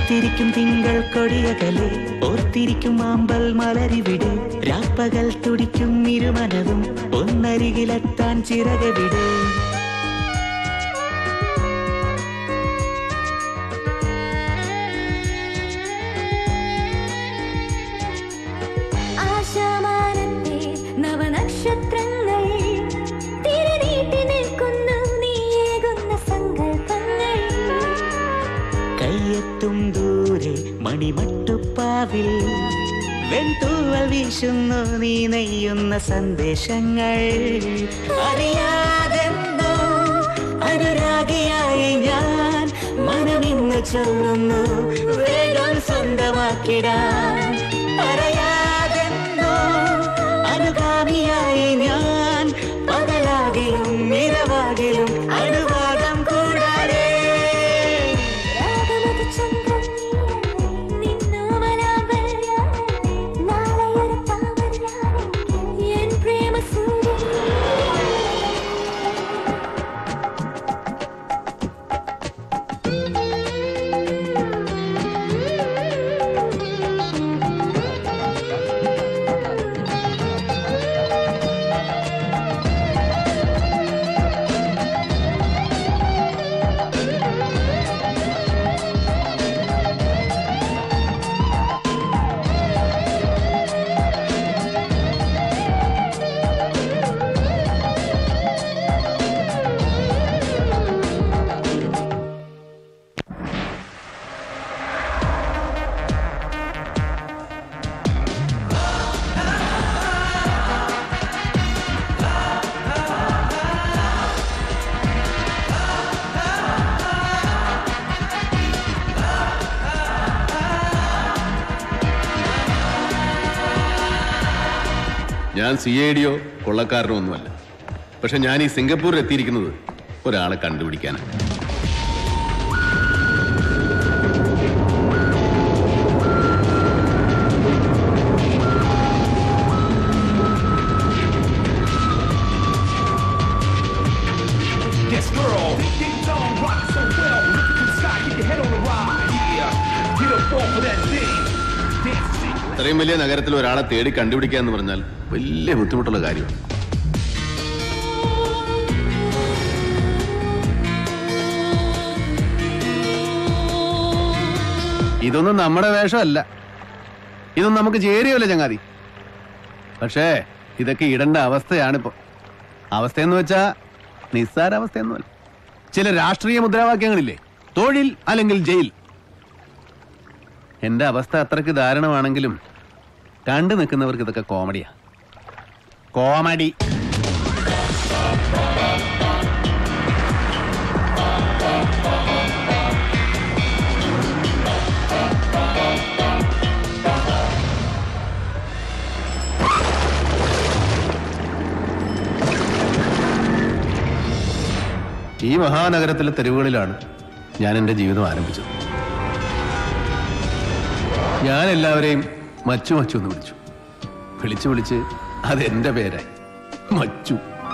കാത്തിരിക്കും തിങ്കൾ കൊടിയകലെ ഓർത്തിരിക്കും ആമ്പൽ മലരിവിടെ രാപ്പകൽ തുടിക്കും ഇരുമനവും ഒന്നരികിലെത്താൻ ചിറകവിടെ ആശാമാനത്തെ നവനക്ഷത്രങ്ങൾ തിരനീട്ടി നിൽക്കുന്നു നീയേകുന്ന സങ്കൽപ്പങ്ങൾ കയ്യെത്തും ദൂരെ മണിമട്ടുപ്പാവിൽ വെൺതൂവൽ വീശുന്നു നീ നെയ്യുന്ന സന്ദേശങ്ങൾ അറിയാതെന്നോ അനുരാഗിയായി ഞാൻ മനമിന്ന് ചൊല്ലുന്നു വേഗം സ്വന്തമാക്കിടാൻ പറയാതെന്നോ അനുഗാമിയായി ഞാൻ പകലാകിലും നിറവാകിലും അനുവാദം കൂടാതെ രാഗമത് ചന്ദ്രൻ നിന്നോമലാമ്പൽ നാളെയൊരു താമരയാണെങ്കിൽ എൻ പ്രേമ സൂര്യൻ ഞാൻ സി ഐ ഡിയോ കൊള്ളക്കാരനോ ഒന്നുമല്ല പക്ഷെ ഞാൻ ഈ സിംഗപ്പൂരിൽ എത്തിയിരിക്കുന്നത് ഒരാളെ കണ്ടുപിടിക്കാനാണ് Yes, girl. Ding ding dong, rock so well. Look to the sky, keep your head on the ride. Yeah, get up off of that thing. Dance, sing. ഇത്രയും വലിയ നഗരത്തിൽ ഒരാളെ തേടി കണ്ടുപിടിക്കുക എന്ന് പറഞ്ഞാൽ വലിയ ബുദ്ധിമുട്ടുള്ള കാര്യമാണ് ഇതൊന്നും നമ്മുടെ വേഷമല്ല ഇതൊന്നും നമുക്ക് ചേരുമല്ല ചങ്ങാതി പക്ഷേ ഇതൊക്കെ ഇടേണ്ട അവസ്ഥയാണിപ്പോ അവസ്ഥയെന്ന് വെച്ചാ നിസ്സാര അവസ്ഥയൊന്നുമല്ല ചില രാഷ്ട്രീയ മുദ്രാവാക്യങ്ങളില്ലേ തൊഴിൽ അല്ലെങ്കിൽ ജയിൽ എന്റെ അവസ്ഥ അത്രയ്ക്ക് ദാരുണമാണെങ്കിലും കണ്ടു നിൽക്കുന്നവർക്ക് ഇതൊക്കെ കോമഡിയാ കോമഡി ഈ മഹാനഗരത്തിലെ തെരുവുകളിലാണ് ഞാൻ എൻ്റെ ജീവിതം ആരംഭിച്ചത് ഞാൻ എല്ലാവരെയും മച്ചു മച്ചു എന്ന് വിളിച്ചു വിളിച്ചു വിളിച്ച് അത് എന്റെ പേരായി മച്ചു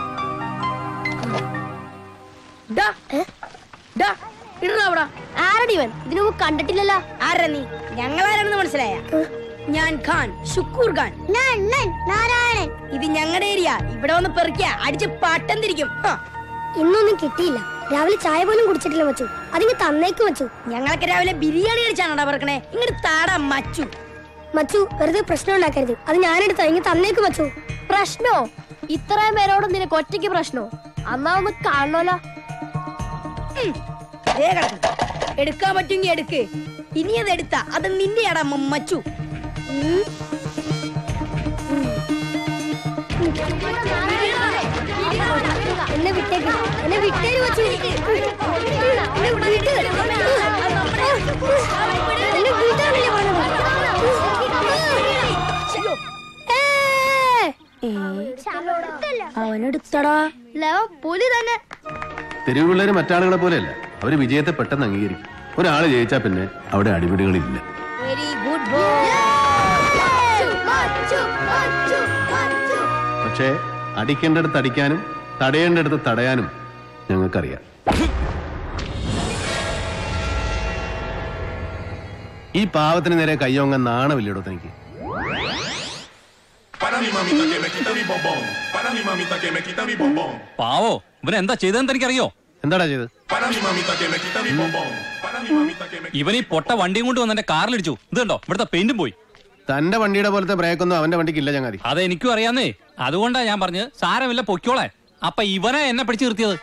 ഡാ, ഡാ, ഇടറാ അവിടെ. ആരടിവൻ ഇതിനു മുമ്പ് കണ്ടിട്ടില്ലല്ലോ ആരാ നീ ഞങ്ങളാരാണെന്ന് മനസ്സിലായ ഞാൻ ഖാൻ ഷുക്കൂർ ഖാൻ ഞാൻ ഞാൻ നാരായണൻ ഇത് ഞങ്ങളുടെ ഏരിയ ഇവിടെ വന്ന് പെറുക്കിയ അടിച്ച് പട്ടം തിരിക്കും ഹ. ഇന്നൊന്നും കിട്ടിയില്ല രാവിലെ ചായ പോലും കുടിച്ചിട്ടില്ല മച്ചു അതിങ്ങ് തന്നേക്ക് മച്ചു ഞങ്ങളൊക്കെ രാവിലെ ബിരിയാണി അടിച്ചാണോടാ പെറുക്കണേ ഇങ്ങോട്ട് താടാ മച്ചു മച്ചു വെറുതെ പ്രശ്നം ഉണ്ടാക്കരുത് അത് ഞാനെടുത്ത ഇങ്ങ് തന്നേക്ക് മച്ചു പ്രശ്നോ ഇത്രയും പേരോട് നിനക്ക് ഒറ്റയ്ക്ക് പ്രശ്നോ അന്നാ ഒന്ന് കാണണല്ലോ ഉം. ദേ കിടക്കുന്നു. എടുക്കാൻ പറ്റുമെങ്കിൽ എടുക്ക് ഇനി അത് എടുത്താ അത് നിന്റെ ആടാ മച്ചു എന്നെ വിട്ടേക്ക് എന്നെ വിട്ടേര് മച്ചു എന്നെ വിട്ട്. എന്നെ വിടാനല്ലേ പറഞ്ഞത്? ഏ. അവനെടുത്തടാ ലവൻ പുലി തന്നെ തെരുവുപിള്ളേര് മറ്റാളുകളെ പോലെയല്ല അവര് വിജയത്തെ പെട്ടെന്ന് അംഗീകരിക്കും ഒരാള് ജയിച്ചാൽ പിന്നെ അവിടെ അടിപിടികളില്ല വെരി ഗുഡ് പക്ഷേ അടിക്കേണ്ടടുത്ത് അടിക്കാനും തടയേണ്ടടുത്ത് തടയാനും ഞങ്ങൾക്കറിയാം ഈ പാവത്തിന് നേരെ കയ്യോങ്ങ നാണമില്ലടോ തനിക്ക് Para mi mamita que me quita mi bombón. Para mi mamita que me quita mi bombón. പാവോ ഇവൻ എന്താ ചെയ്തതെന്ന് എനിക്കറിയോ എന്താടാ ചെയ്ത് Para mi mamita que me quita mi bombón. Para mi mamita que me ഇവൻ ഈ പൊട്ട വണ്ടിയും കൊണ്ട് വന്ന് എന്റെ കാറിലിടിച്ചു ഇത് കണ്ടോ ഇവിടുത്തെ പെയിന്റും പോയി തന്റെ വണ്ടിയുടെ പോലത്തെ ബ്രേക്കൊന്നും അവന്റെ വണ്ടിക്ക് ഇല്ല ചങ്ങാതി അത് എനിക്കും അറിയാന്നേ അതുകൊണ്ടാ ഞാൻ പറഞ്ഞത് സാരമില്ല പൊയ്ക്കോളെ അപ്പൊ ഇവനെ എന്നെ പിടിച്ചു നിർത്തിയത്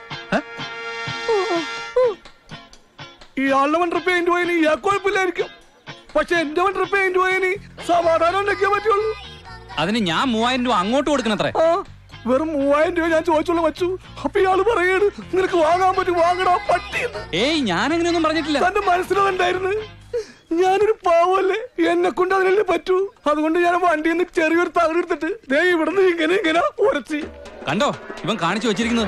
ഇയാളുടെ വണ്ടി പെയിന്റ് പോയനി ഇയാൾ കുഴപ്പമില്ലായിരിക്കും പക്ഷെ എന്റെ വണ്ടി പെയിന്റ് പോയനി സമാധാനം ഉണ്ടാക്കിയേ പറ്റുള്ളൂ അതിന് ഞാൻ മൂവായിരം രൂപ അങ്ങോട്ട് കൊടുക്കണത്രേ ആ വെറും മൂവായിരം രൂപ ഞാൻ ചോദിച്ചോളൂ വച്ചു അപ്പൊ ഇയാള് പറയാണ് നിനക്ക് വാങ്ങാൻ പറ്റും വാങ്ങടാ പട്ടിന്ന് ഏയ് ഞാൻ അങ്ങനെയൊന്നും പറഞ്ഞിട്ടില്ല തന്റെ മനസ്സിലുണ്ടായിരുന്നു ഞാനൊരു പാവല്ലേ എന്നെ കൊണ്ട് അതിനല്ലേ പറ്റൂ അതുകൊണ്ട് ഞാൻ വണ്ടിയിൽ നിന്ന് ചെറിയൊരു തകടെടുത്തിട്ട് ദേ ഇവിടുന്ന് ഇങ്ങനെ ഇങ്ങനെ ഉരച്ച് കണ്ടോ ഇവൻ കാണിച്ചു വെച്ചിരിക്കുന്നത്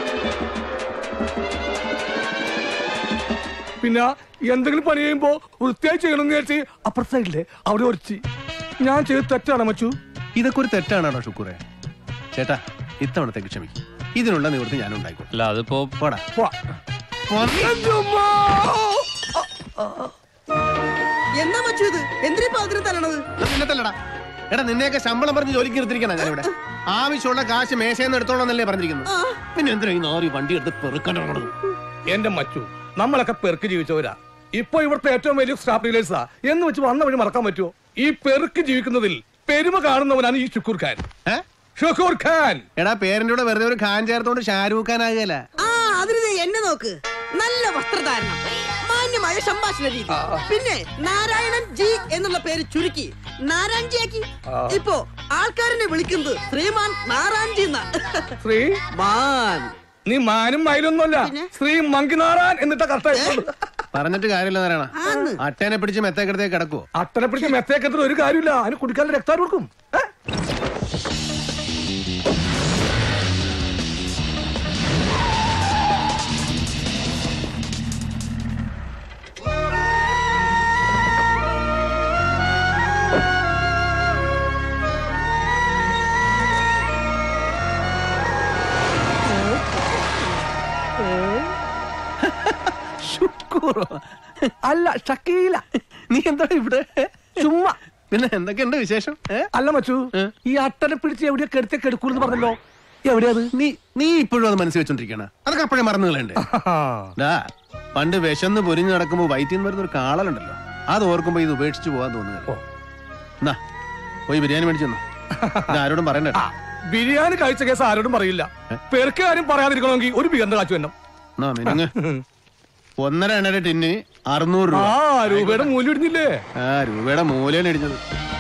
പിന്നെ എന്തെങ്കിലും പണി ചെയ്യുമ്പോ വൃത്തിയായി ചെയ്യണമെന്ന് വിചാരിച്ച് അപ്പുറത്തെ സൈഡിലെ അവിടെ ഉരച്ച് ഞാൻ ചെയ്ത് തെറ്റാണ് മച്ചു ഇതൊക്കെ ഒരു തെറ്റാണോ ഷുക്കൂറെ ചേട്ടാ ഇത്തവണത്തേക്ക് ക്ഷമിക്കും ഇതിനുള്ള നിവൃത്തി ഞാൻ ഉണ്ടായിക്കോട്ടെ അല്ല അതിപ്പോ പോടാ വാ. എൻ്റെ ഉമ്മ. എന്താ മച്ചു ഇത് എന്തിനാ പാതിരി തരണത് നിന്നത്തല്ലടാ എടാ നിന്നെയൊക്കെ ശമ്പളം പറഞ്ഞ് ജോലിക്ക് നിർത്തിരിക്കണ ഞാനിവിടെ ആവശ്യമുള്ള കാശ് മേശയെന്ന് എടുത്തോളന്നല്ലേ പറഞ്ഞിരിക്കുന്നത് പിന്നെ എന്തിനാ ഈ നാറി വണ്ടി എടുത്ത് പെറുക്കണ്ടത് എന്റെ മച്ചു നമ്മളൊക്കെ പെറുക്ക് ജീവിച്ചവരാ ഇപ്പൊ ഇവിടുത്തെ ഏറ്റവും വലിയ സ്റ്റാഫ് ഡീലേഴ്സാ എന്ന് വെച്ച് വന്ന വഴി മറക്കാൻ പറ്റുമോ ഈ പെറുക്ക് ജീവിക്കുന്നതിൽ പെരുമ കാണുന്നവനാണ് ഈ ഷുക്കൂർ ഖാൻ ഷുക്കൂർ ഖാൻ എടാ പേരന്റെ കൂടെ വെറുതെ ഒരു ഖാൻ ചേർത്തോണ്ട് ഷാരൂഖ് ഖാൻ ആകുകയല്ല ആ അതിന് ദേ എന്നെ നോക്ക് നല്ല വസ്ത്രധാരണം മാന്യമായ സംഭാഷണ രീതി പിന്നെ നാരായണൻ ജി എന്നുള്ള പേര് ചുരുക്കി നാരായൺജിയാക്കി ഇപ്പോ ആൾക്കാരെന്നെ വിളിക്കുന്നത് ശ്രീമാൻ നാരായൺജി എന്നാ ശ്രീ മാൻ നീ മാനും മയിലൊന്നുമല്ല ശ്രീ മങ്കിനാറാൻ എന്നിട്ട കറക്റ്റ് പറഞ്ഞിട്ട് കാര്യമില്ല നാരായണ ആന്ന്. അട്ടേനെ പിടിച്ച് മെത്തേക്കെടുത്തേക്ക് കിടക്കുവോ അട്ടനെ പിടിച്ച് മെത്തേക്കത്തിൽ ഒരു കാര്യമില്ല അതിന് കുടിക്കാൻ രക്താർ കൊടുക്കും ഏ? ശുക്കൂറോ അല്ല ഷക്കീല നീ എന്താ ഇവിടെ ചുമ്മാ പിന്നെ എന്തൊക്കെയുണ്ട് വിശേഷം ഏ? അല്ല മച്ചു ഏ? ഈ അട്ടനെ പിടിച്ച് എവിടെയാ കെടുത്ത കെടുക്കൂന്ന് പറഞ്ഞല്ലോ എവിടെയാ അത് നീ നീ ഇപ്പോഴും അത് മനസ്സിൽ വെച്ചോണ്ടിരിക്കണ അതൊക്കെ അപ്പോഴേ മറന്നു കളയണ്ടേ ഡാ പണ്ട് വിശന്ന് പൊരിഞ്ഞു നടക്കുമ്പോ വയറ്റിൽ നിന്ന് വരുന്ന ഒരു കാളലുണ്ടല്ലോ അത് ഓർക്കുമ്പോ ഇത് ഉപേക്ഷിച്ചു പോകാൻ തോന്നുക എന്നാ പോയി ബിരിയാണി മേടിച്ചു തന്നോ. ഇത് ആരോടും പറയണ്ട ആ, ബിരിയാണി കഴിച്ച കേസ് ആരോടും പറയില്ല പേർക്ക് കാര്യം പറയാതിരിക്കണമെങ്കിൽ ഒരു ബിയറിന്റെ കാച്ചു തന്നെ എന്നാ മിനുങ്ങ് ഒന്നര എണ്ണര ടിന്നിന് അറുന്നൂറ് ആ രൂപ രൂപയുടെ മൂല്യം ഇടുന്നില്ലേ ആ രൂപയുടെ മൂലയാണ് ഇടിഞ്ഞത്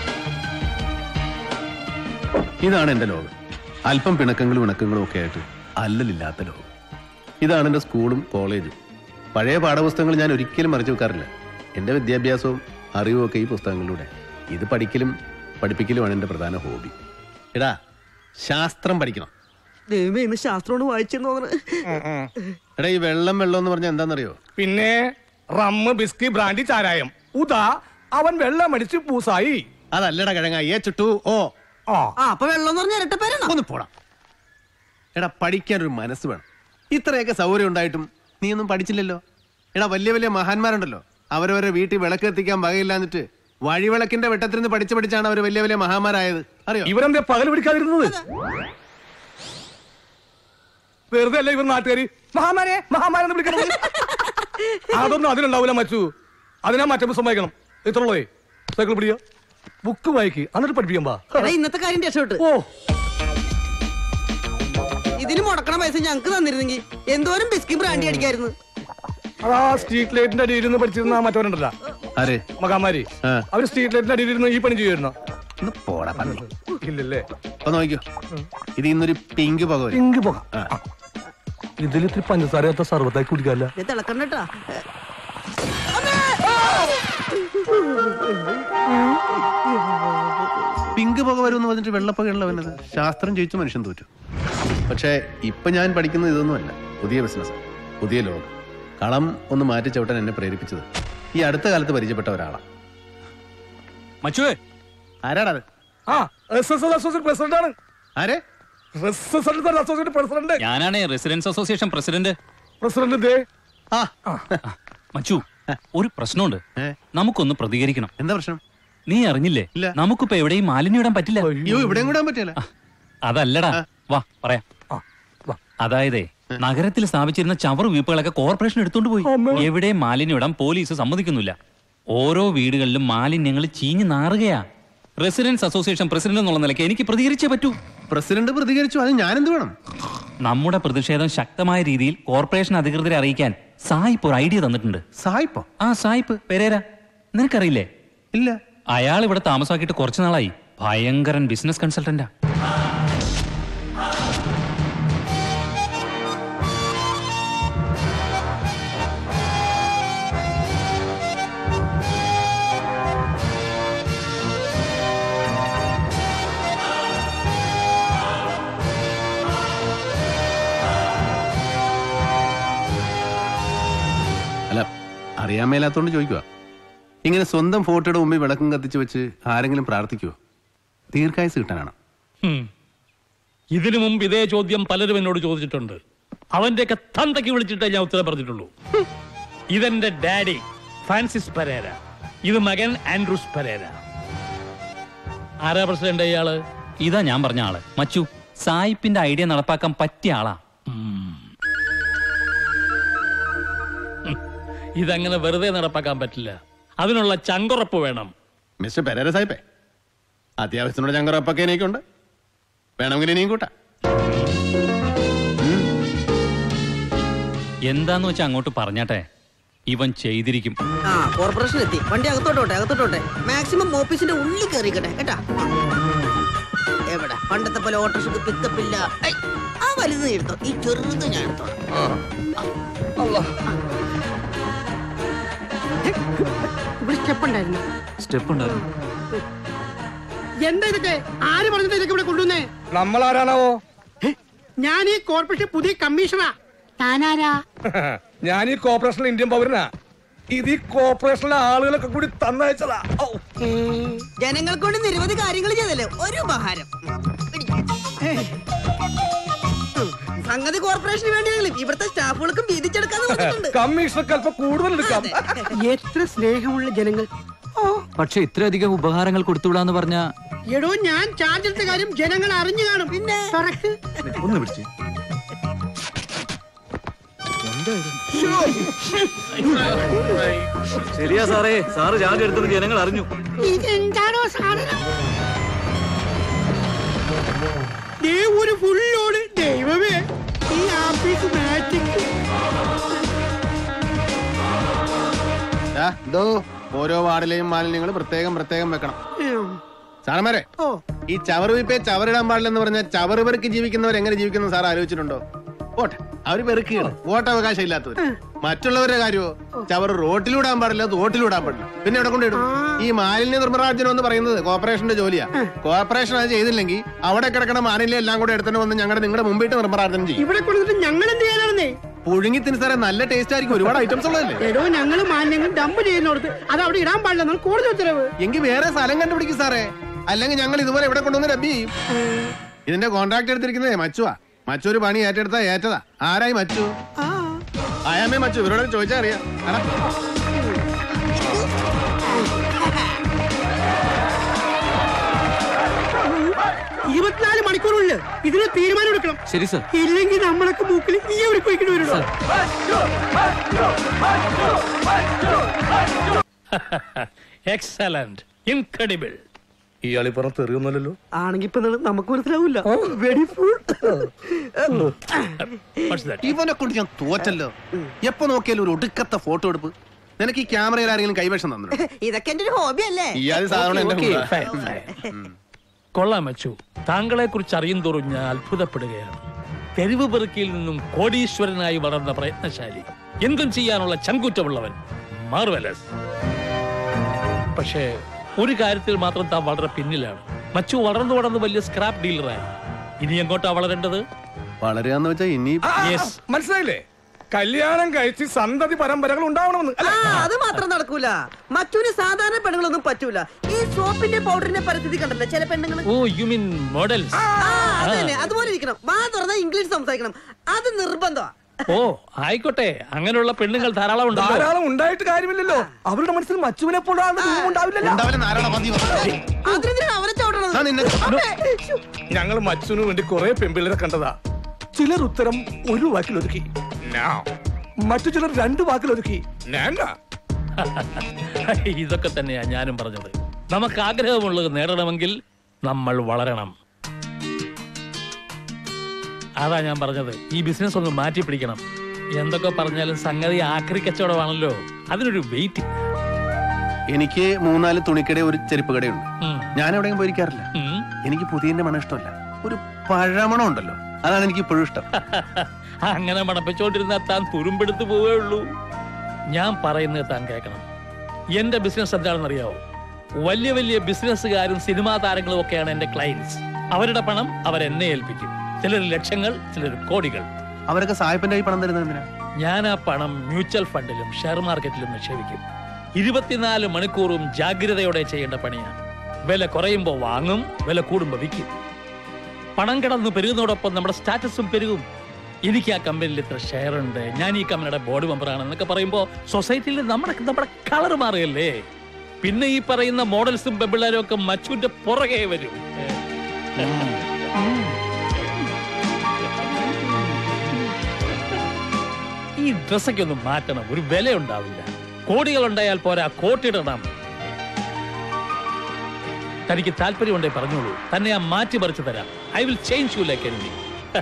ഇതാണ് എന്റെ ലോകം അല്പം പിണക്കങ്ങളും ഇണക്കങ്ങളും ഒക്കെ ആയിട്ട് അല്ലലില്ലാത്ത ലോകം ഇതാണ് എന്റെ സ്കൂളും കോളേജും പഴയ പാഠപുസ്തകങ്ങൾ ഞാൻ ഒരിക്കലും മറിച്ചു വെക്കാറില്ല എന്റെ വിദ്യാഭ്യാസവും അറിവും ഒക്കെ ഈ പുസ്തകങ്ങളിലൂടെ ഇത് പഠിക്കലും പഠിപ്പിക്കലുമാണ് എന്റെ പ്രധാന ഹോബി എടാ ശാസ്ത്രം പഠിക്കണം ദൈവമേ ഇന്ന് ശാസ്ത്രമാണ് വായിച്ചെന്ന് തോന്നുന്നു എടാ ഈ വെള്ളം വെള്ളം എന്ന് പറഞ്ഞാൽ എന്താണെന്നറിയോ പിന്നെ റമ്മ് ബിസ്കി ബ്രാൻഡി ചാരായം ഉദാ അവൻ വെള്ളം അടിച്ച് പൂസായി അതല്ലടാ കിഴങ്ങ ഏ ചുട്ടു ഓ ആ ആ അപ്പൊ വെള്ളം എന്ന് പറഞ്ഞ ഇരട്ടപ്പേരാണോ ഒന്ന് പോടാ എടാ പഠിക്കാൻ ഒരു മനസ്സ് വേണം ഇത്രയൊക്കെ സൗകര്യം ഉണ്ടായിട്ടും നീ ഒന്നും പഠിച്ചില്ലല്ലോ എടാ വലിയ വലിയ മഹാന്മാരുണ്ടല്ലോ അവരവരെ വീട്ടിൽ വിളക്ക് എത്തിക്കാൻ വകയില്ലാന്നിട്ട് വഴിവിളക്കിന്റെ വെട്ടത്തിരുന്ന് പഠിച്ച് പഠിച്ചാണ് അവർ വലിയ വലിയ മഹാന്മാരായത് അറിയോ ഇവരെന്താ പകൽ പിടിക്കാതിരുന്നത് വെറുതെ അല്ല ഇവർ നാട്ടുകാരി മഹാമാരെ മഹാമാരെന്ന് വിളിക്കണത് അതൊന്നും അതിനുണ്ടാവില്ല മച്ചു അതിനാ മറ്റേ സമ്മതിക്കണം ഇത്രയുള്ളേ സൈക്കിൾ പിടിക്കുക ബുക്ക് വായിക്ക് എന്നിട്ട് പഠിപ്പിക്കാൻ പാ എടാ ഇന്നത്തെ കാര്യം രക്ഷപ്പെട്ട് ഓ ഇതിന് മുടക്കണ പൈസ ഞങ്ങക്ക് തന്നിരുന്നെങ്കിൽ എന്തോരം ബിസ്കി ബ്രാൻഡി അടിക്കായിരുന്നു അതാ സ്ട്രീറ്റ് ലൈറ്റിന്റെ അടിയിൽ ഇരുന്ന് പഠിച്ചിരുന്ന ആ മറ്റവരുണ്ടല്ലോ ആരെ മകാമാരി ആ. അവര് സ്ട്രീറ്റ് ലൈറ്റിന്റെ അടിയിൽ ഇരുന്ന് ഈ പണി ചെയ്യുമായിരുന്നോ ഒന്ന് പോടാ പന്നി ഇല്ലല്ലേ അപ്പൊ നോക്കിയോ ഇത് ഇന്നൊരു പിങ്ക് പുക വരും പിങ്ക് പോകാം ആ. ഇതിൽ ഇത്തിരി പഞ്ചസാര സർവത്തായി കുടിക്കാല്ല ഇത് തിളക്കണ്ടട്ടാ പിങ്ക് പുക വരും എന്ന് പറഞ്ഞിട്ട് വെള്ളപ്പകയുള്ള വന്നത് ശാസ്ത്രം ജയിച്ച മനുഷ്യൻ തോറ്റു പക്ഷേ ഇപ്പൊ ഞാൻ പഠിക്കുന്നത് ഇതൊന്നുമല്ല പുതിയ ബിസിനസ് പുതിയ ലോകം കളം ഒന്ന് മാറ്റി ചവിട്ടാൻ എന്നെ പ്രേരിപ്പിച്ചത് ഈ അടുത്ത കാലത്ത് പരിചയപ്പെട്ട ഒരാളാ മച്ചുവേ ആരാടാ ആ എസ് എസ് അസോസിയേറ്റ് പ്രസിഡന്റ് ആണ് ആരെ എസ് എസ് അസോസിയേറ്റ് പ്രസിഡന്റ് ഞാനാണ് റെസിഡൻസ് അസോസിയേഷൻ പ്രസിഡന്റ് പ്രസിഡന്റ് ദേ ആ മച്ചു ഒരു പ്രശ്നമുണ്ട് ഏ? നമുക്കൊന്ന് പ്രതികരിക്കണം എന്താ പ്രശ്നം നീ അറിഞ്ഞില്ലേ ഇല്ല. നമുക്കിപ്പോ എവിടെയും മാലിന്യം ഇടാൻ പറ്റില്ല അയ്യോ ഇവിടെയും കൂടാൻ പറ്റില്ല അതല്ലടാ വാ പറയാം ആ, വാ. അതായതേ നഗരത്തിൽ സ്ഥാപിച്ചിരുന്ന ചവർ വീപ്പുകളൊക്കെ കോർപ്പറേഷൻ എടുത്തോണ്ട് പോയി എവിടെയും മാലിന്യം ഇടാൻ പോലീസ് സമ്മതിക്കുന്നില്ല ഓരോ വീടുകളിലും മാലിന്യങ്ങൾ ചീഞ്ഞു നാറുകയാ റെസിഡൻസ് അസോസിയേഷൻ പ്രസിഡന്റ് എന്നുള്ള നിലയ്ക്ക് എനിക്ക് പ്രതികരിച്ചേ പറ്റൂ പ്രസിഡന്റ് പ്രതികരിച്ചു അത് ഞാനെന്ത് വേണം നമ്മുടെ പ്രതിഷേധം ശക്തമായ രീതിയിൽ കോർപ്പറേഷൻ അധികൃതരെ അറിയിക്കാൻ സായിപ്പ് ഒരു ഐഡിയ തന്നിട്ടുണ്ട് സായിപ്പോ ആ സായിപ്പ് പെരേര നിനക്കറിയില്ലേ ഇല്ല അയാൾ ഇവിടെ താമസാക്കിയിട്ട് കുറച്ചു നാളായി ഭയങ്കരൻ ബിസിനസ് കൺസൾട്ടന്റാ അല്ല അറിയാൻ മേലാത്തോണ്ട് ചോദിക്കുക ഇങ്ങനെ സ്വന്തം ഫോട്ടോയുടെ മുമ്പിൽ വിളക്കും കത്തിച്ച് വെച്ച് ആരെങ്കിലും പ്രാർത്ഥിക്കുവോ ദീർഘായുസ് കിട്ടാനാണ് ഹും. ഇതിനു മുമ്പ് ഇതേ ചോദ്യം പലരും എന്നോട് ചോദിച്ചിട്ടുണ്ട് അവന്റെയൊക്കെ തന്തയ്ക്ക് വിളിച്ചിട്ടേ ഞാൻ ഉത്തരം പറഞ്ഞിട്ടുള്ളൂ ഇതെന്റെ ഡാഡി ഫ്രാൻസിസ് പരേര ഇത് മകൻ ആൻഡ്രൂസ് പരേര ആരാ പ്രസിഡന്റ് ഇയാള് ഇതാ ഞാൻ പറഞ്ഞ ആള് മച്ചു സായിപ്പിന്റെ ഐഡിയ നടപ്പാക്കാൻ പറ്റിയ ആളാ ഇതങ്ങനെ വെറുതെ നടപ്പാക്കാൻ പറ്റില്ല അതിനുള്ള ചങ്കുറപ്പ് വേണം മിസ്റ്റർ പെരേര സാഹിബേ അത്യാവശ്യത്തിനോട് ഞങ്ങൾ എനിക്കുണ്ട് വേണമെങ്കിൽ ഇനിയും കൂട്ടാം എന്താന്ന് വെച്ചാ അങ്ങോട്ട് പറഞ്ഞാട്ടെ ഇവൻ ചെയ്തിരിക്കും ആ കോർപ്പറേഷൻ എത്തി വണ്ടി അകത്തോട്ടോട്ടെ അകത്തോട്ടോട്ടെ മാക്സിമം ഓഫീസിന്റെ ഉള്ളിൽ കയറിക്കട്ടെ കേട്ടാ എവിടെ പണ്ടത്തെ പോലെ ഓട്ടോറിക്ഷക്ക് പിക്കപ്പ് ഇല്ല ഐ, ആ വലുത് നീ എടുത്തോ ഈ ചെറുത് ഞാൻ എടുത്തോളാം ഇവിടെ സ്റ്റെപ്പ് ഉണ്ടായിരുന്നു സ്റ്റെപ്പ് ഉണ്ടായിരുന്നു എന്താ ഇതൊക്കെ ആര് പറഞ്ഞിട്ട് ഇതൊക്കെ ഇവിടെ കൊണ്ടുവന്നേ നമ്മളാരാണാവോ ഞാൻ ഈ കോർപ്പറേഷൻ പുതിയ കമ്മീഷണറാ താനാരാ ഞാൻ ഈ കോർപ്പറേഷനിലെ ഇന്ത്യൻ പൗരനാ ഇത് ഈ കോർപ്പറേഷനിലെ ആളുകളൊക്കെ കൂടി തന്നയച്ചതാ ഔ. ജനങ്ങൾക്ക് കൊണ്ട് നിരവധി കാര്യങ്ങൾ ചെയ്തല്ലേ ഒരു ഉപഹാരം സംഗതി കോർപ്പറേഷന് വേണ്ടിയാണെങ്കിലും ഇവിടുത്തെ സ്റ്റാഫുകൾക്കും വീതിച്ചെടുക്കാന്ന് പറഞ്ഞിട്ടുണ്ട് കമ്മീഷണർക്ക് അല്പം കൂടുതൽ എടുക്കാം എത്ര സ്നേഹമുള്ള ജനങ്ങൾ ഓ പക്ഷെ ഇത്രയധികം ഉപഹാരങ്ങൾ കൊടുത്തുവിടാന്ന് പറഞ്ഞ എടോ ഞാൻ ചാർജ് എടുത്ത കാര്യം ജനങ്ങൾ അറിഞ്ഞു കാണും പിന്നെ കറക്റ്റ് ഒന്ന് പിടിച്ച് ശരിയാ സാറേ സാറ് ചാർജ് എടുത്തത് ജനങ്ങൾ അറിഞ്ഞു ഇതെന്താണോ സാധനം ദേ ഒരു ഫുൾ ലോഡ് ദൈവമേ ഈ ആഫീസ് മാറ്റിക്ക് ഇതോ ഓരോ വാർഡിലെയും മാലിന്യങ്ങൾ പ്രത്യേകം പ്രത്യേകം വെക്കണം സാറന്മാരെ ഓ ഈ ചവറ് വിപ്പേ ചവറിടാൻ പാടില്ലെന്ന് പറഞ്ഞാൽ ചവറ് പെറുക്കി ജീവിക്കുന്നവർ എങ്ങനെ ജീവിക്കുന്നു സാർ ആലോചിച്ചിട്ടുണ്ടോ പോട്ടെ അവര് പെറുക്കുകയാണ് വോട്ടവകാശം ഇല്ലാത്തവർ മറ്റുള്ളവരുടെ കാര്യമോ ചവറ് റോട്ടിലൂടാൻ പാടില്ല തോട്ടിലൂടാൻ പാടില്ല പിന്നെ എവിടെ കൊണ്ടിടും ഈ മാലിന്യ നിർമ്മാർജ്ജനം എന്ന് പറയുന്നത് കോർപ്പറേഷന്റെ ജോലിയാ കോർപ്പറേഷൻ അത് ചെയ്തില്ലെങ്കിൽ അവിടെ കിടക്കണ മാലിന്യം എല്ലാം കൂടെ എടുത്തിട്ട് വന്ന് ഞങ്ങളുടെ നിങ്ങളുടെ മുമ്പിട്ട് നിർമ്മാർജ്ജനം ചെയ്യും ഇവിടെ കൊണ്ടുവന്നിട്ട് ഞങ്ങൾ എന്ത് ചെയ്യാനാണെന്നേ പുഴുങ്ങി തിന് സാറേ നല്ല ടേസ്റ്റ് ആയിരിക്കും ഒരുപാട് ഐറ്റംസ് ഉള്ളതല്ലേ എടോ ഞങ്ങൾ മാലിന്യങ്ങൾ ഡംപ് ചെയ്യുന്നിടത്ത് അത് അവിടെ ഇടാൻ പാടില്ല എന്നാണ് കോടതി ഉത്തരവ് എങ്കിൽ വേറെ സ്ഥലം കണ്ടുപിടിക്കും സാറേ അല്ലെങ്കിൽ ഞങ്ങൾ ഇതുപോലെ ഇവിടെ കൊണ്ടുവന്ന് ഡബ് ചെയ്യും ഇതിന്റെ കോൺട്രാക്ട് എടുത്തിരിക്കുന്നത് മച്ചുവാ മച്ചു ഒരു പണി ഏറ്റെടുത്താ ഏറ്റതാ ആരായി മച്ചു ആയാമേ മച്ചു ഇവരോട് ചോദിച്ചാ അറിയാം ആടാ. ഇരുപത്തിനാല് മണിക്കൂറുള്ളിൽ ഇതിന് തീരുമാനം എടുക്കണം ശരി സർ ഇല്ലെങ്കിൽ നമ്മളൊക്കെ മൂക്കിൽ ഈ എവിടെ പോയിക്കൊണ്ട് വരുള്ളൂ എക്സലന്റ് ഇൻക്രെഡിബിൾ ഇയാളി പറഞ്ഞ തെറിയൊന്നുമല്ലല്ലോ ആണെങ്കി ഇപ്പൊ നമുക്ക് മനസ്സിലാവൂല വെരി ഫുൾ ഇവനെ കൊണ്ട് ഞാൻ തോറ്റല്ലോ എപ്പോ നോക്കിയാലും ഒരു ഒടുക്കത്തെ ഫോട്ടോ എടുപ്പ് നിനക്ക് ഈ ക്യാമറയിൽ ആരെങ്കിലും കൈവശം തന്നു ഇതൊക്കെ എന്റെ ഒരു ഹോബി അല്ലേ ഇയാൾ സാധാരണ എന്റെ Okay, കൂടെ. fine, fine. കൊള്ളാം അച്ചു താങ്കളെ കുറിച്ച് അറിയും തോറും ഞാൻ അത്ഭുതപ്പെടുകയാണ് തെരുവ് പെറുക്കിയിൽ നിന്നും കോടീശ്വരനായി വളർന്ന പ്രയത്നശാലി എന്തും ചെയ്യാനുള്ള ചങ്കൂറ്റമുള്ളവൻ മാർവലസ് പക്ഷേ ഒരു കാര്യത്തിൽ മാത്രം താൻ വളരെ പിന്നിലാണ് മച്ചു വളർന്നു വളർന്ന് വലിയ സ്ക്രാപ്പ് ഡീലറായി ഇനി എങ്ങോട്ടാ വളരേണ്ടത് വളരുകയെന്ന് വെച്ചാ ഇനി ആ, ആ, Yes. മനസ്സിലായില്ലേ കല്യാണം കഴിച്ച് സന്തതി പരമ്പരകൾ ഉണ്ടാവണമെന്ന് ആ അല്ലേ? അത് മാത്രം നടക്കൂല മറ്റൊരു സാധാരണ പെണ്ണുങ്ങളൊന്നും പറ്റൂല ഈ സോപ്പിന്റെ പൗഡറിന്റെ പരിസ്ഥിതി കണ്ടല്ലോ ചില പെണ്ണുങ്ങൾ ഓ യു മീൻ മോഡൽസ് ആ അതന്നെ അതുപോലെ ഇരിക്കണം വാ തുറന്ന ഇംഗ്ലീഷ് സംസാരിക്കണം അത് നിർബന്ധമാ ഓ ആയിക്കോട്ടെ അങ്ങനെയുള്ള പെണ്ണുങ്ങൾ ധാരാളം ഉണ്ടല്ലോ ധാരാളം ഉണ്ടായിട്ട് കാര്യമില്ലല്ലോ അവരുടെ മനസ്സിൽ മച്ചുവിനെ പോലാണ് ഉണ്ടാവില്ലല്ലോ അതിനെന്തിനാ അവരെ ചവിട്ടണത് അമ്മേ, ശ്ശോ. ഞങ്ങൾ മച്ചുവിന് വേണ്ടി കുറെ പെമ്പിള്ളേരെ കണ്ടതാ ചിലർ ഉത്തരം ഒരു വാക്കിൽ ഒതുക്കി "No." മറ്റു ചിലർ രണ്ട് വാക്കിൽ ഒതുക്കി "നേണ്ട." ഇതൊക്കെ തന്നെയാ ഞാനും പറഞ്ഞത് നമുക്ക് ആഗ്രഹമുള്ളത് നേടണമെങ്കിൽ നമ്മൾ വളരണം അതാ ഞാൻ പറഞ്ഞത് ഈ ബിസിനസ് ഒന്ന് മാറ്റി പിടിക്കണം എന്തൊക്കെ പറഞ്ഞാലും സംഗതി ആക്രി കച്ചവടമാണല്ലോ അതിനൊരു വെയിറ്റ് എനിക്ക് മൂന്നാല് തുണിക്കട ഒരു ചെരുപ്പ് കടയുണ്ട് ഞാൻ എവിടെയും പോയിരിക്കാറില്ല എനിക്ക് പുതിയന്റെ മണം ഇഷ്ടമല്ല ഒരു പഴമണം ഉണ്ടല്ലോ അതാണ് എനിക്ക് ഇപ്പോഴും ഇഷ്ടം അങ്ങനെ മണപ്പിച്ചോണ്ടിരുന്ന താൻ തുരുമ്പെടുത്ത് പോവേ ഉള്ളൂ ഞാൻ പറയുന്നത് താൻ കേൾക്കണം എന്റെ ബിസിനസ് എന്താണെന്നറിയാവോ വലിയ വലിയ ബിസിനസ്സുകാരും സിനിമാ താരങ്ങളും ഒക്കെയാണ് എന്റെ ക്ലയൻസ് അവരുടെ പണം അവരെന്നെ ഏൽപ്പിക്കും ചിലർ ലക്ഷങ്ങൾ ചിലർ കോടികൾ അവരൊക്കെ സായിപ്പിന്റെ കൈ പണം തരുന്നത് എന്തിനാ ഞാൻ ആ പണം മ്യൂച്വൽ ഫണ്ടിലും ഷെയർ മാർക്കറ്റിലും നിക്ഷേപിക്കും ഇരുപത്തിനാല് മണിക്കൂറും ജാഗ്രതയോടെ ചെയ്യേണ്ട പണിയാണ് വില കുറയുമ്പോൾ വാങ്ങും വില കൂടുമ്പോൾ വിൽക്കും പണം കിടന്ന് പെരുകുന്നതോടൊപ്പം നമ്മുടെ സ്റ്റാറ്റസും പെരുകും എനിക്ക് ആ കമ്പനിയിൽ ഇത്ര ഷെയർ ഉണ്ട് ഞാൻ ഈ കമ്പനിയുടെ ബോർഡ് മെമ്പറാണ് എന്നൊക്കെ പറയുമ്പോൾ സൊസൈറ്റിയിൽ നമ്മുടെ നമ്മുടെ കളർ മാറുകയല്ലേ പിന്നെ ഈ പറയുന്ന മോഡൽസും പെമ്പിള്ളേരും ഒക്കെ മച്ചുവിന്റെ പുറകെ വരും ഈ ഡ്രസ്സൊക്കെ ഒന്ന് മാറ്റണം ഒരു വില ഉണ്ടാവില്ല കോടികൾ ഉണ്ടായാൽ പോരാ കോട്ടിടണം തനിക്ക് താല്പര്യമുണ്ടെ പറഞ്ഞോളൂ തന്നെ ഞാൻ മാറ്റി പറിച്ചു തരാം I will change you like any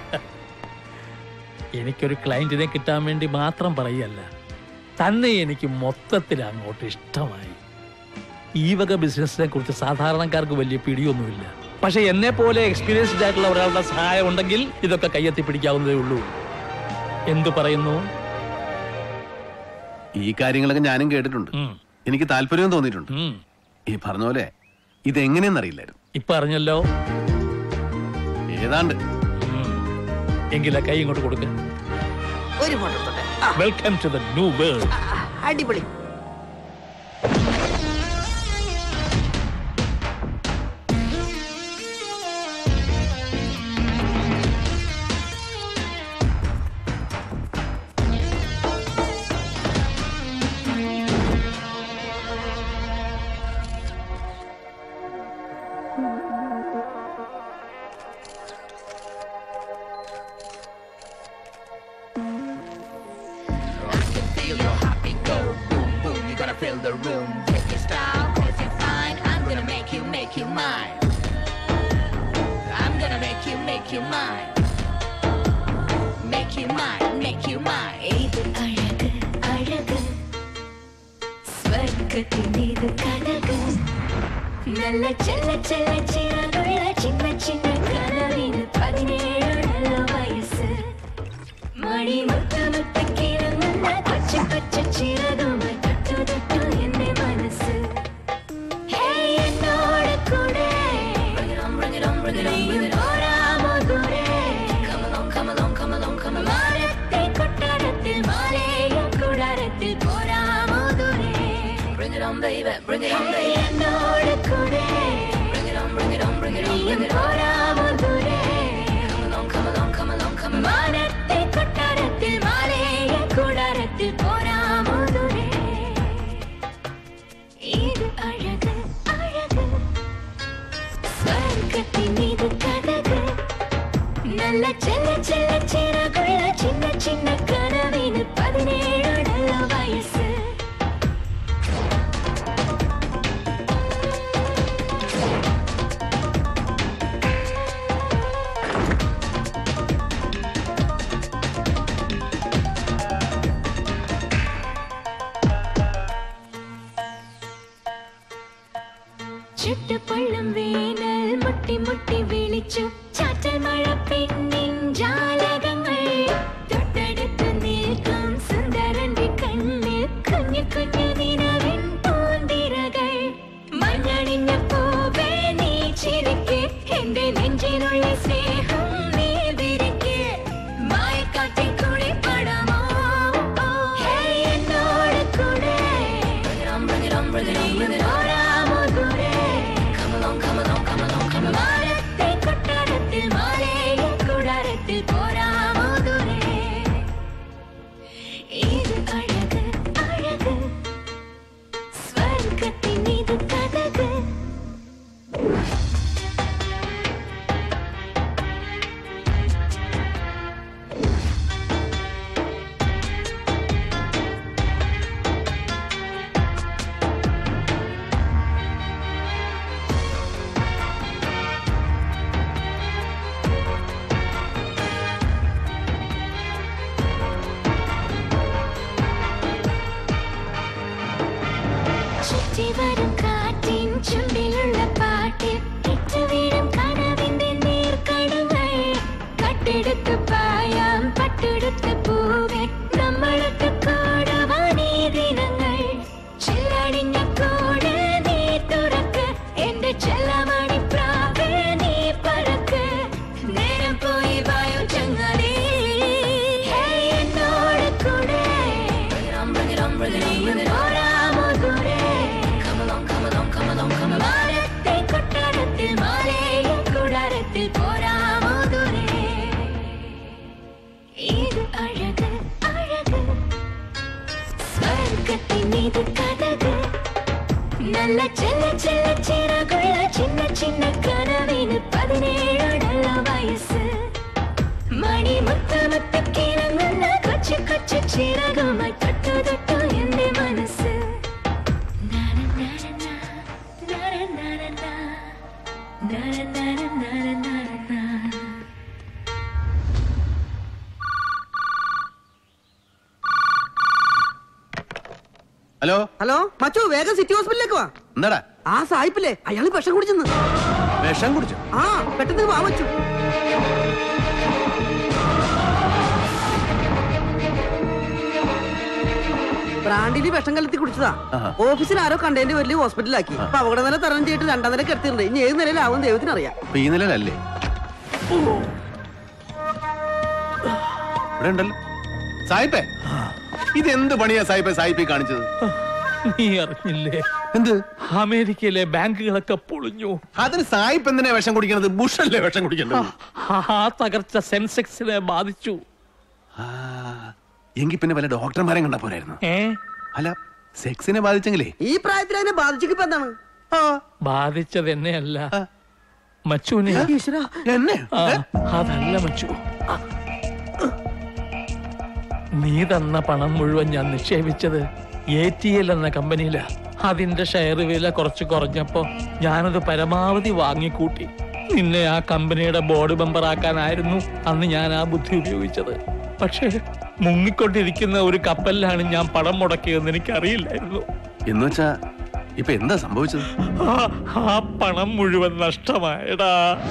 എനിക്കൊരു ക്ലയന്റിനെ കിട്ടാൻ വേണ്ടി മാത്രം പറയല്ല തന്നെ എനിക്ക് മൊത്തത്തിൽ അങ്ങോട്ട് ഇഷ്ടമായി ഈ വക ബിസിനസിനെ കുറിച്ച് സാധാരണക്കാർക്ക് വലിയ പിടിയൊന്നുമില്ല പക്ഷെ എന്നെ പോലെ എക്സ്പീരിയൻസ്ഡ് ആയിട്ടുള്ള ഒരാളുടെ സഹായം ഉണ്ടെങ്കിൽ ഇതൊക്കെ കയ്യെത്തി പിടിക്കാവുന്നതേ ഉള്ളൂ എന്തു പറയുന്നു ഈ കാര്യങ്ങളൊക്കെ ഞാനും കേട്ടിട്ടുണ്ട് എനിക്ക് താല്പര്യവും തോന്നിയിട്ടുണ്ട് ഈ പറഞ്ഞ പോലെ ഇതെങ്ങനെയെന്നറിയില്ലായിരുന്നു ഇപ്പൊ അറിഞ്ഞല്ലോ ഏതാണ്ട് എങ്കിലാ കൈ ഇങ്ങോട്ട് കൊടുക്ക ഒരു ഫോട്ടോ എടുത്തോട്ടെ welcome to the new world അടിപൊളി Feel your heartbeat go boom boom. You gotta feel the room. Take your style, cause you're fine. I'm gonna make you, make you mine. I'm gonna make you, make you mine. Make you mine, make you mine. ഇത് അഴക് അഴക് സ്വർഗത്തിനീത് കനക് നല്ല ചെല്ല ചെല്ല ചിറകുള്ള ചിന്ന ചിന്ന കനവിന് പതിനേഴുള്ള വയസ്സ് മണി മുത്ത് മുത്ത് കിറങ്ങുന്ന പച്ച പച്ച ചിറകുമായി തൊട്ടു തൊട്ടു എന്റെ മനസ്സ് ഹേ എന്നോട് കൂടെ നീയും പോരാമോ ദൂരെ മാനത്തെ കൊട്ടാരത്തിൽ മാലയും കൂടാരത്തിൽ പോരാമോ ദൂരെ എന്നോട് കൂടെ നീയും പോരാമോ ദൂരെ മാനത്തെ കൊട്ടാരത്തിൽ മാലയും കൂടാരത്തിൽ പോരാമോ ദൂരെ ഇത് അഴക് അഴക് സ്വർഗത്തിനീത് കഥക് നല്ല ചെല്ല ചെല്ല ചിറകുള്ള ചിന്ന ചിന്ന കനവിന് പതിനേഴുള്ള വയസ്സ് ചുട്ടുപൊള്ളും വേനൽ മുട്ടി മുട്ടി വിളിച്ചു ചാറ്റൽ മഴ പെണ്ണിൻ ജാലകങ്ങൾ തൊട്ടടുത്ത് നിൽക്കും സുന്ദരന്റെ കണ്ണിൽ കുഞ്ഞു കുഞ്ഞു നിലവിൻ പൂന്തിരകൾ മഞ്ഞണിഞ്ഞ പൂവേ നീ ചിരിക്ക് എന്റെ നെഞ്ചിനുള്ള സ്നേഹം നീ വിരിക്ക് മായക്കാട്ടിൽ കൂടെ പടമോ ഹേ എന്നോട് കൂടെ ഓരാമോ ദൂരെ മാനത്തെ കൊട്ടാരത്തിൽ മാലയും കൂടാരത്തിൽ പോരാമോ ചുറ്റി വരും കാറ്റിൻ ചുണ്ടിലുള്ള പാട്ടിൽ ഇറ്റു വീഴും കനവിന്റെ നീർക്കടങ്ങൾ കട്ടെടുത്ത് പായാം പട്ടെടുത്ത് പൂവെ നമ്മളൊക്കെ കൂടുവാനീ ദിനങ്ങൾ ചെല്ലടിഞ്ഞ കൂട് നീ തുറക്ക് എന്റെ ചെല്ലമണി പ്രാവ് നീ പറക്ക് നേരം പോയി വായോ ചങ്ങലേ എന്നോട് കൂടെ പോരാമോ ദൂരെ മാനത്തെ കൊട്ടാരത്തിൽ മാലയും കൂടാരത്തിൽ പോരാമോ ദൂരെ ഇത് അഴക് അഴക് സ്വർഗത്തിൻ ഇത് കഥക് നല്ല ചെല്ല ചെല്ല ചിറകുള്ള ചിന്ന ചിന്ന കനവിന് പതിനേഴോടുള്ള വയസ്സ് മണി മുത്ത മുത്ത കിറങ്ങുന്ന കൊച്ചു കൊച്ചു ചിറകുമായി തൊട്ടു തൊട്ടു എന്റെ മനസ്സ് നന നന ന, നന നന ന, നന നന നന നന ന. ഹലോ ഹലോ മച്ചു വേഗം സിറ്റി ഹോസ്പിറ്റലിലേക്ക് വാ എന്താടാ ആ സായിപ്പില്ലേ അയാള് വിഷം കുടിച്ചെന്ന് വിഷം കുടിച്ചു ആ പെട്ടെന്ന് വാ മച്ചു ബ്രാൻഡില് വിഷം കലത്തി കുടിച്ചതാ ആഹാ. ഓഫീസിൽ ആരോ കണ്ടതിന്റെ വലിയ ഹോസ്പിറ്റലാക്കി അപ്പൊ അപകട നില തരണം ചെയ്തിട്ട് രണ്ടാം നില കിടത്തിയിട്ടുണ്ട് ഇനി ഏത് നിലയിലാവും ദൈവത്തിന് അറിയാം അപ്പൊ ഈ നിലയിലല്ലേ ഇവിടെ ഉണ്ടല്ലോ സായിപ്പേ ഇത് എന്ത് പണിയാ സായിപ്പേ സായിപ്പേ കാണിച്ചത് നീ അറിഞ്ഞില്ലേ എന്ത് അമേരിക്കയിലെ ബാങ്കുകളൊക്കെ പൊളിഞ്ഞു അതിന് സായിപ്പ് എന്തിനാ വിഷം കുടിക്കണത് ബുഷല്ലേ വിഷം കുടിക്കേണ്ടത് ആ തകർച്ച സെൻസെക്സിനെ ബാധിച്ചു എങ്കിൽ പിന്നെ വല്ല ഡോക്ടർമാരെ കണ്ടാ പോരായിരുന്നു ഏ അല്ല സെക്സിനെ ബാധിച്ചെങ്കിലേ ഈ പ്രായത്തിൽ അതിനെ ബാധിച്ചിപ്പോ എന്താണ് ബാധിച്ചത് എന്നെയല്ല മച്ചുവിനെ ഈശ്വരാ. എന്നെ ആ, അതല്ല മച്ചു നീ തന്ന പണം മുഴുവൻ ഞാൻ നിക്ഷേപിച്ചത് എ ടി എൽ എന്ന കമ്പനിയിലാ അതിന്റെ ഷെയർ വില കുറച്ച് കുറഞ്ഞപ്പോ ഞാനത് പരമാവധി വാങ്ങിക്കൂട്ടി നിന്നെ ആ കമ്പനിയുടെ ബോർഡ് മെമ്പറാക്കാനായിരുന്നു അന്ന് ഞാൻ ആ ബുദ്ധി ഉപയോഗിച്ചത് പക്ഷേ മുങ്ങിക്കൊണ്ടിരിക്കുന്ന ഒരു കപ്പലിലാണ് ഞാൻ പണം മുടക്കിയതെന്ന് എനിക്കറിയില്ലായിരുന്നു എന്ന് വെച്ചാ ഇപ്പൊ എന്താ സംഭവിച്ചത് ആ- ആ പണം മുഴുവൻ നഷ്ടമായടാ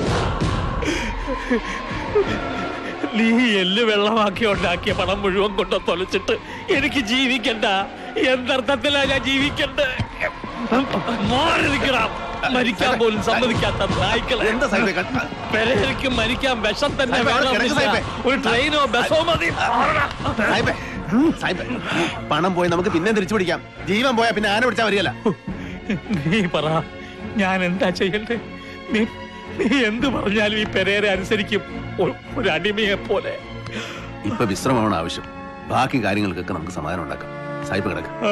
നീ എല്ല് വെള്ളമാക്കി ഉണ്ടാക്കിയ പണം മുഴുവൻ കൊണ്ട് തൊലച്ചിട്ട് എനിക്ക് ജീവിക്കണ്ട എന്തർത്ഥത്തിലാ ഞാൻ ജീവിക്കണ്ടേ മാറി നിൽക്കണം മരിക്കാൻ പോലും സമ്മതിക്കാത്ത നായ്ക്കളെ എന്താ സായിപ്പേ കണ്ട- പെരേരയ്ക്ക് മരിക്കാൻ വിഷം തന്നെ സായിപ്പേ, അവിടെ കിടക്ക് വേണമെന്നില്ല. സായിപ്പേ. ഒരു ട്രെയിനോ ബസ്സോ മതി സായിപ്പേ സായിപ്പേ പണം പോയി നമുക്ക് പിന്നെ തിരിച്ചു പിടിക്കാം ജീവൻ പോയാ പിന്നെ ആന പിടിച്ചാ വരികയല്ല നീ പറ ഞാൻ എന്താ ചെയ്യണ്ടേ നീ നീ എന്ത് പറഞ്ഞാലും ഈ പെരേരെ അനുസരിക്കും ഒ- ഒരു അടിമയെ പോലെ ഇപ്പൊ വിശ്രമമാണ് ആവശ്യം ബാക്കി കാര്യങ്ങൾക്കൊക്കെ നമുക്ക് സമാധാനം ഉണ്ടാക്കാം സായിപ്പ് കിടക്കാം ആ.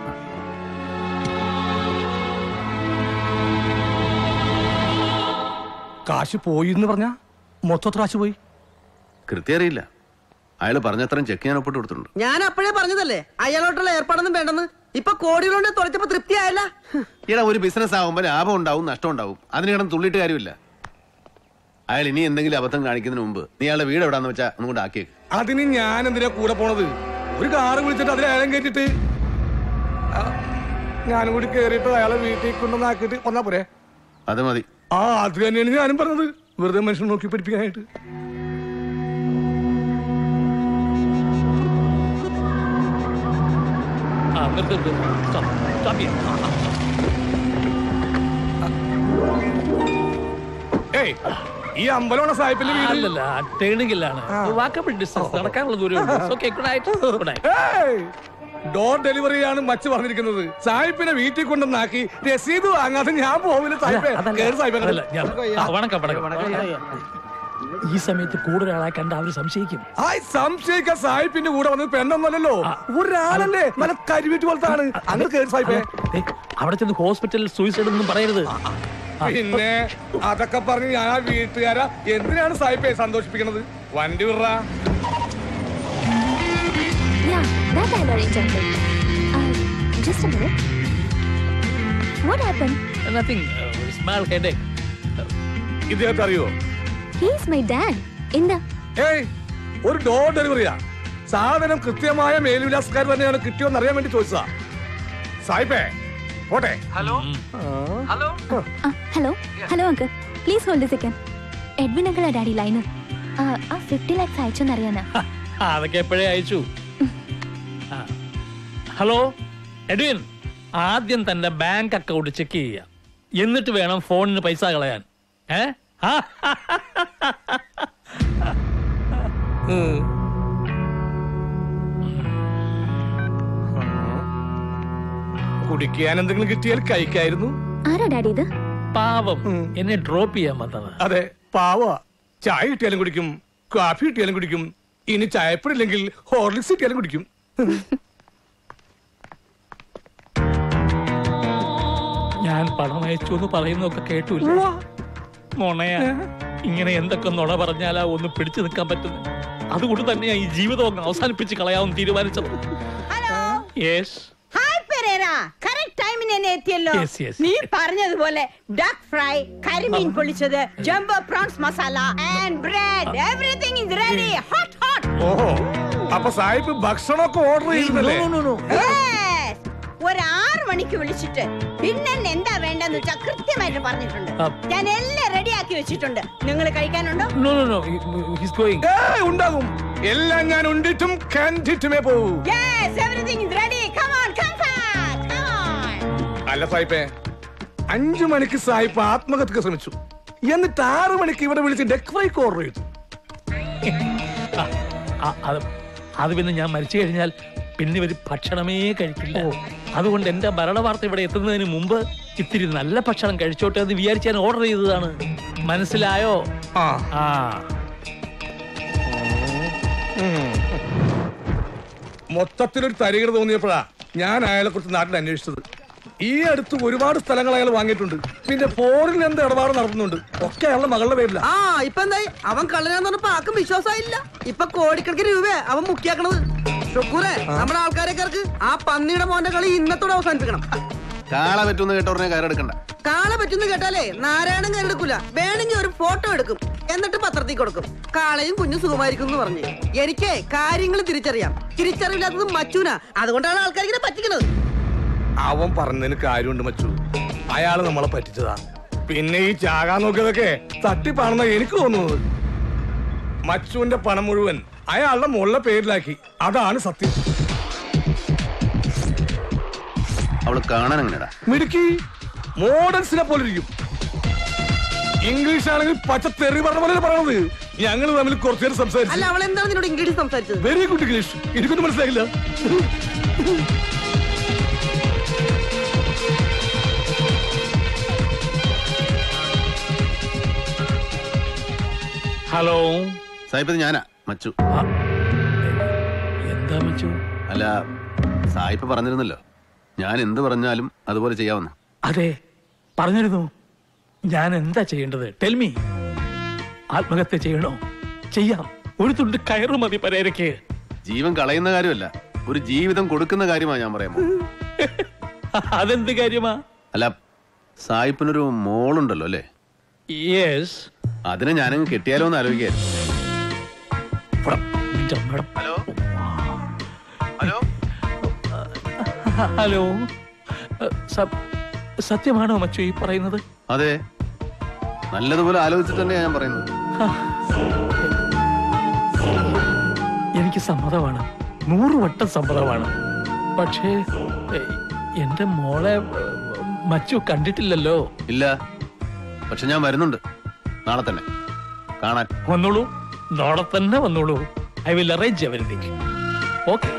കാശ് പോയി എന്ന് പറഞ്ഞ മൊത്തത്തിൽ കാശ് പോയി കൃത്യം അറിയില്ല അയാൾ പറഞ്ഞത്രയും ചെക്ക് ഞാൻ ഒപ്പിട്ട് കൊടുത്തിട്ടുണ്ട് ഞാൻ അപ്പോഴേ പറഞ്ഞതല്ലേ അയാളോട്ടുള്ള ഏർപ്പാടൊന്നും വേണ്ടെന്ന് ഇപ്പൊ കോടികളുണ്ട് തുളച്ചപ്പോ തൃപ്തിയായല്ല ഈടാ ഒരു ബിസിനസ് ആകുമ്പോൾ ലാഭം ഉണ്ടാവും നഷ്ടം ഉണ്ടാവും അതിന് കിടന്ന് തുള്ളിയിട്ട് കാര്യമില്ല അയാൾ ഇനി എന്തെങ്കിലും അബദ്ധം കാണിക്കുന്നതിന് മുമ്പ് നീ അയാളുടെ വീട് എവിടാന്ന് വെച്ചാൽ ഒന്നും കൂടെ ആക്കിയേക്ക് അതിന് ഞാൻ എന്തിനാ കൂടെ പോണത് ഒരു കാറ് വിളിച്ചിട്ട് അതിൽ അയാളെ കയറ്റിട്ട് ആ, ഞാനും കൂടി കേറിയിട്ട് അയാളെ വീട്ടിൽ കൊണ്ടുവന്നാക്കിയിട്ട് വന്നാ പോരെ അത് മതി ആ അത് തന്നെയാണ് ഞാനും പറഞ്ഞത് വെറുതെ മനുഷ്യൻ നോക്കി പഠിപ്പിക്കാനായിട്ട് ആ നിർത്ത് നിർത്ത്. Stop. Stop here. ആ, ആ. ഏയ് ഈ അമ്പലമാണ് സാഹിബിന്റെ വീട് അല്ലല്ല ടേണിംഗിലാണ് വാക്കബിൾ ഡിസ്റ്റൻസ് നടക്കാനുള്ള ദൂരം okay good night good night ഏയ്! ഡോർ ഡെലിവറിയാണ് മച്ച് പറഞ്ഞിരിക്കുന്നത് സാഹിബിനെ വീട്ടിൽ കൊണ്ടുവന്നാക്കി രസീത് വാങ്ങാതെ ഞാൻ പോവില്ല സാഹിബേ കേറ് സാഹിബേ അതല്ല ഞാൻ ആ, വണക്കം വണക്കം ഈ സമയത്ത് കൂടുതൽ ആളെ കണ്ട അവർ സംശയിക്കും ആ സംശയിക്കാൻ സാഹിബിന്റെ കൂടെ വന്നത് പെണ്ണൊന്നല്ലോ ഒരാളല്ലേ നല്ല കരിവിറ്റ് പോലത്തെ ആണ് അങ്ങനെ കേറി സാഹിബേ ഏ, അവിടെ ചെന്ന് ഹോസ്പിറ്റലിൽ സൂയിസൈഡ് ഒന്നും പറയരുത് പിന്നെ അതൊക്കെ പറഞ്ഞ് ഞാൻ ആ വീട്ടുകാരാ എന്തിനാണ് സാഹിബെ സന്തോഷിപ്പിക്കണത് വണ്ടി വിറ Yeah, that I'll arrange, uncle. Uh, just a minute. What happened? Nothing. Uh, small headache. ഇദ്ദേഹത്തെ അറിയോ He's my dad. എന്താ ഏയ് ഒരു ഡോർ ഡെലിവറിയാ സാധനം കൃത്യമായ മേൽവിലാസക്കാർ തന്നെയാണ് കിട്ടിയോന്ന് അറിയാൻ വേണ്ടി ചോദിച്ചതാ സാഹിബേ പോട്ടെ hello hello hello hello uncle please hold second Edwin അങ്കിളാ ഡാഡി ലൈനർ ആ ഫിഫ്റ്റി ലാക്സ് അയച്ചോന്നറിയാനാ ആ, അതൊക്കെ എപ്പോഴേ അയച്ചു ആ. ഹലോ എഡ്വിൻ ആദ്യം തന്റെ ബാങ്ക് അക്കൗണ്ട് ചെക്ക് ചെയ്യുക എന്നിട്ട് വേണം ഫോണിന് പൈസ കളയാൻ ഏ ആ. ഉം. കുടിക്കാൻ എന്തെങ്കിലും കിട്ടിയാൽ കഴിക്കായിരുന്നു ആരാ ഡാഡി ഇത് പാവം എന്നെ ഡ്രോപ്പ് ചെയ്യാൻ വന്നത് അതെ പാവ ചായ കിട്ടിയാലും കുടിക്കും കാഫി കിട്ടിയാലും കുടിക്കും ഇനി ചായപ്പൊടില്ലെങ്കിൽ ഹോർലിക്സ് കിട്ടിയാലും കുടിക്കും ഞാൻ പണം അയച്ചു എന്ന് പറയുന്നൊക്കെ കേട്ടില്ല നുണയാ ഇങ്ങനെ എന്തൊക്കെ നുണ പറഞ്ഞാലാ ഒന്ന് പിടിച്ചു നിൽക്കാൻ പറ്റുന്നത് അതുകൊണ്ട് തന്നെയാ ഈ ജീവിതം അങ്ങ് അവസാനിപ്പിച്ച് കളയാമെന്ന് തീരുമാനിച്ചത് യെസ് ഹായ് പെരേര കറക്റ്റ് ടൈമിന് തന്നെ എത്തിയല്ലോ Yes, yes. നീ പറഞ്ഞതുപോലെ ഡക്ക് ഫ്രൈ കരിമീൻ പൊള്ളിച്ചത് jumbo prawns masala and bread everything is ready hot hot ഓഹോ അപ്പൊ സാഹിബ് ഭക്ഷണമൊക്കെ ഓർഡർ ചെയ്യുന്നല്ലേ ഒരു ആറ് മണിക്ക് വിളിച്ചിട്ട് പിന്നെ എന്താ വേണ്ടെന്ന് വെച്ചാൽ കൃത്യമായിട്ട് പറഞ്ഞിട്ടുണ്ട് ആ. ഞാൻ എല്ലാം റെഡിയാക്കി വെച്ചിട്ടുണ്ട് നിങ്ങൾ കഴിക്കാനുണ്ടോ no no no he's going ഏയ്, ഉണ്ടാകും എല്ലാം ഞാൻ ഉണ്ടിട്ടും കണ്ടിട്ടുമേ പോകൂ yes everything is ready come on come fast come on അല്ല സായിപ്പേ അഞ്ചു മണിക്ക് സായിപ്പ് ആത്മഹത്യക്ക് ശ്രമിച്ചു എന്നിട്ട് ആറു മണിക്ക് ഇവിടെ വിളിച്ച് ഡെക്ക് ഫ്രൈക്ക് ഓർഡർ ചെയ്തു ആ, അത് അത് പിന്നെ ഞാൻ മരിച്ചു കഴിഞ്ഞാൽ പിന്നെ ഒരു ഭക്ഷണമേ കഴിക്കില്ല അതുകൊണ്ട് എന്റെ മരണ വാർത്ത ഇവിടെ എത്തുന്നതിന് മുമ്പ് ഇത്തിരി നല്ല ഭക്ഷണം കഴിച്ചോട്ടെ എന്ന് വിചാരിച്ച് ഞാൻ ഓർഡർ ചെയ്തതാണ് മനസ്സിലായോ ആ ആ മൊത്തത്തിലൊരു തരികട തോന്നിയപ്പോഴാ ഞാൻ അയാളെ കുറിച്ച് നാട്ടിൽ അന്വേഷിച്ചത് ഈ അടുത്ത് ഒരുപാട് സ്ഥലങ്ങൾ അയാൾ വാങ്ങിയിട്ടുണ്ട് പിന്നെ ഫോറിൽ എന്ത് ഇടപാട് നടത്തുന്നുണ്ട് ഒക്കെ അയാളുടെ മകളുടെ പേരില ആ ഇപ്പൊ എന്തായി അവൻ കള്ളനാന്ന് പറഞ്ഞപ്പോ ആർക്കും വിശ്വാസമായില്ല ഇപ്പൊ കോടിക്കണക്കിന് രൂപ അവൻ മുക്കിയാക്കണത് ഷുക്കൂറെ നമ്മുടെ ആൾക്കാരെക്കാർക്ക് ആ പന്നിയുടെ മോന്റെ കളി ഇന്നത്തോടെ അവസാനിപ്പിക്കണം കാള പറ്റുന്ന കേട്ടോടനെ കയറെടുക്കണ്ട കാളെ പറ്റുന്ന കേട്ടാലേ നാരായണൻ കയറെടുക്കൂല വേണമെങ്കിൽ ഒരു ഫോട്ടോ എടുക്കും എന്നിട്ട് പത്രത്തിൽ കൊടുക്കും കാളയും കുഞ്ഞും സുഖമായിരിക്കും എന്ന് പറഞ്ഞ് എനിക്ക് കാര്യങ്ങൾ തിരിച്ചറിയാം തിരിച്ചറിവില്ലാത്തത് മച്ചൂന അതുകൊണ്ടാണ് ആൾക്കാർ ഇങ്ങനെ പറ്റിക്കണത് അവൻ പറഞ്ഞതിന് കാര്യമുണ്ട് മച്ചു അയാൾ നമ്മളെ പറ്റിച്ചതാ പിന്നെ ഈ ചാകാൻ നോക്കിയതൊക്കെ തട്ടിപ്പാണെന്ന എനിക്ക് തോന്നുന്നത് മച്ചുവിന്റെ പണം മുഴുവൻ അയാളുടെ മുള്ള പേരിലാക്കി അതാണ് സത്യം അവള് കാണാൻ എങ്ങനെയാ മിടുക്കി മോഡൽസിനെ പോലെ ഇരിക്കും ഇംഗ്ലീഷ് ആണെങ്കിൽ പച്ച തെറി പറഞ്ഞ പോലെ പറയണത് ഞങ്ങൾ തമ്മിൽ കുറച്ചു നേരം അല്ല സംസാരിച്ചു അവൾ എന്താണ് നിന്നോട് ഇംഗ്ലീഷ് സംസാരിച്ചത് വെരി ഗുഡ് ഇംഗ്ലീഷ് എനിക്കൊന്നും മനസ്സിലായില്ല ഹലോ സാഹിബ് ഇത് ഞാനാ മച്ചു എന്താ മച്ചു അല്ല സായിപ്പ് പറഞ്ഞിരുന്നല്ലോ ഞാൻ എന്ത് പറഞ്ഞാലും അതുപോലെ ചെയ്യാവുന്ന അതെ പറഞ്ഞിരുന്നു ഞാൻ എന്താ ചെയ്യേണ്ടത് ടെൽമി ആത്മഹത്യ ചെയ്യണോ ചെയ്യാം ഒരു തുണ്ട് കയറു മതി പരേരയ്ക്ക് ജീവൻ കളയുന്ന കാര്യമല്ല ഒരു ജീവിതം കൊടുക്കുന്ന കാര്യമാണ് ഞാൻ പറയാമോ അതെന്ത് കാര്യമാ അല്ല സായിപ്പിനൊരു മോളുണ്ടല്ലോ അല്ലേ യെസ് അതിനെ ഞാനങ്ങ് കെട്ടിയാലോ എന്ന് ആലോചിക്കായിരുന്നു ഹലോ ഹലോ ഹലോ സത്യമാണോ മച്ചു ഈ പറയുന്നത് അതെ നല്ലതുപോലെ ആലോചിച്ചിട്ട് തന്നെയാ ഞാൻ പറയുന്നത് എനിക്ക് സമ്മതമാണ് നൂറ് വട്ടം സമ്മതമാണ് പക്ഷേ എ, എന്റെ മോളെ എ, മച്ചു കണ്ടിട്ടില്ലല്ലോ ഇല്ല പക്ഷെ ഞാൻ വരുന്നുണ്ട് നാളെ തന്നെ കാണാൻ വന്നോളൂ നാളെ തന്നെ വന്നോളൂ I will arrange everything okay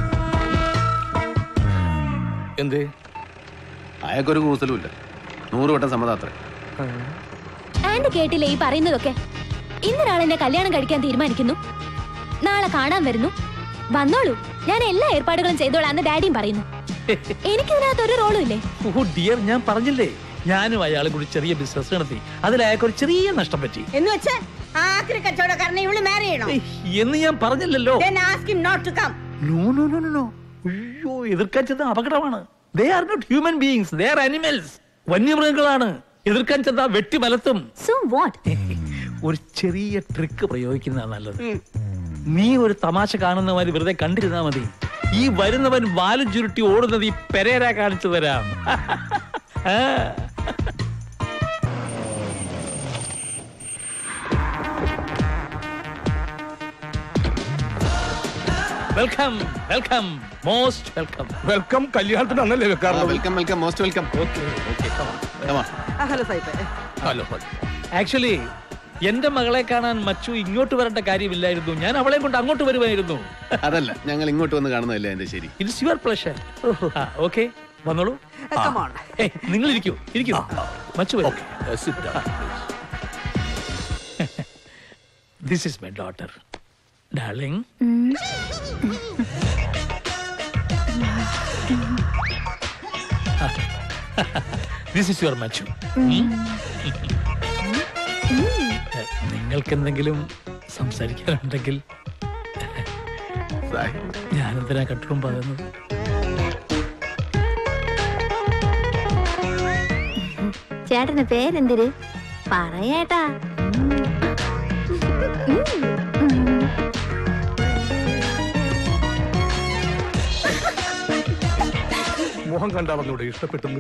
എന്തേ അയാൾക്കൊരു കൂസലും ഇല്ല നൂറ് വട്ടം സമ്മതാത്രേ ആൻഡ് കേട്ടില്ലേ ഈ പറയുന്നതൊക്കെ ഇന്നൊരാൾ എന്നെ കല്യാണം കഴിക്കാൻ തീരുമാനിക്കുന്നു നാളെ കാണാൻ വരുന്നു വന്നോളൂ ഞാൻ എല്ലാ ഏർപ്പാടുകളും ചെയ്തോളാന്ന് ഡാഡിയും പറയുന്നു എനിക്കിതിനകത്ത് ഒരു റോളും ഇല്ലേ ഓ ഡിയർ ഞാൻ പറഞ്ഞില്ലേ ഞാനും അയാളും കൂടി ചെറിയ ബിസിനസ് നടത്തി അതിൽ അയാൾക്ക് ഒരു ചെറിയ നഷ്ടം പറ്റി എന്ന് വെച്ചാ ആക്രി കച്ചവടക്കാരനെ ഇവള് മാരി ചെയ്യണോ എന്ന് ഞാൻ പറഞ്ഞില്ലല്ലോ Then ask him not to come. No no no no no അയ്യോ എതിർക്കാൻ ചെന്ന അപകടമാണ് they are not human beings they are animals വന്യമൃഗങ്ങളാണ് എതിർക്കാൻ ചെന്ന വെട്ടി മലത്തും സോ വാട്ട് ഒരു ചെറിയ ട്രിക്ക് പ്രയോഗിക്കുന്നതാണ് നല്ലത് നീ ഒരു തമാശ കാണുന്ന മാതിരി വെറുതെ കണ്ടിരുന്നാ മതി ഈ വരുന്നവൻ വാലും ചുരുട്ടി ഓടുന്നത് ഈ പെരേര കാണിച്ചു തരാം ആ. Welcome welcome most welcome welcome കല്യാണത്തിന് അന്നല്ലേ വെക്കാറുള്ളത് welcome welcome most welcome okay okay hello സായിപ്പേ ഹലോ ആക്ച്വലി എന്റെ മകളെ കാണാൻ മച്ചു ഇങ്ങോട്ട് വരേണ്ട കാര്യമില്ലായിരുന്നു ഞാൻ അവളെ കൊണ്ട് അങ്ങോട്ട് വരുമായിരുന്നു അതല്ല ഞങ്ങൾ ഇങ്ങോട്ട് വന്ന് കാണുന്നതല്ലേ എന്റെ ശരി ഇറ്റ്സ് യുവർ പ്ലഷർ ഓക്കെ വന്നോളൂ come on. ഏയ്, നിങ്ങൾ ഇരിക്കൂ ഇരിക്കൂ Machu this is my daughter darling this is your Machu നിങ്ങൾക്ക് എന്തെങ്കിലും സംസാരിക്കാനുണ്ടെങ്കിൽ ഞാനെന്തിനാ കട്ടും പറയുന്നത് ചേട്ടന്റെ പേരെന്തിര് പറയേട്ടാ മോഹം കണ്ടറിഞ്ഞൂടെ ഇഷ്ടപ്പെട്ടെന്ന്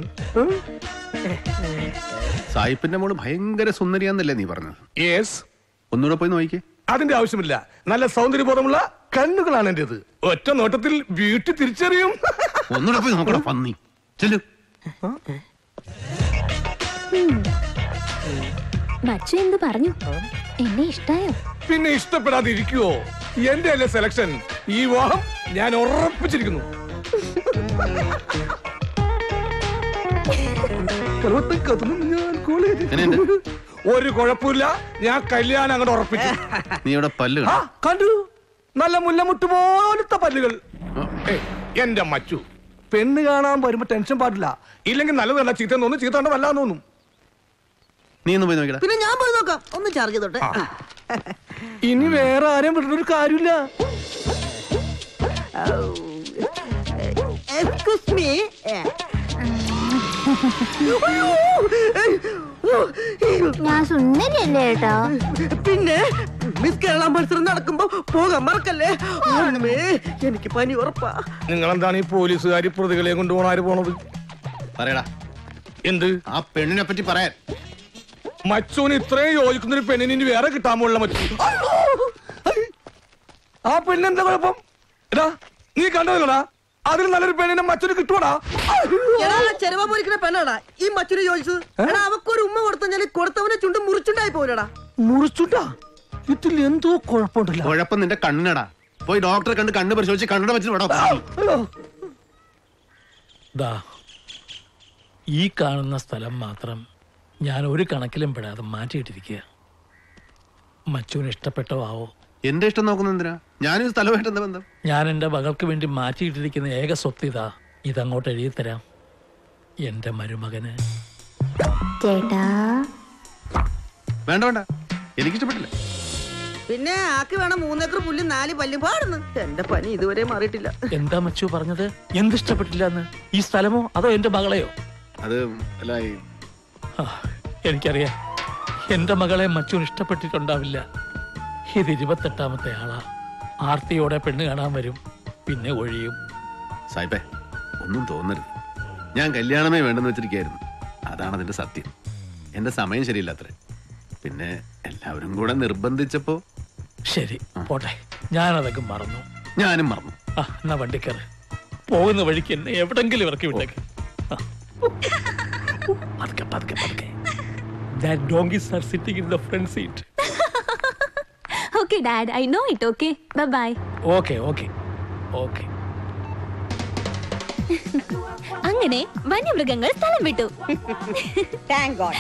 സായിപ്പിന്റെ മോള് ഭയങ്കര സുന്ദരിയാന്നല്ലേ നീ പറഞ്ഞത് യെസ് ഒന്നുകൂടെ പോയി നോക്കിക്കേ അതിന്റെ ആവശ്യമില്ല നല്ല സൗന്ദര്യബോധമുള്ള കണ്ണുകളാണ് എന്റേത് ഒറ്റ നോട്ടത്തിൽ ബ്യൂട്ടി തിരിച്ചറിയും ഒന്നുകൂടെ പോയി നോക്കണം പന്നി ചെല്ലു മച്ചു എന്ത് പറഞ്ഞു എന്നെ ഇഷ്ടായോ പിന്നെ ഇഷ്ടപ്പെടാതെ ഇരിക്കുവോ എന്റെ അല്ലേ സെലക്ഷൻ ഈ വിവാഹം ഞാൻ ഉറപ്പിച്ചിരിക്കുന്നു ഒരു കുഴപ്പമില്ല ഞാൻ കല്യാണം അങ്ങോട്ട് ഉറപ്പിച്ചു നീ ഇവിടെ പല്ല് ആ, കണ്ടോ? കണ്ടു നല്ല മുല്ലമുട്ട് പോലത്തെ പല്ലുകൾ ഏയ്, എന്റെ മച്ചു പെണ്ണ് കാണാൻ വരുമ്പോ ടെൻഷൻ പാടില്ല ഇല്ലെങ്കിൽ നല്ലതല്ല ചീത്ത തോന്നും ചീത്ത കണ്ട വല്ലാന്ന് തോന്നും നീ ഒന്ന് പോയി നോക്കിടാ പിന്നെ ഞാൻ പോയി നോക്കാം ഒന്ന് ചാർജ് ചെയ്തോട്ടെ ഇനി വേറെ ആരെയും വിടുന്ന ഒരു കാര്യമില്ല എക്സ്ക്യൂസ് മീ ഞാൻ സുന്ദരിയല്ലേ കേട്ടോ പിന്നെ മിസ് കേരള മത്സരം നടക്കുമ്പോ പോകാൻ മറക്കല്ലേ ഒന്നുമേ എനിക്ക് പനി ഉറപ്പാ നിങ്ങൾ എന്താണ് ഈ പോലീസുകാരി പ്രതികളെ കൊണ്ടുപോകണ ആര് പോണത് പറയടാ എന്ത് ആ പെണ്ണിനെ പറ്റി പറയാൻ മച്ചോന് ഇത്രയും യോജിക്കുന്ന ഒരു പെണ്ണിന് ഇനി വേറെ കിട്ടാൻ പോലുള്ള മച്ചു ആ പെണ്ണെന്താ കുഴപ്പം എടാ നീ കണ്ടതില്ലടാ അതിൽ നല്ലൊരു പെണ്ണിനെ മച്ചൊരു കിട്ടുവാടാ എടാ ചെലവ പോലിക്കുന്ന പെണ്ണാടാ ഈ മച്ചിന് ചോദിച്ചത് എടാ അവക്കൊരു ഉമ്മ കൊടുത്തഞ്ഞാൽ കൊടുത്തവനെ ചുണ്ട് മുറിച്ചുണ്ടായി പോലെടാ മുറിച്ചുട്ടാ ഇതിൽ എന്തോ കുഴപ്പമുണ്ടല്ലോ കുഴപ്പം നിന്റെ കണ്ണിനടാ പോയി ഡോക്ടറെ കണ്ട് കണ്ണ് പരിശോധിച്ച് കണ്ണട വെച്ചിട്ട് വിടാം ദാ ഈ കാണുന്ന സ്ഥലം മാത്രം ഞാൻ ഒരു കണക്കിലും പെടാതെ മാറ്റിയിട്ടിരിക്കുക മച്ചുവിന് ഇഷ്ടപ്പെട്ടോ ആവോ എന്റെ ഇഷ്ടം നോക്കുന്ന എന്തിനാ ഞാനും ഈ സ്ഥലമായിട്ട് എന്താ ബന്ധം ഞാൻ എൻ്റെ മകൾക്ക് വേണ്ടി മാറ്റിയിട്ടിരിക്കുന്ന ഏക സ്വത്ത് ഇതാ ഇതങ്ങോട്ട് എഴുതി തരാം എൻ്റെ മരുമകന് ചേട്ടാ വേണ്ട വേണ്ട എനിക്കിഷ്ടപ്പെട്ടില്ല പിന്നെ ആക്ക് വേണം മൂന്നേക്കർ പുല്ലും നാല് പല്ലും പാടുന്നു എന്റെ പനി ഇതുവരെ മാറിയിട്ടില്ല എന്താ മച്ചു പറഞ്ഞത് എന്തിഷ്ടപ്പെട്ടില്ല എന്ന് ഈ സ്ഥലമോ അതോ എൻ്റെ മകളെയോ അത് അല്ല ഈ ആ, എനിക്കറിയാം എൻ്റെ മകളെ മച്ചുവിന് ഇഷ്ടപ്പെട്ടിട്ടുണ്ടാവില്ല ഇത് ഇരുപത്തെട്ടാമത്തെ ആളാ ആർത്തിയോടെ പെണ്ണ് കാണാൻ വരും പിന്നെ ഒഴിയും സായിപ്പേ ഒന്നും തോന്നരുത് ഞാൻ കല്യാണമേ വേണ്ടെന്ന് വെച്ചിരിക്കായിരുന്നു അതാണ് അതിന്റെ സത്യം എന്റെ സമയം ശരിയില്ല അത്രേ പിന്നെ എല്ലാവരും കൂടെ നിർബന്ധിച്ചപ്പോ ശരി പോട്ടെ ഞാനതൊക്കെ മറന്നു ഞാനും മറന്നു ആ എന്നാ വണ്ടിക്കറ് പോകുന്ന വഴിക്ക് എന്നെ എവിടെങ്കിലും ഇറക്കി വിട്ടേക്ക് ആ. പതുക്കെ പതുക്കെ പതുക്കെ That donkeys are sitting in the front seat. Okay dad I know it okay bye Okay, okay, okay. അങ്ങനെ വന്യമൃഗങ്ങൾ സ്ഥലം വിട്ടു thank God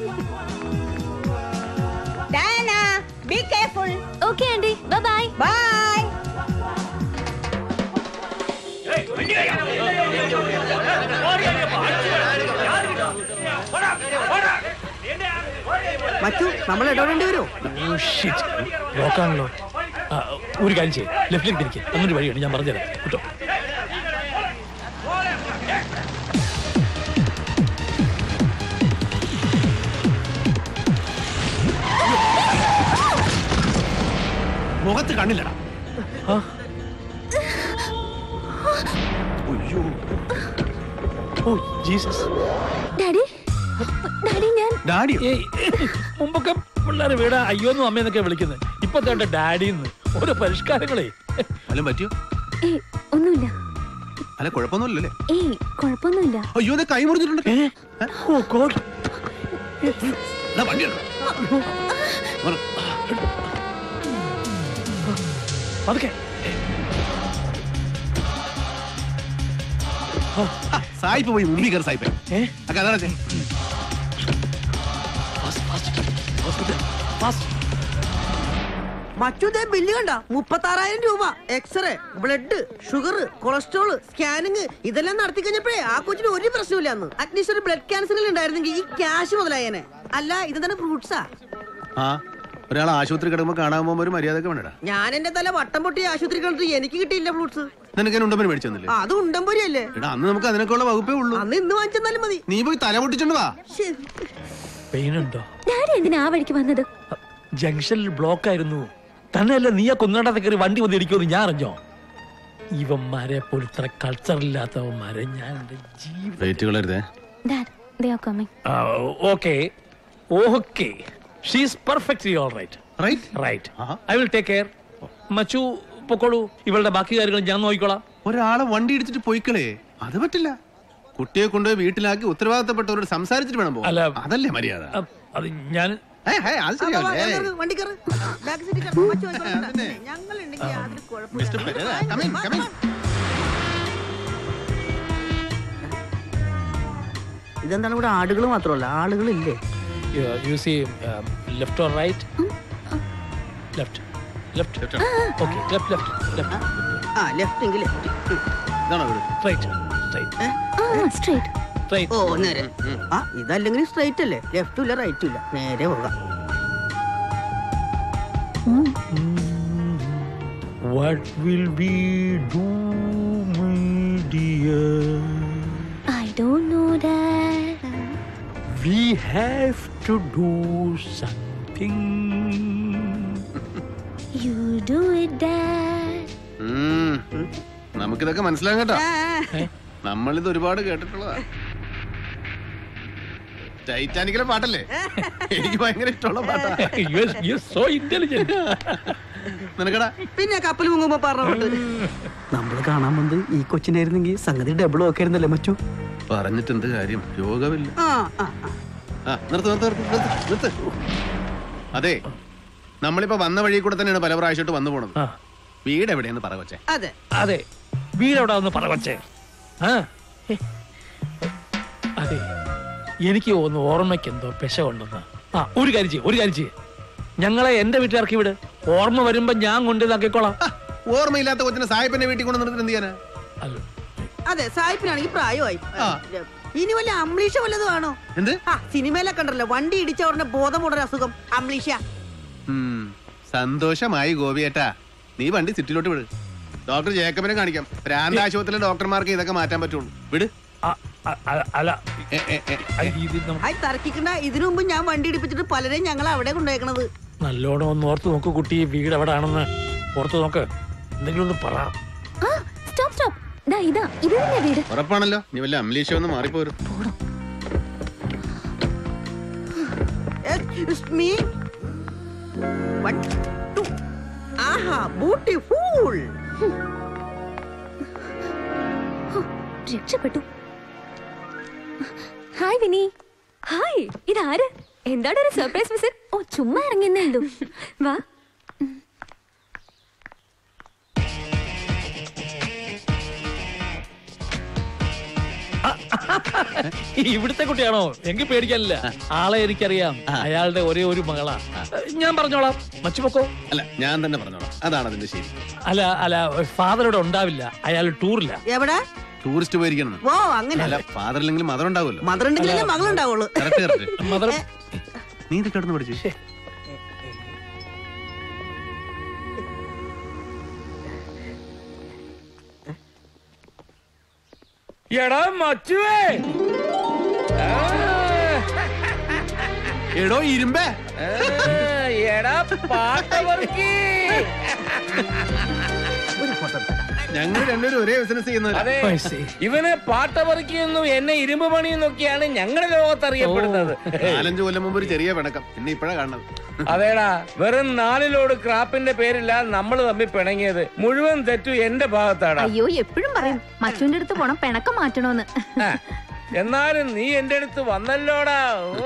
Dana be careful okay aunty bye bye മറ്റു നമ്മൾ ഇടപെടേണ്ടി വരുമോ Oh, shit. ലോക്കാണല്ലോ ആ, ഒരു കാര്യം ചെയ്യും ലെഫ്റ്റിലേക്ക് തിരിക്കുക അങ്ങനൊരു വഴിയുണ്ട് ഞാൻ പറഞ്ഞുതരാം കേട്ടോ മുഖത്ത് കണ്ണില്ലടാ ആ, ഓ ജീസസ് ഡാഡി ഡാഡി ഞാൻ ഡാഡി ഏയ് മുമ്പൊക്കെ പിള്ളേരെ വീട് അയ്യോന്നും അമ്മയെന്നൊക്കെ വിളിക്കുന്നത് ഇപ്പൊ തേണ്ട ഡാഡിന്ന് ഓരോ പരിഷ്കാരങ്ങളെ വല്ലതും പറ്റിയോ ഏയ് ഒന്നുമില്ല അല്ല കുഴപ്പമൊന്നുമില്ലല്ലേ ഏയ് കുഴപ്പമൊന്നുമില്ല അയ്യോ എന്നെ കൈ മുറിഞ്ഞിട്ടുണ്ട് ഓ ഗോഡ് എടാ, വണ്ടി എടുക്ക്. മാറ്. പതുക്കെ ആ, സായിപ്പ് പോയി മുമ്പിൽ കയറി സായിപ്പേ ആ കഥ അടച്ചേ. മറ്റേ ബില്ല് കണ്ട മുപ്പത്തി ആറായിരം രൂപ X-ray blood sugar cholesterol scanning ഇതെല്ലാം നടത്തി കഴിഞ്ഞപ്പോഴേ ആ കൊച്ചിന് ഒരു പ്രശ്നമില്ല അന്ന് അറ്റ്ലീസ്റ്റ് ഒരു ബ്ലഡ് ക്യാൻസറിൽ ഉണ്ടായിരുന്നെങ്കിൽ ഈ ക്യാഷ് മുതലായനെ അല്ല ഇത് തന്നെ ഫ്രൂട്ട്സാ ആ ഒരാൾ ആശുപത്രി കിടക്കുമ്പോ കാണാൻ പോകുമ്പോ ഒരു മര്യാദക്ക് വേണ്ടടാ ഞാൻ എന്റെ തല വട്ടം പൊട്ടി ആശുപത്രി കളിട്ട് എനിക്ക് കിട്ടിയില്ല ഫ്രൂട്ട്സ് നിനക്ക് ഞാൻ ഉണ്ടമ്പന് മേടിച്ചു തന്നില്ലേ അത് ഉണ്ടംപൊരിയല്ലേ എടാ അന്ന് നമുക്ക് അതിനൊക്കെയുള്ള വകുപ്പേ ഉള്ളൂ അന്ന് ഇന്ന് വാങ്ങിച്ചെന്നാലും മതി നീ പോയി തല പൊട്ടിച്ചോണ്ട് വാ പെയിൻ ഉണ്ടോ ഡാഡി എന്തിനാ ആ വഴിക്ക് വന്നത് ജംഗ്ഷനിൽ ബ്ലോക്ക് ആയിരുന്നു തന്നെയല്ല നീ ആ കുന്നണ്ടാത്ത കയറി വണ്ടി വന്ന് ഇടിക്കുമെന്ന് ഞാൻ അറിഞ്ഞോ ഇവന്മാരെ പോലെ ഇത്ര കൾച്ചറില്ലാത്തവന്മാരെ ഞാൻ എന്റെ ജീവിതം വെയിറ്റ് കളരുതേ dad they are coming okay okay she's perfectly all right right right I will take care Machu പൊക്കോളൂ ഇവളുടെ ബാക്കി കാര്യങ്ങൾ ഞാൻ നോക്കിക്കോളാം ഒരാളെ വണ്ടി ഇടിച്ചിട്ട് പോയിക്കളേ അത് പറ്റില്ല കുട്ടിയെ കൊണ്ടുപോയി വീട്ടിലാക്കി ഉത്തരവാദിത്തപ്പെട്ടവരോട് സംസാരിച്ചിട്ട് വേണം പോകാൻ. അല്ല, അതല്ലേ മര്യാദ അത് ഞാൻ ഏ, ഏ, അത് ശരിയാവില്ലേ? വണ്ടി കയറ് ബാക്ക് സീറ്റിൽ കയറ്. മച്ചു ആയിക്കോട്ടെ. ഞങ്ങളുണ്ടെങ്കിൽ യാതൊരു mister Pereira, come in, come in. ഇതെന്താണ് ഇവിടെ ആടുകൾ മാത്രമല്ല ആളുകളില്ലേ you see left or right left left okay left left left ആ ലെഫ്റ്റ് എങ്കിൽ ലെഫ്റ്റ് ഇതാണോ വീട് റൈറ്റ് റൈറ്റ് ആ സ്ട്രേറ്റ് റൈറ്റ് ഓ നേരെ ആ ഇതല്ലെങ്കിൽ സ്ട്രൈറ്റ് അല്ലേ ലെഫ്റ്റും ഇല്ല റൈറ്റും ഇല്ല നേരെ പോകാം What will we do, my dear? I don't know dad We have to do something. You do it dad ഉം. നമുക്കിതൊക്കെ മനസ്സിലാകും കേട്ടോ നമ്മളിത് ഒരുപാട് കേട്ടിട്ടുള്ളതാ ടൈറ്റാനിക്കിലെ പാട്ടല്ലേ എനിക്ക് ഭയങ്കര ഇഷ്ടമുള്ള പാട്ടാ Yes, yes, so intelligent. നിനക്കടാ പിന്നെ കപ്പൽ മുങ്ങുമ്പോ പറഞ്ഞോട്ട് നമ്മൾ കാണാൻ വന്നത് ഈ കൊച്ചിനായിരുന്നെങ്കിൽ സംഗതി ഡബിൾ ഒക്കെ ആയിരുന്നല്ലേ മച്ചു പറഞ്ഞിട്ട് എന്ത് കാര്യം യോഗമില്ല ആ ആ ആ. ആ നിർത്ത് നിർത്ത് നിർത്ത് നിർത്ത് നിർത്ത് അതെ നമ്മളിപ്പോ വന്ന വഴി കൂടെ തന്നെയാണ് പല പ്രാവശ്യമായിട്ട് വന്നു പോണത് വീട് എവിടെയെന്ന് പറ കൊച്ചേ അതെ അതെ വീട് എവിടെ ഒന്ന് പറ കൊച്ചേ ആ ഹേ. അതെ എനിക്ക് ഒന്ന് ഓർമ്മയ്ക്ക് എന്തോ പെശ കൊണ്ടെന്ന് ആ ഒരു കാര്യം ചെയ്യ് ഒരു കാര്യം ചെയ്യ് ഞങ്ങളെ എന്റെ വീട്ടിലിറക്കി വിട് ഓർമ്മ വരുമ്പോ ഞാൻ കൊണ്ടുവന്നാക്കിക്കോളാം ഓർമ്മയില്ലാത്ത കൊച്ചിനെ സാഹിബിന്റെ വീട്ടിൽ കൊണ്ട് നിർത്തിട്ട് എന്ത് ചെയ്യാനാ അല്ല അതെ സായിപ്പിനാണെങ്കിൽ പ്രായമായി ഇനി വല്ല അംലീഷ വല്ലതും ആണോ എന്ത് ആ സിനിമയിലൊക്കെ ഉണ്ടല്ലോ വണ്ടി ഇടിച്ച ഉടനെ ബോധമുടൊരു അസുഖം അംലീഷ ഉം, സന്തോഷമായി ഗോപിയേട്ടാ നീ വണ്ടി സിറ്റിലോട്ട് വിട് ഡോക്ടർ ജേക്കബിനെ കാണിക്കാം പ്രാന്ത ആശുപത്രിയിലെ ഡോക്ടർമാർക്ക് ഇതൊക്കെ മാറ്റാൻ പറ്റുള്ളൂ വിട് അല്ല എ, എ, എ, എ. ഹായ് തർക്കിക്കണ്ട ഇതിനു മുമ്പ് ഞാൻ വണ്ടി ഇടിപ്പിച്ചിട്ട് പലരെയും ഞങ്ങൾ അവിടെ കൊണ്ടുപോയേക്കണത് നല്ലോണം ഒന്ന് ഓർത്ത് നോക്ക് കുട്ടി വീട് എവിടാണെന്ന് ഓർത്ത് നോക്ക് എന്തെങ്കിലും ഒന്ന് പറ ആ സ്റ്റോപ്പ് സ്റ്റോപ്പ് ദാ ഇതാ ഇത് തന്നെ വീട് ഉറപ്പാണല്ലോ നീ വല്ല അംലീഷ ഒന്ന് മാറിപ്പോരും Excuse me. One, two. ആഹാ ബ്യൂട്ടിഫുൾ രക്ഷപ്പെട്ടു ഹായ് വിനി ഹായ് ഇതാര് എന്താണ് ഒരു സർപ്രൈസ് വിസിറ്റ് ഓ ചുമ്മാ ഇറങ്ങിയെന്നേ ഉള്ളൂ വാ ഇവിടുത്തെ കുട്ടിയാണോ എങ്കിൽ പേടിക്കാനില്ല ആളെ എനിക്കറിയാം അയാളുടെ ഒരേ ഒരു മകളാ ഞാൻ പറഞ്ഞോളാം മച്ചുപൊക്കോ അല്ല ഞാൻ തന്നെ പറഞ്ഞോളാം അതാണ് അതിന്റെ ശരി അല്ല അല്ല ഫാദർ ഇവിടെ ഉണ്ടാവില്ല അയാൾ ടൂറില്ല എവിടെ ടൂറിസ്റ്റ് പോയിരിക്കണം ഓ അങ്ങനെ അല്ല ഫാദർ ഇല്ലെങ്കിലും മദർ ഉണ്ടാവുമല്ലോ മദർ ഉണ്ടെങ്കിലല്ലേ മകളുണ്ടാവുള്ളൂ കറക്റ്റ് കറക്റ്റ് മദർ നീ ഇത് കിടന്ന് പഠിച്ചു എടാ മച്ചുവേ എടോ ഇരുമ്പേ എടാ പാട്ടവർക്കി ഒരു ഫോട്ടോ ഞങ്ങൾ രണ്ടുപേരും ഒരേ ബിസിനസ് അതെ ചെയ്യുന്നത് ഇവന് പാട്ട പറിക്കുന്നു എന്നെ ഇരുമ്പ് പണിയെന്നൊക്കെയാണ് ഞങ്ങളുടെ ലോകത്ത് അറിയപ്പെടുന്നത് നാലഞ്ച് കൊല്ലം മുമ്പ് ഒരു ചെറിയ പിണക്കം പിന്നെ ഇപ്പഴാ കാണുന്നത് അതേടാ വെറും നാലിലോട് ക്രാപ്പിന്റെ പേരില്ല നമ്മൾ തമ്മിൽ പിണങ്ങിയത് മുഴുവൻ തെറ്റു എന്റെ ഭാഗത്താടാ അയ്യോ എപ്പോഴും പറയും മച്ചുവിന്റെ അടുത്ത് പോണം പിണക്കം മാറ്റണോന്ന് ആ, എന്നാലും നീ എന്റെ അടുത്ത് വന്നല്ലോടാ ഓ.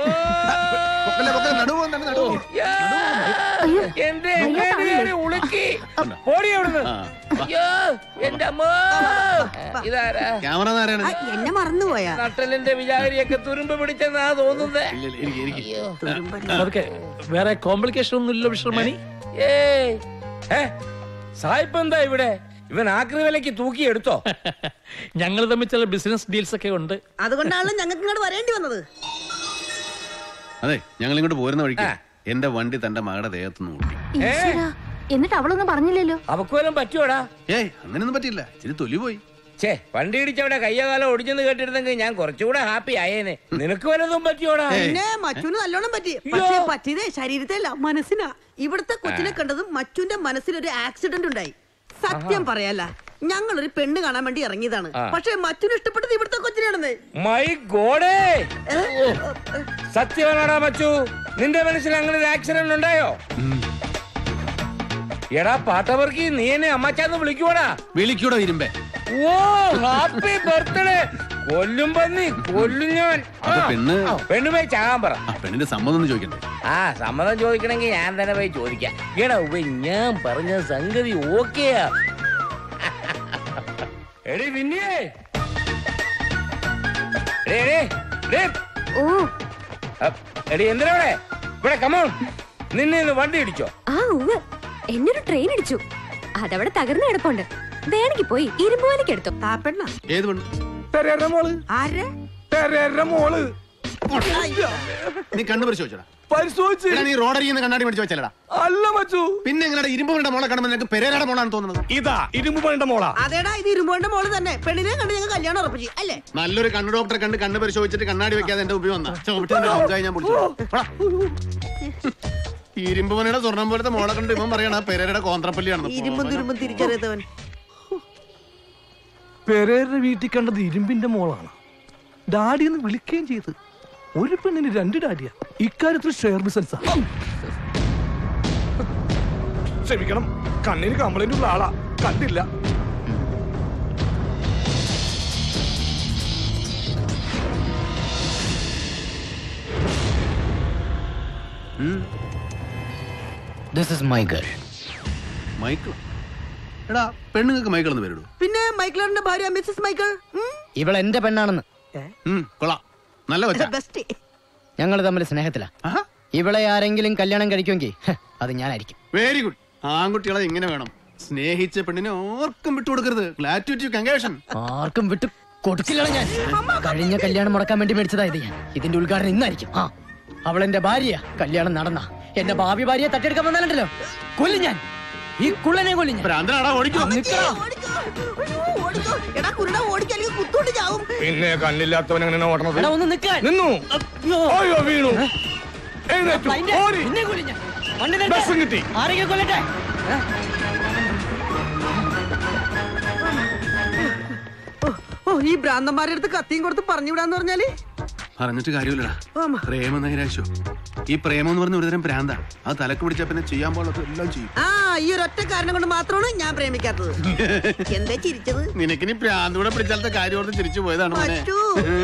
യാ, എന്റെ എങ്ങനെയാണ് ഉളുക്കി ഓടി അവിടുന്ന് അയ്യോ എന്റെ അമ്മ ഇതാരാ ക്യാമറ ആ, എന്നെ മറന്നുപോയാ നട്ടലിന്റെ വിചാരിയൊക്കെ തുരുമ്പ് പിടിച്ചെന്നാ തോന്നുന്നത് അതൊക്കെ വേറെ കോംപ്ലിക്കേഷൻ ഒന്നുമില്ല വിശ്രമണി ഏയ് ഏ, സായിപ്പ് എന്താ ഇവിടെ ഇവൻ ആക്രി വിലക്ക് തൂക്കി എടുത്തോ ഞങ്ങൾ തമ്മിൽ ചില ബിസിനസ് ഡീൽസ് ഒക്കെ ഉണ്ട് അതുകൊണ്ടാണല്ലോ ഞങ്ങൾക്ക് ഇങ്ങോട്ട് വരേണ്ടി വന്നത് അതെ ഞങ്ങൾ ഇങ്ങോട്ട് പോരുന്ന വഴിക്ക് എന്റെ വണ്ടി തന്റെ മകളുടെ ദേഹത്തുനിന്ന് കൂട്ടി ഈശ്വരാ, എന്നിട്ട് അവളൊന്നും പറഞ്ഞില്ലല്ലോ അവക്ക് വല്ലതും പറ്റുവാടാ ഏയ് അങ്ങനെയൊന്നും പറ്റിയില്ല ഇച്ചിരി തൊലി പോയി ഛേ വണ്ടി ഇടിച്ചവിടെ കയ്യകാലം ഒടിഞ്ഞെന്ന് കേട്ടിരുന്നെങ്കിൽ ഞാൻ കുറച്ചുകൂടെ ഹാപ്പി ആയേനെ നിനക്ക് വല്ലതും പറ്റിയോടാ പിന്നെ മച്ചുന് നല്ലോണം പറ്റി പക്ഷേ പറ്റിയതേ ശരീരത്തിലല്ല മനസ്സിനാ ഇവിടുത്തെ കൊച്ചിനെ കണ്ടതും മച്ചുന്റെ മനസ്സിലൊരു ആക്സിഡന്റ് ഉണ്ടായി സത്യം പറയാല ഞങ്ങൾ ഒരു പെണ്ണ് കാണാൻ വേണ്ടി ഇറങ്ങിയതാണ് ആ. പക്ഷെ മച്ചുന് ഇഷ്ടപ്പെട്ടത് ഇവിടുത്തെ കൊച്ചിനെയാണെന്ന് മൈ ഗോഡേ സത്യമാണോടാ മച്ചു നിന്റെ മനസ്സിൽ അങ്ങനെ ഒരു ആക്സിഡന്റ് ഉണ്ടായോ എടാ പാട്ടവർക്ക് നീ എന്നെ അമ്മച്ചാന്ന് വിളിക്കുവാടാ വിളിക്കൂടെ ഇരുമ്പേ ഓ ഹാപ്പി ബർത്ത്ഡേ കൊല്ലും പന്നി കൊല്ലും ഞാൻ അപ്പൊ പെണ്ണ് പെണ്ണ് പോയി ചാകാൻ പറ ആ പെണ്ണിന്റെ സമ്മതം ഒന്ന് ചോദിക്കണ്ടേ ആ സമ്മതം ചോദിക്കണമെങ്കിൽ ഞാൻ തന്നെ പോയി ചോദിക്കാം എടാ ഉവ്വ, ഞാൻ പറഞ്ഞ സംഗതി ഓക്കെയാ എടി പിന്നെ ഓ എടി എന്തിനാ ഇവിടെ ഇവിടെ കമോൺ നിന്നെ ഇന്ന് വണ്ടി ഇടിച്ചോ ആ ഉവ് എന്നൊരു ട്രെയിൻ അടിച്ചു അതവിടെ തകർന്നു കിടപ്പുണ്ട് വേണമെങ്കിൽ പോയി ഇരുമ്പുവാലിക്ക് എടുത്തു താപ്പെണ്ണ ഏത് പെണ്ണ് പെരേര മോള് ആരെ പെരേര മോള് നീ കണ്ണു പരിശോധിച്ചോടാ പരിശോധിച്ച് എടാ, നീ റോഡരിയുന്ന കണ്ണാടി മേടിച്ച് വെച്ചല്ലടാ അല്ല മച്ചു പിന്നെ എങ്ങനെ ഇരുമ്പ് വേണ്ട മോളെ കാണുമ്പോൾ നിനക്ക് പെരേരയുടെ മോളാണ് തോന്നുന്നത് ഇതാ ഇരുമ്പ് പണിയുടെ മോളാ അതേടാ ഇത് ഇരുമ്പോന്റെ മോള് തന്നെ പെണ്ണിനെ കണ്ട് ഞങ്ങൾ കല്യാണം ഉറപ്പിച്ചു അല്ലേ നല്ലൊരു കണ്ണു ഡോക്ടറെ കണ്ട് കണ്ണ് പരിശോധിച്ചിട്ട് കണ്ണാടി വെക്കാതെ എന്റെ ഉപയോഗം വന്ന ചവിട്ടിന്റെ പഞ്ചായി ഞാൻ പിടിച്ചു ഇരുമ്പ് പണിയുടെ സ്വർണം പോലത്തെ മോളെ കണ്ട് ഇവൻ പറയണ പെരേരയുടെ കോന്ത്രപ്പള്ളിയാണ് ഇരുമ്പും തുരുമ്പും തിരിച്ചറിയാത്തവൻ പെരേരുടെ വീട്ടിൽ കണ്ടത് ഇരുമ്പിന്റെ മോളാണ് ഡാഡി എന്ന് വിളിക്കുകയും ചെയ്ത് ഒരു പെണ്ണിന് രണ്ട് ഡാഡിയാ ഇക്കാര്യത്തിൽ ഷെയർ ബിസിനസ് ക്ഷമിക്കണം കണ്ണിന് കംപ്ലൈന്റ് ഉള്ള ആളാ കണ്ടില്ല this is my girl Michael എടാ പെണ്ണുങ്ങൾക്ക് മൈക്കിൾ എന്ന് പേരിടൂ പിന്നെ മൈക്കിളിന്റെ ഭാര്യ മിസ്സസ് മൈക്കിൾ ഇവൾ എന്റെ പെണ്ണാണെന്ന് കൊള്ളാം നല്ല കൊച്ചാ ബെസ്റ്റ് ഞങ്ങൾ തമ്മിൽ സ്നേഹത്തിലാ ഇവളെ ആരെങ്കിലും കല്യാണം കഴിക്കുമെങ്കിൽ ഹ്, അത് ഞാനായിരിക്കും വെരി ഗുഡ് ആൺകുട്ടികളെ ഇങ്ങനെ വേണം സ്നേഹിച്ച പെണ്ണിനെ ഓർക്കും വിട്ടുകൊടുക്കരുത് ഗ്ലാറ്റുവിറ്റി കങ്കേഷൻ ആർക്കും വിട്ട് കൊടുക്കില്ല ഞാൻ കഴിഞ്ഞ കല്യാണം മുടക്കാൻ വേണ്ടി മേടിച്ചതായത് ഞാൻ ഇതിന്റെ ഉദ്ഘാടനം ഇന്നായിരിക്കും ആ അവളെന്റെ ഭാര്യ കല്യാണം നടന്ന എന്റെ ഭാവി ഭാര്യയെ തട്ടിയെടുക്കാൻ വന്നാലുണ്ടല്ലോ കൊല്ലും ഞാൻ ഈ കുള്ളനെ കൊല്ലും ഞാൻ ഭ്രാന്തനാടാ ഓടിക്കോ നിക്കടാ. എടാ കുരുട ഓടിക്കല്ലെങ്കിൽ കുത്തോണ്ട് ചാവും പിന്നെ കണ്ണില്ലാത്തവൻ എങ്ങനെ ഓടണത് എടാ, ഒന്ന് നിൽക്കാൻ നിന്നു അയ്യോ വീണു എഴുന്നേറ്റു ഫ്ലൈറ്റ് ഓടി നിന്നെ കൊല്ലും ഞാൻ വണ്ടി നിർത്ത്. ബസ്സും കിട്ടി ആരെങ്കിലും കൊല്ലട്ടെ ഓ ഈ ഭ്രാന്തന്മാരുടെ അടുത്ത് കത്തിയും കൊടുത്ത് പറഞ്ഞു വിടാന്ന് പറഞ്ഞാല് പറഞ്ഞിട്ട് കാര്യമില്ലടാ പ്രേമ നൈരാശ്യോ ഈ പ്രേമം എന്ന് പറഞ്ഞ ഒരുതരം പ്രാന്ത അത് തലക്ക് പിടിച്ചാ പിന്നെ ചെയ്യാൻ പാടുള്ളത് എല്ലാം ചെയ്യും ആ ഈ ഒരൊറ്റ കാരണം കൊണ്ട് മാത്രമാണ് ഞാൻ പ്രേമിക്കാത്തത് എന്താ ചിരിച്ചത് നിനക്കിനി പ്രാന്ത് കൂടെ പിടിച്ചാലത്തെ കാര്യം ഓർത്ത് തിരിച്ചു പോയതാണ് മോനെ മറ്റു.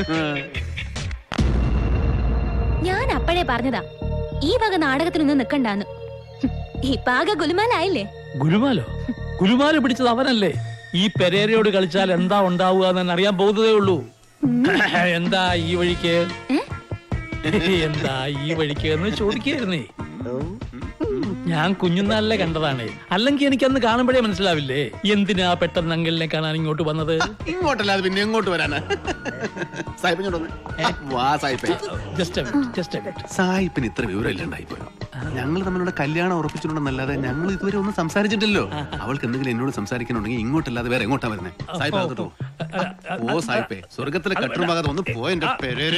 ഞാൻ അപ്പഴേ പറഞ്ഞതാ ഈ വക നാടകത്തിനൊന്നും നിക്കണ്ടാന്ന് ഹും, ഇപ്പൊ ആകെ ഗുലുമാലായില്ലേ ഗുലുമാലോ ഗുലുമാല പിടിച്ചത് അവനല്ലേ ഈ പെരേരയോട് കളിച്ചാൽ എന്താ ഉണ്ടാവുക എന്ന് അറിയാൻ പോകുന്നതേ ഉള്ളൂ എന്താ ഈ വഴിക്ക് എന്താ ഈ വഴിക്ക് എന്ന് ചോദിക്കായിരുന്നേ ഞാൻ കുഞ്ഞുനാളിലെ കണ്ടതാണ് അല്ലെങ്കിൽ എനിക്ക് അന്ന് കാണുമ്പോഴേ മനസ്സിലാവില്ലേ എന്തിനാ പെട്ടെന്ന് അങ്കിളിനെ കാണാൻ ഇങ്ങോട്ട് വന്നത് ഇങ്ങോട്ടല്ലാതെ പിന്നെ എങ്ങോട്ട് വരാനാ സായിപ്പ് ഇങ്ങോട്ട് വന്നേ. വാ സായിപ്പേ ജസ്റ്റ് ജസ്റ്റ് സായിപ്പിന് ഇത്ര വിവരം ഇല്ലാണ്ടായിപ്പോയോ ഞങ്ങൾ തമ്മിലുള്ള കല്യാണം ഉറപ്പിച്ചിട്ടുണ്ടെന്നല്ലാതെ ഞങ്ങൾ ഇതുവരെ ഒന്നും സംസാരിച്ചിട്ടില്ലല്ലോ അവൾക്ക് എന്തെങ്കിലും എന്നോട് സംസാരിക്കണമെങ്കിൽ ഇങ്ങോട്ടല്ലാതെ വേറെ എങ്ങോട്ടാ വരുന്നത് സായിപ്പ് അകത്തോട്ട് പോ. ഓ സായിപ്പേ സ്വർഗത്തിലെ കട്ടും ഭാഗത്ത് ഒന്ന് പോ എന്റെ പെരേരെ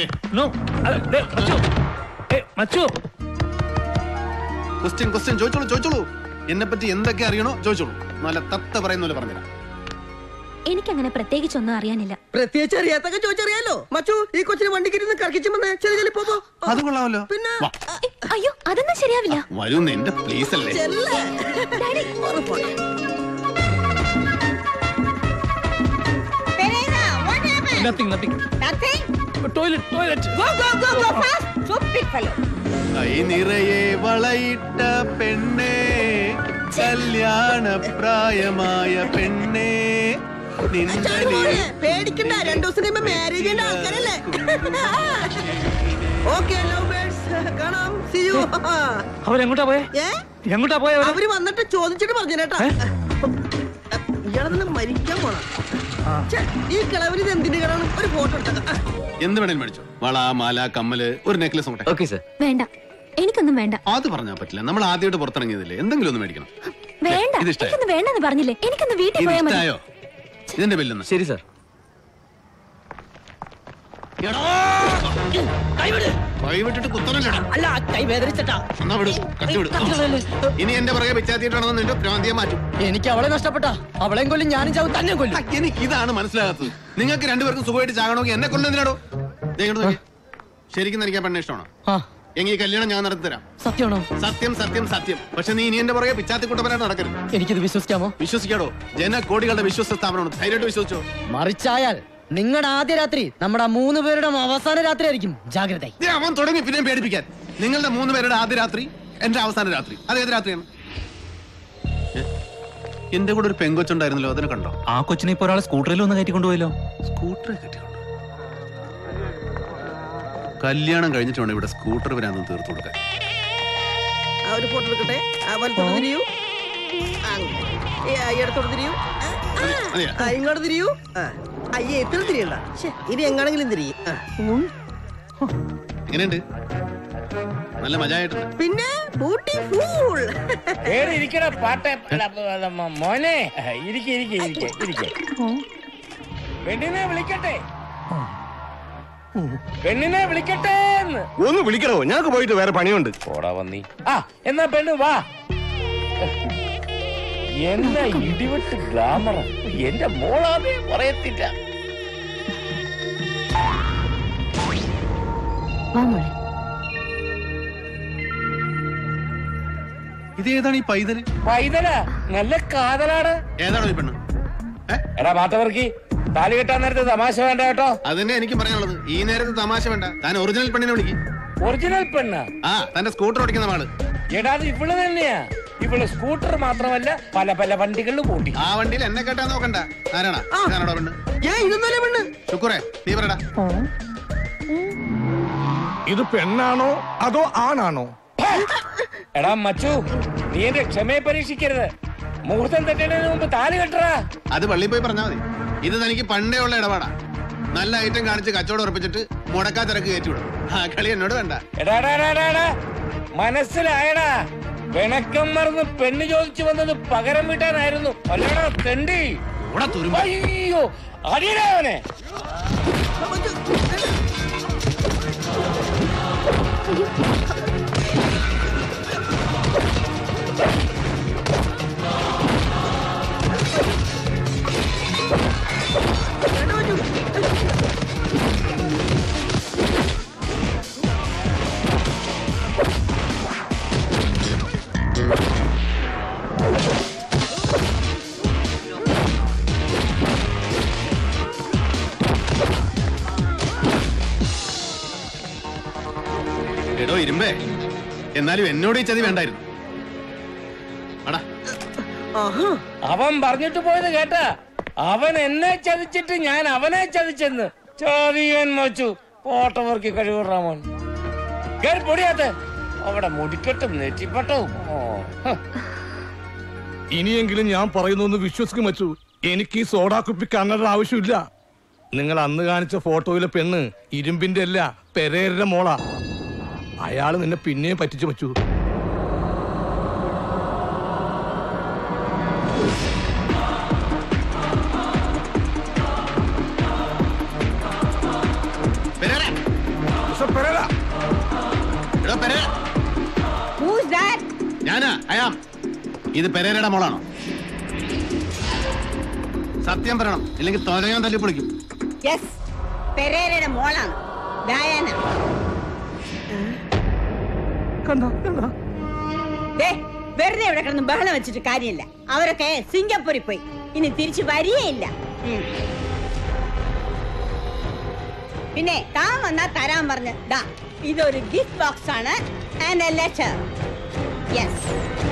ക്വസ്റ്റ്യൻ ക്വസ്റ്റ്യൻ ചോദിച്ചോളൂ ചോദിച്ചോളൂ എന്നെ പറ്റി എന്തൊക്കെ അറിയണോ ചോദിച്ചോളൂ നല്ല തത്ത പറയുന്ന പോലെ പറഞ്ഞുതരാം എനിക്കങ്ങനെ പ്രത്യേകിച്ചൊന്നും അറിയാനില്ല പ്രത്യേകിച്ച് അറിയാത്തൊക്കെ ചോദിച്ചറിയാലോ മച്ചു ഈ കൊച്ചിന് വണ്ടിക്കിരുന്ന് കറക്കിച്ചു വന്നേ ചെറിയ ചെല്ലി പോ പോ. അത് കൊള്ളാമല്ലോ പിന്നെ അയ്യോ അതൊന്നും ശരിയാവില്ല വരൂ എന്റെ പ്ലീസ് അല്ലേ ചെല്ലേ ഒന്ന് പോട്ടെ. Teresa, what happened? Nothing nothing Nothing? Toilet toilet Go, go, go, go fast. Stupid fellow. കൈ നിറയെ വളയിട്ട പെണ്ണേ കല്യാണ പ്രായമായ പെണ്ണേ നിന്റെ മോനെ, പേടിക്കണ്ട രണ്ടു ദിവസം കഴിയുമ്പോ മാരേജ് ചെയ്യേണ്ട ആൾക്കാരല്ലേ ഓക്കെ ലവ് ബേർഡ്സ് കാണാം സി യു അവരെങ്ങോട്ടാ പോയെ ഏ എങ്ങോട്ടാ പോയെ അവര്? അവര് വന്നിട്ട് ചോദിച്ചിട്ട് പറഞ്ഞു കേട്ടാ ഇയാളെ തന്നെ മരിക്കാൻ പോണ ഈ കിളവന് ഇത് എന്തിന്റെ കിളാണ് ഒരു ഫോട്ടോ എടുത്ത എന്ത് വേണേലും മേടിച്ചോ വള മാല കമ്മല് ഒരു നെക്ലസ് നോട്ടെ ഓക്കെ സർ വേണ്ട എനിക്കൊന്നും വേണ്ട അത് പറഞ്ഞാ പറ്റില്ല നമ്മൾ ആദ്യമായിട്ട് പുറത്തിറങ്ങിയതില്ലേ എന്തെങ്കിലും ഒന്ന് മേടിക്കണം വേണ്ട ഇത് ഇഷ്ടായോ? എനിക്കൊന്നും വേണ്ടെന്ന് പറഞ്ഞില്ലേ എനിക്കൊന്ന് വീട്ടിൽ ഇത് പോയാൽ മതി ഇഷ്ടായോ ഇതിന്റെ ബില്ലെന്ന് ശരി സർ കൈവിട്ടിട്ട് കുത്തണല്ലേടാ അല്ല കൈ വേദനിച്ചട്ടാ എന്നാ വിടൂ കത്തി വിടും ഇനി എന്റെ പുറകെ പിച്ചാത്തിയിട്ടാണെന്ന് നിന്റെ പ്രാന്തിയെ മാറ്റും എനിക്ക് അവളെ നഷ്ടപ്പെട്ടാ അവളെയും കൊല്ലും ഞാനും ചാവും തന്നെ കൊല്ലും എനിക്ക് ഇതാണ് മനസ്സിലാകാത്തത് നിങ്ങൾക്ക് രണ്ടുപേർക്കും സുഖമായിട്ട് ചാകണമെങ്കിൽ എന്നെ കൊല്ലുന്നതിനാടോ ദേ ഇങ്ങോട്ട് നോക്കിയേ. ശരിക്കും എനിക്ക് പെണ്ണ ഇഷ്ടമാണോ ആ എങ്കിൽ ഈ കല്യാണം ഞാൻ നടത്തി തരാം സത്യമാണോ സത്യം സത്യം സത്യം പക്ഷെ നീ ഇനി എന്റെ പുറകെ പിച്ചാത്തി കുട്ടപ്പനായിട്ട് നടക്കരുത് എനിക്കിത് വിശ്വസിക്കാമോ വിശ്വസിക്കാടോ ജനകോടികളുടെ വിശ്വസ സ്ഥാപനമാണ് ധൈര്യമായിട്ട് വിശ്വസിച്ചോ മറിച്ചായാൽ നിങ്ങളുടെ ആദ്യ രാത്രി നമ്മുടെ ആ മൂന്ന് പേരുടെ അവസാന രാത്രി ആയിരിക്കും ജാഗ്രത ദേ, അവൻ തുടങ്ങി പിന്നെ പേടിപ്പിക്കാൻ നിങ്ങളുടെ മൂന്ന് പേരുടെ ആദ്യ രാത്രി എന്റെ അവസാന രാത്രി അത് ഏത് രാത്രിയാണ് ഏ? എന്റെ കൂടെ ഒരു പെങ്കൊച്ചുണ്ടായിരുന്നല്ലോ അതിനെ കണ്ടോ ആ കൊച്ചിനെ ഇപ്പൊ ഒരാളെ സ്കൂട്ടറിൽ ഒന്ന് കയറ്റിക്കൊണ്ടുപോയല്ലോ സ്കൂട്ടറെ കെട്ടിക്കൊണ്ട് കല്യാണം കഴിഞ്ഞിട്ട് വേണം ഇവിടെ സ്കൂട്ടർ വരാൻ തീർത്തു കൊടുക്കാൻ ആ ഒരു ഫോട്ടോ എടുക്കട്ടെ ആ വലത്തോട്ട് തിരിയൂ അങ്ങനെ. ഏ, ആ, ഇടത്തോട്ട് തിരിയൂ ആ, മതിയോ? ആ, ഇങ്ങോട്ട് തിരിയൂ ആ. അയ്യേ ഇത്ര തിരിയണ്ട ശ്ശെ, ഇനി എങ്ങാണെങ്കിലും തിരിയും ആ. എങ്ങനെയുണ്ട് നല്ല മജായിട്ടുണ്ട് പിന്നെ ബ്യൂട്ടിഫുൾ കേറി ഇരിക്കട പാട്ടെ അല്ല, മ- മോനെ ഇരിക്കെ ഇരിക്കെ ഇരിക്കെ ഇരിക്കെ പെണ്ണിനെ വിളിക്കട്ടെ പെണ്ണിനെ വിളിക്കട്ടെ എന്ന് ഒന്ന് വിളിക്കണോ ഞങ്ങൾക്ക് പോയിട്ട് വേറെ പണിയുണ്ട് പോടാ വന്നി ആ എന്നാ പെണ്ണ് വാ എന്നാ ഇടിവെട്ട് ഗ്ലാമർ എന്റെ മോളാതെ പറയത്തില്ല വാ മോളെ ഇത് ഏതാണ് ഈ പൈതല് പൈതല നല്ല കാതലാണ് ഏതാണോ ഈ പെണ്ണ് എടാ മാത്തവർക്കി താലി കെട്ടാൻ നേരത്തെ തമാശ വേണ്ട കേട്ടോ അതന്നെ എനിക്ക് പറയാനുള്ളത് ഈ നേരത്ത് തമാശ വേണ്ട താൻ ഒറിജിനൽ പെണ്ണിനെ വിളിക്കും ഒറിജിനൽ പെണ്ണ ആ തന്റെ സ്കൂട്ടർ ഓടിക്കുന്ന ആള് എടാ അത് ഇവള് തന്നെയാ ഇവള് സ്കൂട്ടർ മാത്രമല്ല പല പല വണ്ടികളിലും കൂട്ടി ആ വണ്ടിയിൽ എന്നെ കേട്ടാ നോക്കണ്ട ആരാണാ ഇതാണോടാ പെണ്ണ് ഏ ഇതൊന്നല്ലേ പെണ്ണ് ശുക്രേ നീ പറയടാ ഇത് പെണ്ണാണോ അതോ ആണാണോ എടാ മച്ചു നീ എന്റെ ക്ഷമയെ പരീക്ഷിക്കരുത് മുഹൂർത്തം തെറ്റേണ്ടതിന് മുമ്പ് താലി കെട്ടറാ അത് പള്ളിയിൽ പോയി പറഞ്ഞാൽ മതി ഇത് തനിക്ക് പണ്ടേ ഉള്ള ഇടപാടാ നല്ല ഐറ്റം കാണിച്ച് കച്ചവടം ഉറപ്പിച്ചിട്ട് മുടക്കാ തിരക്ക് കയറ്റിവിടും ആ കളി എന്നോട് വേണ്ട എടാ എടാ, എടാ, എടാ, എടാ. മനസ്സിലായടാ പിണക്കം മറന്ന് പെണ്ണ് ചോദിച്ചു വന്നത് പകരം വീട്ടാനായിരുന്നു അല്ലടാ തെണ്ടി അയ്യോ അടിയടാ അവനെ എടോ ഇരുമ്പേ എന്നാലും എന്നോട് ഈ ചതി വേണ്ടായിരുന്നു അടാ അവൻ പറഞ്ഞിട്ട് പോയത് കേട്ടാ അവൻ എന്നെ ചതിച്ചിട്ട് ഞാൻ അവനെ ചതിച്ചെന്ന് ചതിയൻ മച്ചു പോട്ടവർക്ക് കഴിവുറാമോൻ കേറി പൊടിയാത്ത അവിടെ മുടിക്കെട്ടും നെറ്റിപ്പട്ടവും ഓ ഹ. ഇനിയെങ്കിലും ഞാൻ പറയുന്നൊന്ന് വിശ്വസിക്കും വച്ചു എനിക്ക് ഈ സോഡാ കുപ്പി കണ്ണട ആവശ്യമില്ല നിങ്ങൾ അന്ന് കാണിച്ച ഫോട്ടോയിലെ പെണ്ണ് ഇരുമ്പിന്റെ അല്ല പെരേരുടെ മോളാ അയാള് നിന്നെ പിന്നെയും പറ്റിച്ചു വച്ചു എടോ പെരേര Who's that? ഞാനാ അയാം ഇത് പെരേരയുടെ മോളാണോ സത്യം പറയണം ഇല്ലെങ്കിൽ തൊലയാൻ തല്ലി പൊളിക്കും യെസ് പെരേരയുടെ മോളാണ് ഡയാന ദേ, വെറുതെ ഇവിടെ കിടന്ന് ബഹളം വെച്ചിട്ട് കാര്യമില്ല അവരൊക്കെ സിംഗപ്പൂരിൽ പോയി ഇനി തിരിച്ചു വരികയില്ല ഉം. പിന്നെ താൻ വന്നാ തരാൻ പറഞ്ഞ് ദാ ഇതൊരു ഗിഫ്റ്റ് ബോക്സ് ആണ് ആൻഡ് എ ലെറ്റർ യെസ്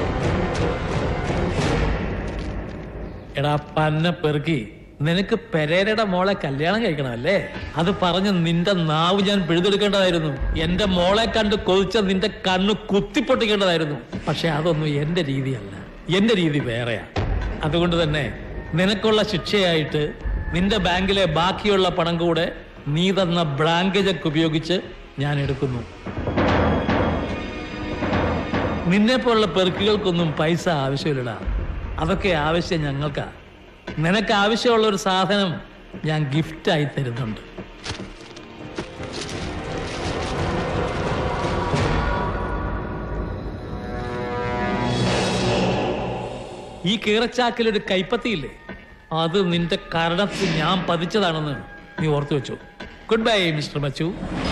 എടാ പന്ന പെറുക്കി നിനക്ക് പെരേരയുടെ മോളെ കല്യാണം കഴിക്കണമല്ലേ അത് പറഞ്ഞ് നിന്റെ നാവ് ഞാൻ പിഴുതെടുക്കേണ്ടതായിരുന്നു എന്റെ മോളെ കണ്ട് കൊതിച്ച നിന്റെ കണ്ണ് കുത്തിപ്പൊട്ടിക്കേണ്ടതായിരുന്നു പക്ഷെ അതൊന്നും എന്റെ രീതിയല്ല എന്റെ രീതി വേറെയാ അതുകൊണ്ട് തന്നെ നിനക്കുള്ള ശിക്ഷയായിട്ട് നിന്റെ ബാങ്കിലെ ബാക്കിയുള്ള പണം കൂടെ നീ തന്ന ബ്ലാങ്ക് ചെക്ക് ഉപയോഗിച്ച് ഞാൻ എടുക്കുന്നു നിന്നെ പോലുള്ള പെറുക്കുകൾക്കൊന്നും പൈസ ആവശ്യമില്ലടാ അതൊക്കെ ആവശ്യം ഞങ്ങൾക്കാ നിനക്ക് ആവശ്യമുള്ള ഒരു സാധനം ഞാൻ ഗിഫ്റ്റായി തരുന്നുണ്ട് ഈ കീറച്ചാക്കിലൊരു കൈപ്പത്തിയില്ലേ അത് നിന്റെ കരണത്തിൽ ഞാൻ പതിച്ചതാണെന്ന് നീ ഓർത്തു വെച്ചു ഗുഡ് ബൈ മിസ്റ്റർ മച്ചു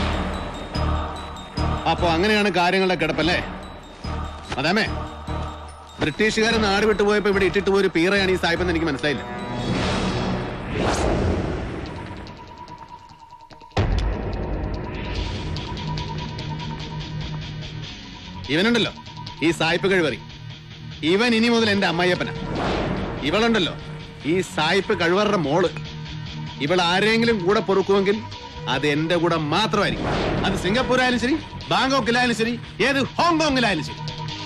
അപ്പൊ അങ്ങനെയാണ് കാര്യങ്ങളുടെ കിടപ്പല്ലേ അതാമേ ബ്രിട്ടീഷുകാർ നാട് വിട്ടുപോയപ്പോ ഇവിടെ ഇട്ടിട്ട് പോയൊരു പീറയാണ് ഈ സാഹിബെന്ന് എനിക്ക് മനസ്സിലായില്ല ഇവനുണ്ടല്ലോ ഈ സായിപ്പ് കഴിവറി ഇവൻ ഇനി മുതൽ എന്റെ അമ്മായിയപ്പന ഇവളുണ്ടല്ലോ ഈ സായിപ്പ് കഴിവറുടെ മോള് ഇവൾ ആരെങ്കിലും കൂടെ പൊറുക്കുമെങ്കിൽ അത് എന്റെ കൂടെ മാത്രമായിരിക്കും അത് സിംഗപ്പൂരായാലും ശരി ബാങ്കോക്കിലായാലും ശരി ഏത് ഹോങ്കോങ്ങിലായാലും ശരി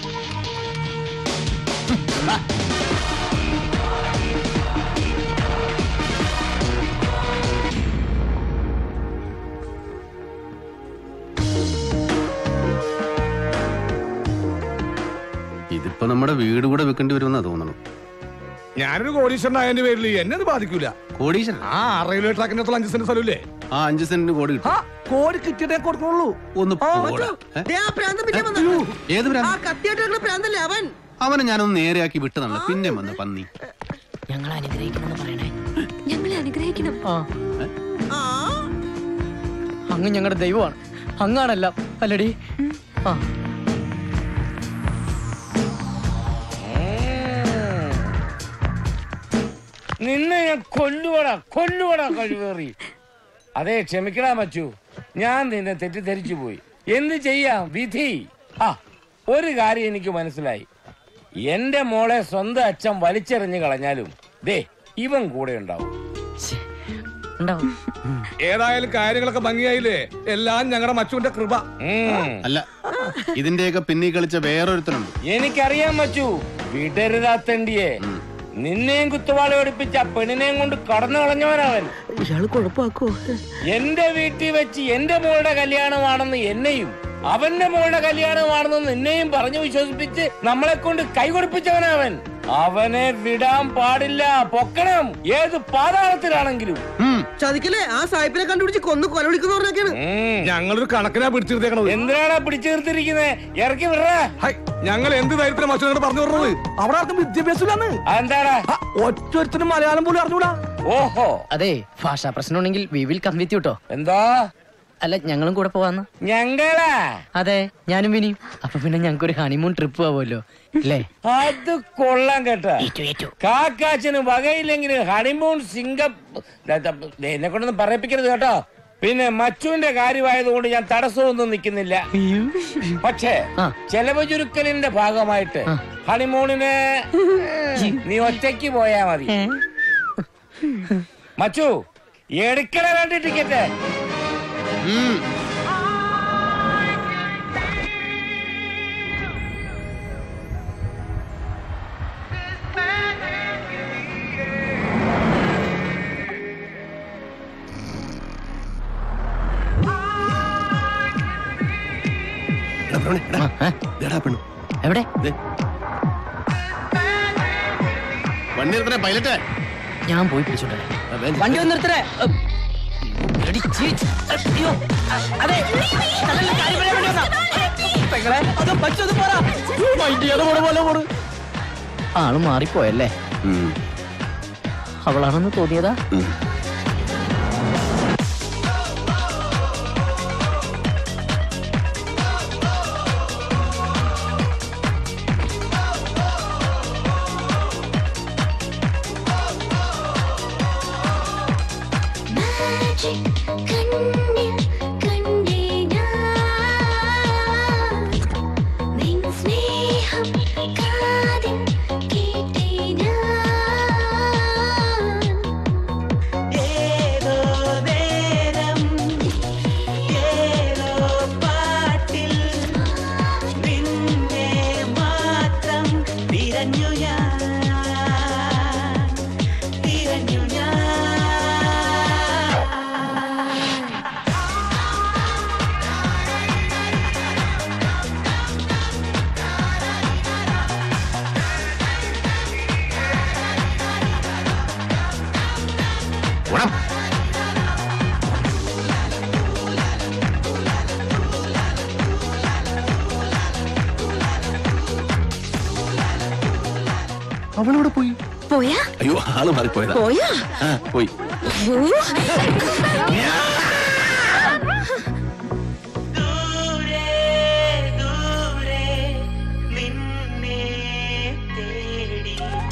ഇതിപ്പോ നമ്മുടെ വീട് കൂടെ വെക്കേണ്ടി വരുമെന്നാ തോന്നുന്നു ഞാനൊരു കോടീശ്വരനായതിന്റെ പേരിൽ എന്നെ അത് ബാധിക്കൂല കോടീശ്വരൻ ആ റെയിൽവേ ട്രാക്കിന്റെ അടുത്തുള്ള അഞ്ച് സെന്റ് സ്ഥലമില്ലേ ആ അഞ്ച് സെന്റിന് കോടി കിട്ടും ആ കോടി കിട്ടിയിട്ടേ കൊടുക്കുള്ളൂ ഒന്ന് ആ, പോടാ. ഏ? ദേ ആ പ്രാന്തൻ പിന്നെ വന്നു. ഏത് ആ ഭ്രാന്ത്? കത്തിയായിട്ട് കിടക്കുന്ന പ്രാന്തല്ലേ അവൻ അവനെ ഞാനൊന്ന് നേരെയാക്കി വിട്ടു തന്നെ പിന്നെ വന്ന് പന്നി ഞങ്ങൾ അനുഗ്രഹിക്കണമെന്ന് പറയണേ ഞങ്ങളെ അനുഗ്രഹിക്കണം ആ അങ്ങ് ഞങ്ങളുടെ ദൈവമാണ് അങ്ങാണല്ല അല്ലടി ആ നിന്നെ ഞാൻ കൊല്ലുവടാ കൊല്ലുവടാ കഴിവേറി അതെ ക്ഷമിക്കടാ മച്ചു ഞാൻ നിന്നെ തെറ്റിദ്ധരിച്ചു പോയി എന്ത് ചെയ്യാം വിധി ആ ഒരു കാര്യം എനിക്ക് മനസ്സിലായി എന്റെ മോളെ സ്വന്തം അച്ഛൻ വലിച്ചെറിഞ്ഞു കളഞ്ഞാലും ദേ ഇവൻ കൂടെ ഉണ്ടാവും ഉണ്ടാവും ഏതായാലും കാര്യങ്ങളൊക്കെ ഭംഗിയായില്ലേ എല്ലാം ഞങ്ങളുടെ മച്ചുവിന്റെ കൃപ അല്ല ഇതിന്റെയൊക്കെ പിന്നീ കളിച്ച വേറൊരുത്തനുണ്ട് എനിക്കറിയാൻ മച്ചു വിടരുതാത്തണ്ടിയെ നിന്നെയും കുത്തുവാള ഓടിപ്പിച്ച ആ പെണ്ണിനെയും കൊണ്ട് കടന്നു കളഞ്ഞവനവൻ ഇയാള് കുഴപ്പമാക്കോ എന്റെ വീട്ടിൽ വെച്ച് എന്റെ മോളുടെ കല്യാണമാണെന്ന് എന്നെയും അവന്റെ മോളുടെ കല്യാണമാണെന്ന് നിന്നെയും പറഞ്ഞു വിശ്വസിപ്പിച്ച് നമ്മളെ കൊണ്ട് കൈകൊടുപ്പിച്ചവനവൻ അവനെ വിടാൻ പാടില്ല പൊക്കണം ഏത് പാതാളത്തിലാണെങ്കിലും ചതിക്കല്ലേ ആ സായിപ്പിനെ കണ്ടുപിടിച്ച് കൊന്ന് കൊല വിളിക്കുന്ന പറഞ്ഞൊക്കെയാണ് ഞങ്ങളൊരു കണക്കിനാ പിടിച്ചിരുത്തേക്കണത് എന്തിനാണ് പിടിച്ചു നിർത്തിയിരിക്കുന്നത് ഇറക്കി വിടറ ഞങ്ങൾ എന്ത് ധൈര്യത്തിലും മച്ചുവിനോട് പറഞ്ഞു പറഞ്ഞത് അവിടെ ആർക്കും വിദ്യാഭ്യാസമില്ലാന്ന് എന്താടാ ഒറ്റൊരുത്തനും മലയാളം പോലും അറിഞ്ഞൂടാ ഓഹോ അതെ ഭാഷാ പ്രശ്നം ഉണ്ടെങ്കിൽ വി വിൽ കം വിത്ത് കേട്ടോ എന്താ അല്ല ഞങ്ങളും കൂടെ പോവാന്ന് ഞങ്ങളാ അതെ ഞാനും വിനിയും അപ്പൊ പിന്നെ ഞങ്ങൾക്ക് ഒരു ഹണിമൂൺ ട്രിപ്പ് ആവുമല്ലോ അല്ലേ അത് കൊള്ളാൻ കേട്ടാ കാക്കാച്ചന് വകയില്ലെങ്കിലും ഹണിമൂൺ സിംഗപ്പൂർ എന്നെ കൊണ്ടൊന്നും പറയിപ്പിക്കരുത് കേട്ടോ പിന്നെ മച്ചുവിന്റെ കാര്യമായതുകൊണ്ട് ഞാൻ തടസ്സമൊന്നും നിൽക്കുന്നില്ല പക്ഷേ ചെലവ് ചുരുക്കലിന്റെ ഭാഗമായിട്ട് ഹണിമൂണിന് നീ ഒറ്റയ്ക്ക് പോയാ മതി മച്ചു എടുക്കണ വേണ്ടി ടിക്കറ്റ് എവിടെ വണ്ടി നിർത്തണേ പൈലറ്റ് ഞാൻ പോയി പിടിച്ചോട്ടെ വണ്ടി ഒന്ന് നിർത്തണേ എടി, ചീ, അയ്യോ, അതെ, അതല്ല, കാര്യം പറയാൻ വേണ്ടി വന്നതാ. പെങ്ങളെ, അത് പച്ചു, അത് പോരാ. മൈൻഡ് ചെയ്യാതെ പോണ പോലെ പോണ്. ആള് മാറിപ്പോയല്ലേ അവളാണെന്ന് തോന്നിയതാ ഏതോ നേരം ഏതോ പാട്ടിൽ നിന്നെ മാത്രം തിരഞ്ഞു ഞാൻ തിരഞ്ഞു ഞാൻ അവളോട് പോയി പോയാ അയ്യോ ആള് മാറിപ്പോയതാ പോയാ ആ പോയി നിന്നെ തേടി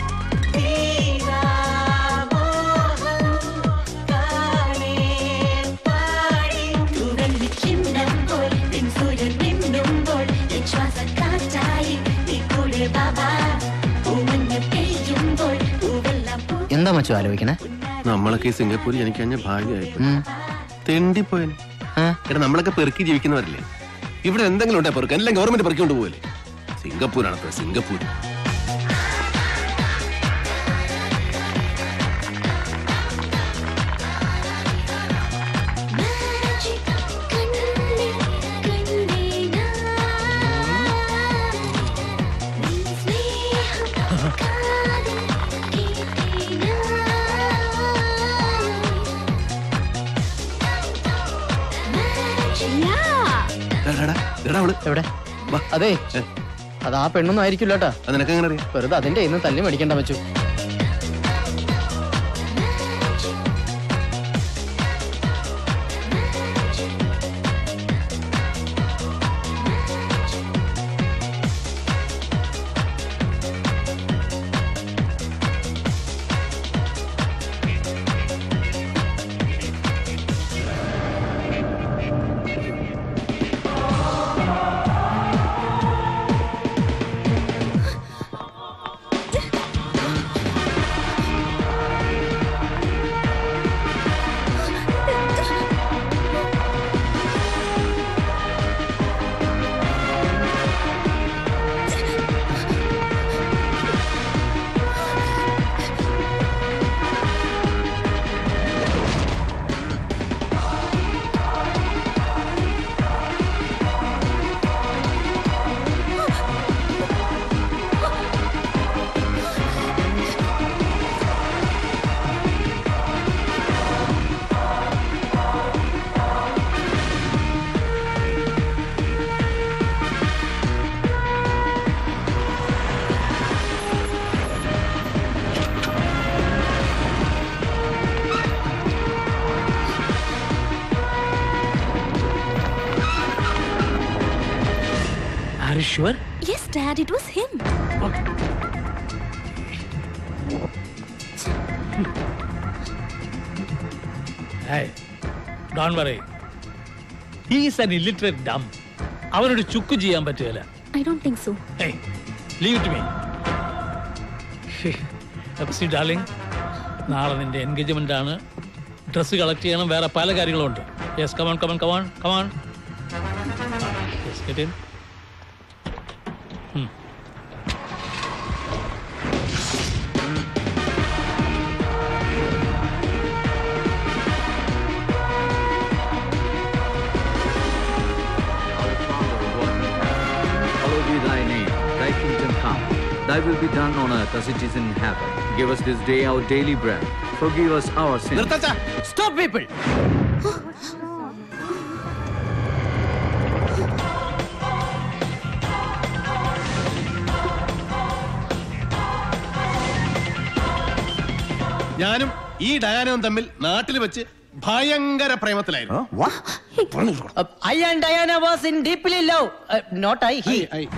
തീരാമോഹം കാണേ പാടി തുറന്നു ചിന്നുമ്പോൾ നിൻ സൂര്യൻ മിന്നുമ്പോൾ എൻ ശ്വാസക്കാറ്റായി നീ കൂടെ ബാബാ പൂമഞ്ഞ് പെയ്യുമ്പോൾ പൂവെല്ലാം പൂ എന്താ മച്ചു ആലോചിക്കണേ നമ്മളൊക്കെ ഈ സിംഗപ്പൂരിൽ ജനിക്കഴിഞ്ഞ ഭാഗ്യമായി തെണ്ടിപ്പോയൻ എടാ നമ്മളൊക്കെ പെറുക്കി ജീവിക്കുന്നവരല്ലേ ഇവിടെ എന്തെങ്കിലും ഉണ്ടേ പെറുക്കാൻ എല്ലാം ഗവൺമെന്റ് പെറുക്കിക്കൊണ്ട് പോവല്ലേ സിംഗപ്പൂരാണ് അത്ര സിംഗപ്പൂർ എവിടെ അതെ അത് ആ പെണ്ണൊന്നും ആയിരിക്കില്ല കേട്ടാ അത് നിനക്ക് എങ്ങനെ അറിയാം വെറുതെ അതിന്റെ ഇന്ന് തല്ലി മേടിക്കണ്ട വെച്ചു Are you sure? Yes, Dad, it was him. Hey, don't worry. He is an illiterate dumb. അവനൊരു ചുക്ക് ചെയ്യാൻ പറ്റുകയില്ല I don't think so. Hey, leave it to me. See darling നാളെ നിന്റെ എൻഗേജ്മെന്റ് ആണ് ഡ്രസ്സ് കളക്ട് ചെയ്യണം വേറെ പല കാര്യങ്ങളും ഉണ്ട് yes come on come on come on come on get in Hallowed be thy name, thy kingdom come. Thy will be done on earth as it is in heaven. Give us this day our daily bread. Forgive us our sins. Stop people ഞാനും ഈ ഡയാനവും തമ്മിൽ നാട്ടിൽ വെച്ച് ഭയങ്കര പ്രേമത്തിലായിരുന്നു I and Diana was in deeply love not I he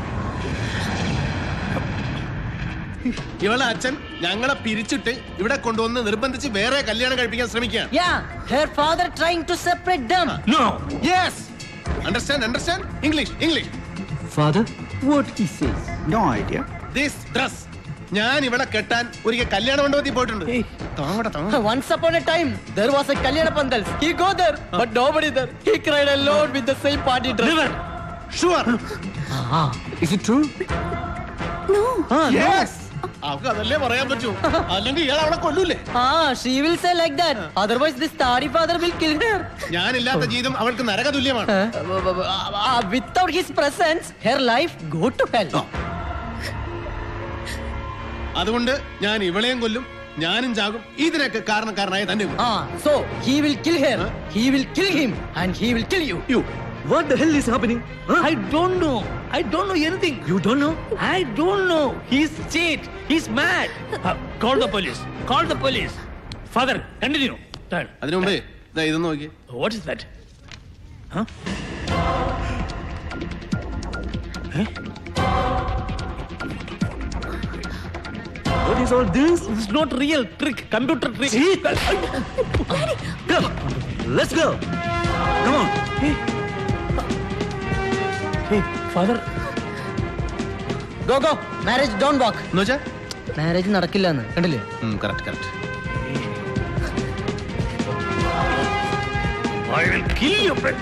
ഇവളെ അച്ഛൻ ഞങ്ങളെ പിരിച്ചിട്ട് ഇവിടെ കൊണ്ടുവന്ന് നിർബന്ധിച്ച് വേറെ കല്യാണം കഴിപ്പിക്കാൻ ശ്രമിക്കുകയാണ് yeah her father trying to separate them no yes understand understand English English Father, what he says? No idea. This dress ഞാൻ ഇവിടെ കെട്ടാൻ ഒരിക്കൽ കല്യാണ മണ്ഡപത്തിൽ പോയിട്ടുണ്ട് താങ്ങടെ താങ്ങ Once upon a time, there was a Kalyana Pandals. He go there, but nobody there. He cried alone with the same party dress. Never. Sure. Ah, is it true? No. Ah, Yes. അവർക്ക് അതല്ലേ പറയാൻ പറ്റൂ അല്ലെങ്കിൽ ഇയാൾ അവളെ കൊല്ലൂലേ Ah, she will say like that. Otherwise, this Tari father will kill her. ഞാനില്ലാത്ത ജീവിതം അവൾക്ക് നരക തുല്യമാണ് Ah, without his presence, her life go to hell. അതുകൊണ്ട് ഞാൻ ഇവളെയും കൊല്ലും ഞാനും ചാകും ഇതിനൊക്കെ കാരണക്കാരനായ തന്നെ Ah, so he will kill her. He will kill him, and he will kill you. You. What the hell is happening? I don't know. I don't know anything. You don't know? I don't know. He's cheat. He's mad. Uh, call the police. Call the police. Father, continue. Turn. അതിനു മുമ്പേ ദാ ഇത് നോക്കി What is that? Huh? Eh? What is all this? It's not real trick. Computer trick. Come. Let's go. Come on. Hey. Hey, father. Go, go. Marriage don't work. എന്നുവെച്ചാ marriage നടക്കില്ല എന്ന് കണ്ടില്ലേ correct correct I will kill you, friend.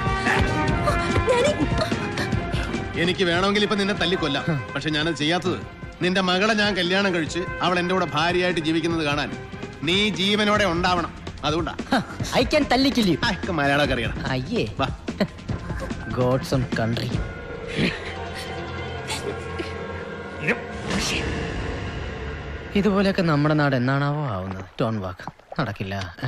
എനിക്ക് വേണമെങ്കിൽ ഇപ്പൊ നിന്നെ തല്ലിക്കൊല്ലാം പക്ഷെ ഞാനത് ചെയ്യാത്തത് നിന്റെ മകളെ ഞാൻ കല്യാണം കഴിച്ച് അവൾ എന്റെ കൂടെ ഭാര്യയായിട്ട് ജീവിക്കുന്നത് കാണാൻ നീ ജീവനോടെ ഉണ്ടാവണം അതുകൊണ്ടാ ഐ ക്യാൻ തല്ലി kill you. മലയാളമൊക്കെ അറിയണം അയ്യേ വാ ഗോഡ്സ് ഓൺ കൺട്രി ഇതുപോലെയൊക്കെ നമ്മുടെ നാട് എന്നാണാവോ ആവുന്നത് ടോൺ വാക്ക് നടക്കില്ല ഏ?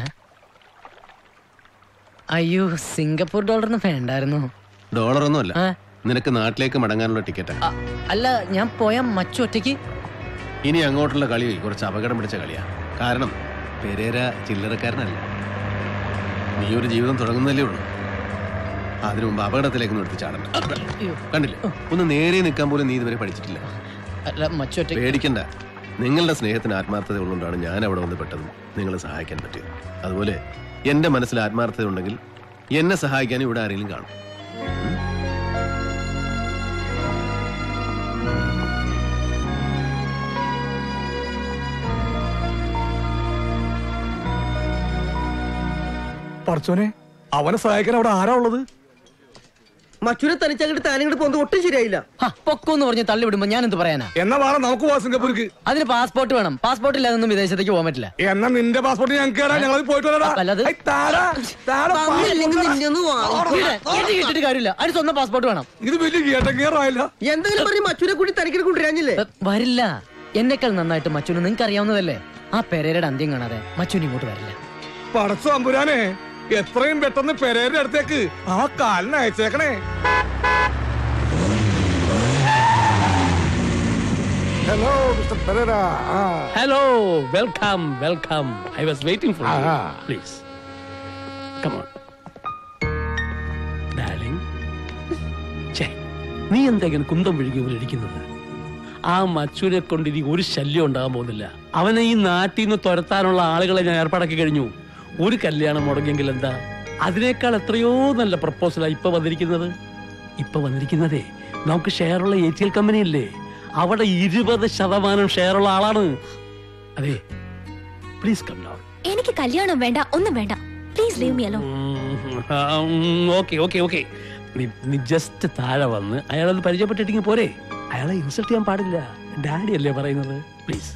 അയ്യോ സിംഗപ്പൂർ ഡോളറിന് വേണ്ടായിരുന്നു ഡോളർ ഒന്നുമല്ല നിനക്ക് നാട്ടിലേക്ക് മടങ്ങാനുള്ള ടിക്കറ്റാ അ- അല്ല ഞാൻ പോയ മച്ചു ഒറ്റയ്ക്ക് ഇനി അങ്ങോട്ടുള്ള കളി കുറച്ച് അപകടം പിടിച്ച കളിയാ കാരണം പെരേര ചില്ലറക്കാരനല്ല നീ ഒരു ജീവിതം തുടങ്ങുന്നതല്ലേ ഉള്ളൂ അതിനു മുമ്പ് അപകടത്തിലേക്ക് നിർത്തി ചാടണ്ട കണ്ടില്ലേ ഒന്ന് നേരെ നിൽക്കാൻ പോലും നീ ഇതുവരെ പഠിച്ചിട്ടില്ല അല്ല മച്ചു ഒറ്റയ്ക്ക് പേടിക്കണ്ട നിങ്ങളുടെ സ്നേഹത്തിന് ആത്മാർത്ഥത ഉള്ളതുകൊണ്ടാണ് ഞാൻ അവിടെ വന്ന് പെട്ടതും നിങ്ങളെ സഹായിക്കാൻ പറ്റിയത് അതുപോലെ എന്റെ മനസ്സിൽ ആത്മാർത്ഥത ഉണ്ടെങ്കിൽ എന്നെ സഹായിക്കാൻ ഇവിടെ ആരെങ്കിലും കാണും പറച്ചോനെ അവനെ സഹായിക്കാൻ അവിടെ ആരാ ഉള്ളത് മറ്റൊരു തനിച്ചങ്ങോട്ട് താനിങ്ങോട്ട് പോകുന്നത് ഒട്ടും ശരിയായില്ല പൊക്കോന്ന് പറഞ്ഞ് തള്ളി വിടുമ്പോ ഞാൻ എന്ത് പറയാനാ എന്നാ വേണം നമുക്ക് പോവാ സിംഗപ്പൂർക്ക് അതിന് പാസ്പോർട്ട് വേണം പാസ്പോർട്ട് ഇല്ലാതൊന്നും വിദേശത്തേക്ക് പോകാൻ പറ്റില്ല എന്നാ നിന്റെ പാസ്പോർട്ട് ഞങ്ങൾക്ക് തരാം ഞങ്ങൾ പോയിട്ട് വരാടാ. അല്ലത് ഐ, താടാ, താടാ, അല്ലെങ്കിൽ നിന്നെ ഒന്ന് വാങ്ങിക്കൂടെ? എന്റെ കിട്ടിട്ട് കാര്യമില്ല അതിന് സ്വന്തം പാസ്പോർട്ട് വേണം ഇത് വലിയ ഗേട്ടങ്ങേറായില്ല എന്തെങ്കിലും പറഞ്ഞ് മറ്റൊരു കൂടി തനിക്കിട്ട് കൊണ്ടുവരാഞ്ഞില്ലേ വരില്ല എന്നെക്കാൾ നന്നായിട്ട് മച്ചുന് നിങ്ങൾക്ക് അറിയാവുന്നതല്ലേ ആ പെരേരയുടെ അന്ത്യം കാണാതെ മച്ചുന് ഇങ്ങോട്ട് വരില്ല പടച്ചു അമ്പുരാനെ എത്രയും പെട്ടെന്ന് പെരേരുടെ അടുത്തേക്ക് ആ കാലിന് അയച്ചേക്കണേ Hello, Mr. Pereira. Hello, welcome, welcome. I was waiting for you. Ah. Please, come on, darling. ഛേ, നീ എന്താ ഇങ്ങനെ കുന്തം വിഴുകി പോലെ ഇരിക്കുന്നത് ആ മച്ചുനെ കൊണ്ട് ഇനി ഒരു ശല്യം ഉണ്ടാകാൻ പോകുന്നില്ല അവനെ ഈ നാട്ടിൽ നിന്ന് തുരത്താനുള്ള ആളുകളെ ഞാൻ ഏർപ്പാടാക്കി കഴിഞ്ഞു ഒരു കല്യാണം മുടങ്ങിയെങ്കിൽ എന്താ അതിനേക്കാൾ എത്രയോ നല്ല പ്രപ്പോസലാ ഇപ്പൊ വന്നിരിക്കുന്നത് ഇപ്പൊ വന്നിരിക്കുന്നതേ നമുക്ക് ഷെയറുള്ള എ ടി എൽ കമ്പനി ഇല്ലേ അവിടെ ഇരുപത് ശതമാനം ഷെയറുള്ള ആളാണ് അതെ പ്ലീസ് കം ഡൗൺ എനിക്ക് കല്യാണം വേണ്ട ഒന്നും വേണ്ട please leave me alone okay okay okay നീ ജസ്റ്റ് താഴെ വന്ന് അയാളത് പരിചയപ്പെട്ടിട്ടെങ്കിൽ പോരെ അയാളെ ഇൻസൾട്ട് ചെയ്യാൻ പാടില്ല ഡാഡി അല്ലേ പറയുന്നത് പ്ലീസ്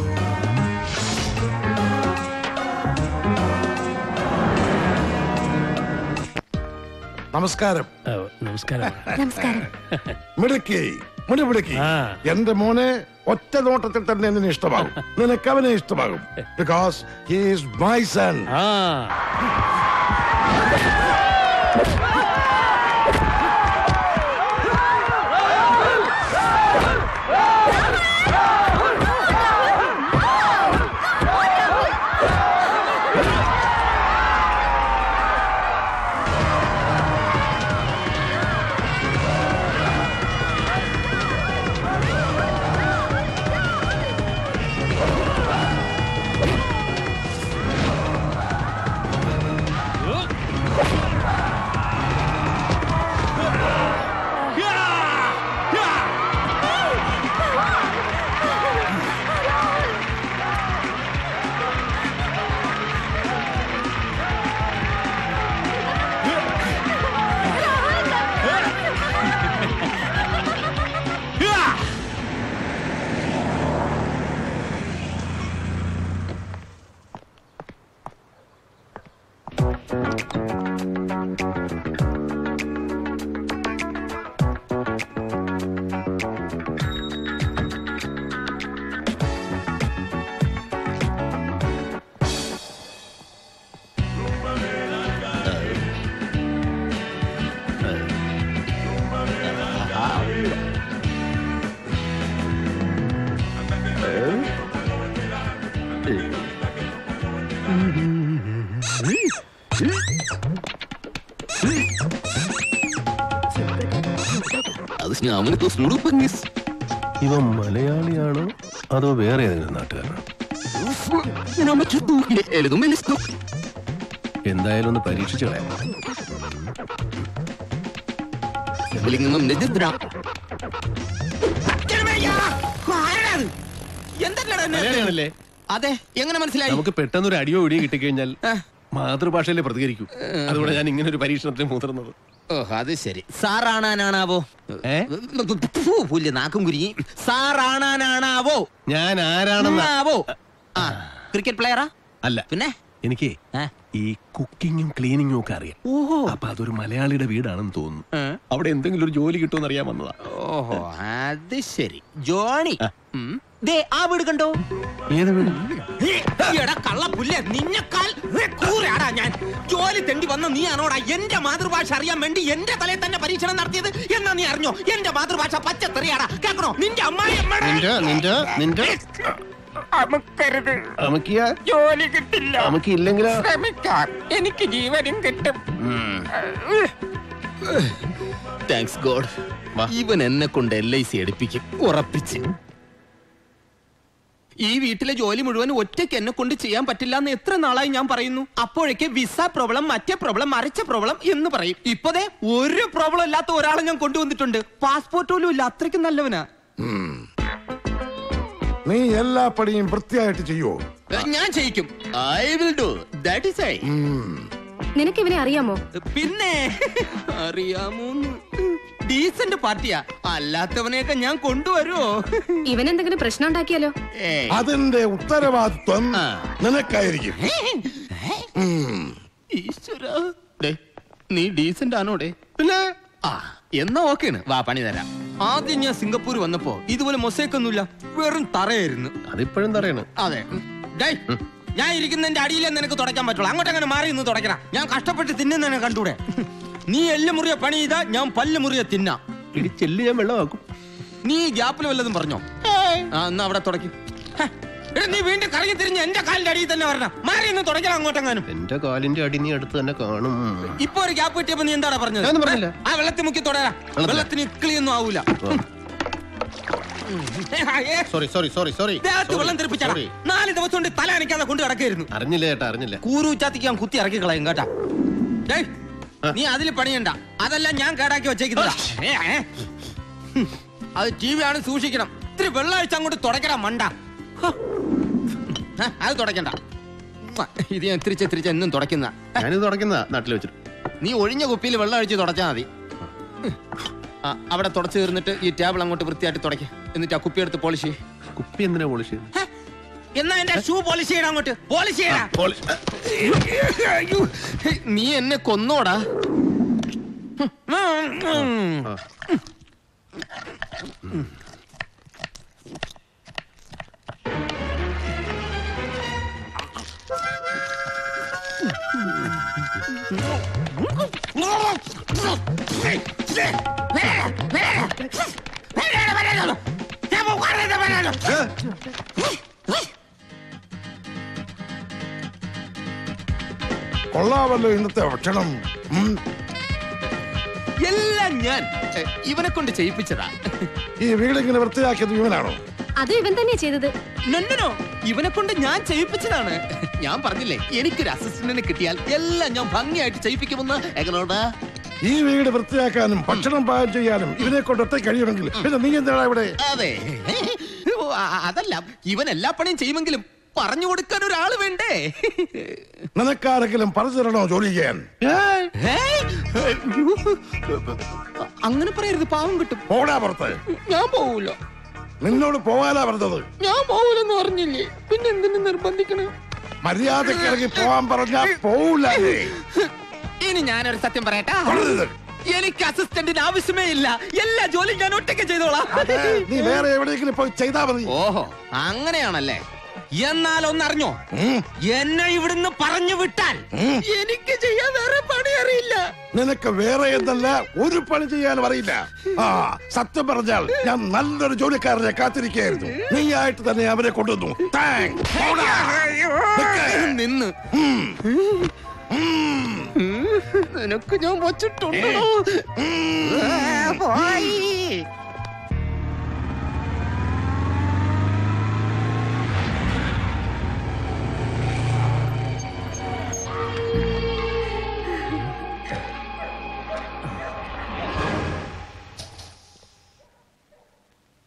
നമസ്കാരം നമസ്കാരം നമസ്കാരം മിടുക്കി മുടിപിടുക്കി എന്റെ മോനെ ഒറ്റ നോട്ടത്തിൽ തന്നെ നിന്നെ ഇഷ്ടമാകും നിനക്ക് അവനെ ഇഷ്ടമാകും ബിക്കോസ് ഹീസ് മൈ സൺ ഇവൻ മലയാളിയാണോ അതോ വേറെ ഏതെങ്കിലും നാട്ടുകാരാണോ എന്തായാലും ഒന്ന് പരീക്ഷിച്ചു കളയാം മലയാളിയാണല്ലേ അതെ എങ്ങനെ മനസ്സിലായി നമുക്ക് പെട്ടെന്ന് ഒരു അടിയോ ഇടിയോ കിട്ടിക്കഴിഞ്ഞാൽ മാതൃഭാഷയിലെ പ്രതികരിക്കൂ അതുകൊണ്ട് ഞാൻ ഇങ്ങനെ ഒരു പരീക്ഷണത്തിന് മുതിർന്നത് ഓ അത് ശരി സാറാണാനാണാവോ ഫു, പുല്ല് നാക്കും കുരുങ്ങി സാറാണാനാണാവോ ഞാൻ ആരാണെന്ന് ആവോ ആ ക്രിക്കറ്റ് പ്ലെയറാ അല്ല പിന്നെ എനിക്ക് ഈ കുക്കിങ്ങും ക്ലീനിങ്ങും ഒക്കെ അറിയാം അപ്പൊ അതൊരു മലയാളിയുടെ വീടാണെന്ന് തോന്നുന്നു അവിടെ എന്തെങ്കിലും ഒരു ജോലി കിട്ടുമെന്ന് അറിയാൻ വന്നതാ ഓഹോ അത് ശരി ജോണി ഉം. ദേ ആ വീട് കണ്ടോ ഏത് വീട് എടാ കള്ള പുല്ലേ നിന്നെക്കാൾ കൂരാടാ ഞാൻ ജോലി തെണ്ടി വന്ന നീ ആണോടാ എന്റെ മാതൃഭാഷ അറിയാൻ വേണ്ടി എന്റെ തലയിൽ തന്നെ പരീക്ഷണം നടത്തിയത് എന്നാ നീ അറിഞ്ഞോ എന്റെ മാതൃഭാഷ പച്ചത്തെറിയാടാ കേക്കണോ നിന്റെ അമ്മായി നിന്റെ നിന്റെ നിന്റെ അമുക്കരുത് അമക്കിയ ജോലി കിട്ടില്ല അമക്കിയില്ലെങ്കിലോ ശ്രമിക്കാം എനിക്ക് ജീവനും കിട്ടും താങ്ക്സ് ഗോഡ് ഇവൻ എന്നെ കൊണ്ട് എൽ ഐ സി എടുപ്പിക്കും ഉറപ്പിച്ച് ഈ വീട്ടിലെ ജോലി മുഴുവൻ ഒറ്റയ്ക്ക് എന്നെ കൊണ്ട് ചെയ്യാൻ പറ്റില്ല എന്ന് എത്ര നാളായി ഞാൻ പറയുന്നു അപ്പോഴേക്ക് വിസ പ്രോബ്ലം മറ്റേ പ്രോബ്ലം മറിച്ച പ്രോബ്ലം എന്ന് പറയും ഇപ്പതേ ഒരു പ്രോബ്ലം ഇല്ലാത്ത ഒരാളെ ഞാൻ കൊണ്ടുവന്നിട്ടുണ്ട് പാസ്പോർട്ട് പോലും ഇല്ല അത്രയ്ക്ക് നല്ലവനാ നീ എല്ലാ പണിയും വൃത്തിയായിട്ട് ചെയ്യോ ഞാൻ ചെയ്യിക്കും I will do that is I നിനക്ക് ഇവനെ അറിയാമോ പിന്നെ അറിയാമോന്ന് ഡീസന്റ് പാർട്ടിയാ അല്ലാത്തവനെയൊക്കെ ഞാൻ കൊണ്ടുവരുമോ ഇവൻ എന്തെങ്കിലും പ്രശ്നം ഉണ്ടാക്കിയാലോ അതിന്റെ ഉത്തരവാദിത്വം നിനക്കായിരിക്കും ഉം. ഈശ്വരാ. ഡേ, നീ ഡീസന്റ് ആണോടെ പിന്നെ ആ എന്നാ ഓക്കേണ് വാ പണി തരാം ആദ്യം ഞാൻ സിംഗപ്പൂർ വന്നപ്പോ ഇതുപോലെ മൊസൈക്ക് ഒന്നുമില്ല വെറും തറയായിരുന്നു അതിപ്പോഴും തറയാണ് അതെ ഡേയ്, ഞാൻ ഇരിക്കുന്നതിന്റെ അടിയിലേ നിനക്ക് തുടയ്ക്കാൻ പറ്റുള്ളൂ അങ്ങോട്ട് അങ്ങനെ മാറി നിന്ന് തുടയ്ക്കണ ഞാൻ കഷ്ടപ്പെട്ട് തിന്നുന്നതിനെ കണ്ടൂടെ നീ എല്ല് മുറിയ പണി ചെയ്താ ഞാൻ പല്ല് മുറിയ തിന്നാ ചെല്ല് ഞാൻ വെള്ളമാക്കും നീ ഗ്യാപ്പിൽ വല്ലതും പറഞ്ഞോ ആ എന്നാ അവിടെ തുടയ്ക്കും ഹ, എടാ, നീ വീണ്ടും കറങ്ങി തിരിഞ്ഞ് എന്റെ കാലിന്റെ അടിയിൽ തന്നെ വരണം മാറി നിന്ന് തുടയ്ക്കണം അങ്ങോട്ടെങ്ങാനും എന്റെ കാലിന്റെ അടി നീ അടുത്ത് തന്നെ കാണും ഇപ്പൊ ഒരു ഗ്യാപ്പ് കിട്ടിയപ്പോ നീ എന്താടാ പറഞ്ഞത് ഞാനൊന്നും പറഞ്ഞില്ല. ആ വെള്ളത്തിൽ മുക്കി തുടരാ വെള്ളത്തിന് ഇക്കിളിയൊന്നും ആവൂല സോറി സോറി സോറി സോറി ദേഹത്ത് വെള്ളം തെറിപ്പിച്ചാ നാല് ദിവസം കൊണ്ട് തല അനക്കാതെ കൊണ്ട് കിടക്കായിരുന്നു അറിഞ്ഞില്ല ചേട്ടാ അറിഞ്ഞില്ല കൂറുച്ചാത്തിക്ക് ഞാൻ കുത്തി ഇറക്കി കളയും കേട്ടാ ഡേയ്, നീ അതിൽ പണിയണ്ട അതെല്ലാം ഞാൻ കേടാക്കി വെച്ചേക്കുന്നതാ ഏ, ഏ. ഹും, അത് ടി വി ആണ് സൂക്ഷിക്കണം ഇത്തിരി വെള്ളം അഴിച്ച് അങ്ങോട്ട് തുടയ്ക്കണം മണ്ട ഹ. ഹ, അത് തുടയ്ക്കണ്ട ഉവ്വ, ഇത് ഞാൻ തിരിച്ച് തിരിച്ച് എന്നും തുടയ്ക്കുന്ന ഞാനിത് തുടയ്ക്കുന്ന നാട്ടിൽ വെച്ചിട്ട് നീ ഒഴിഞ്ഞ കുപ്പിയിൽ വെള്ളം അഴിച്ച് തുടച്ചാൽ മതി ആ, അവിടെ തുടച്ചു തീർന്നിട്ട് ഈ ടേബിൾ അങ്ങോട്ട് വൃത്തിയായിട്ട് തുടയ്ക്ക എന്നിട്ട് ആ കുപ്പി എടുത്ത് പോളിഷ് ചെയ്യ്. കുപ്പി എന്തിനാ പോളിഷ് എന്നാ എന്റെ ഷൂ പോളിഷ് ചെയ്യണം അങ്ങോട്ട് പോളിഷ് ചെയ്യണം അയ്യോ, നീ എന്നെ കൊന്നോടാ കൊള്ളാമല്ലോ ഇന്നത്തെ ഭക്ഷണം ഉം. എല്ലാം ഞാൻ എ, ഇവനെ കൊണ്ട് ചെയ്യിപ്പിച്ചതാ ഈ വീടിങ്ങനെ വൃത്തിയാക്കിയത് ഇവനാണോ അത് ഇവൻ തന്നെയാ ചെയ്തത് നന്നനോ ഇവനെ കൊണ്ട് ഞാൻ ചെയ്യിപ്പിച്ചതാണ് ഞാൻ പറഞ്ഞില്ലേ എനിക്കൊരു അസിസ്റ്റന്റിനെ കിട്ടിയാൽ എല്ലാം ഞാൻ ഭംഗിയായിട്ട് ചെയ്യിപ്പിക്കുമെന്ന് എങ്ങനോടാ ഈ വീട് വൃത്തിയാക്കാനും ഭക്ഷണം പാകം ചെയ്യാനും ഇവനെ കൊണ്ട് ഒറ്റ കഴിയണമെങ്കിൽ പിന്നെ നീ എന്താണ് ഇവിടെ അതെ ഓ, അ- അതല്ല ഇവൻ എല്ലാ പണിയും ചെയ്യുമെങ്കിലും പറഞ്ഞു കൊടുക്കാൻ ഒരാള് വേണ്ടേ നിനക്കാരെങ്കിലും പറഞ്ഞു തരണോ ജോലി ചെയ്യാൻ ഏയ്! അയ്യോ. അങ്ങനെ പറയരുത് പാവം കിട്ടും പോടാ പുറത്ത് ഞാൻ പോവൂല നിന്നോട് പോകാനാ പറഞ്ഞത് ഞാൻ പോവൂലെന്ന് പറഞ്ഞില്ലേ പിന്നെ എന്തിനു നിർബന്ധിക്കണേ മര്യാദക്ക് ഇറങ്ങി പോവാൻ പറഞ്ഞാ പോവില്ല ഇനി ഞാനൊരു സത്യം പറയട്ടാ എനിക്ക് അസിസ്റ്റന്റിന് ആവശ്യമേ ഇല്ല എല്ലാ ജോലിയും ഞാൻ ഒറ്റയ്ക്ക് ചെയ്തോളാം നീ വേറെ എവിടെയെങ്കിലും പോയി ചെയ്താ മതി ഓഹോ അങ്ങനെയാണല്ലേ എന്നാൽ ഒന്നറിഞ്ഞോ എന്നെ ഇവിടുന്ന് പറഞ്ഞു വിട്ടാൽ എനിക്ക് ചെയ്യാൻ വേറെ പണി അറിയില്ല നിനക്ക് വേറെ എന്നല്ല ഒരു പണി ചെയ്യാനും അറിയില്ല ആ സത്യം പറഞ്ഞാൽ ഞാൻ നല്ലൊരു ജോലിക്കാരനെ കാത്തിരിക്കുകയായിരുന്നു നീ ആയിട്ട് തന്നെ അവരെ കൊണ്ടുവന്നു താങ്ക്. പോടാ. നിന്ന് നിനക്ക് ഞാൻ വച്ചിട്ടുണ്ടോ പോയി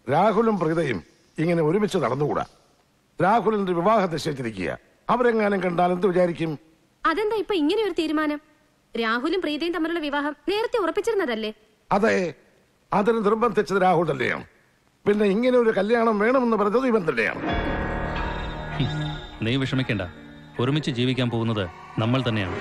രാഹുലും പ്രീതയും ഇങ്ങനെ ഒരുമിച്ച് നടന്നുകൂടാ രാഹുലിന്റെ വിവാഹം നിശ്ചയിച്ചിരിക്കുക അവരെങ്ങാനും കണ്ടാൽ എന്ത് വിചാരിക്കും അതെന്താ ഇപ്പൊ ഇങ്ങനെ ഒരു തീരുമാനം രാഹുലും പ്രീതയും തമ്മിലുള്ള വിവാഹം നേരത്തെ ഉറപ്പിച്ചിരുന്നതല്ലേ അതെ അതിന് നിർബന്ധിച്ചത് രാഹുൽ തന്നെയാണ് പിന്നെ ഇങ്ങനെ ഒരു കല്യാണം വേണമെന്ന് പറഞ്ഞത് ഇവൻ തന്നെയാണ് നീ വിഷമിക്കേണ്ട ഒരുമിച്ച് ജീവിക്കാൻ പോകുന്നത് നമ്മൾ തന്നെയാണ്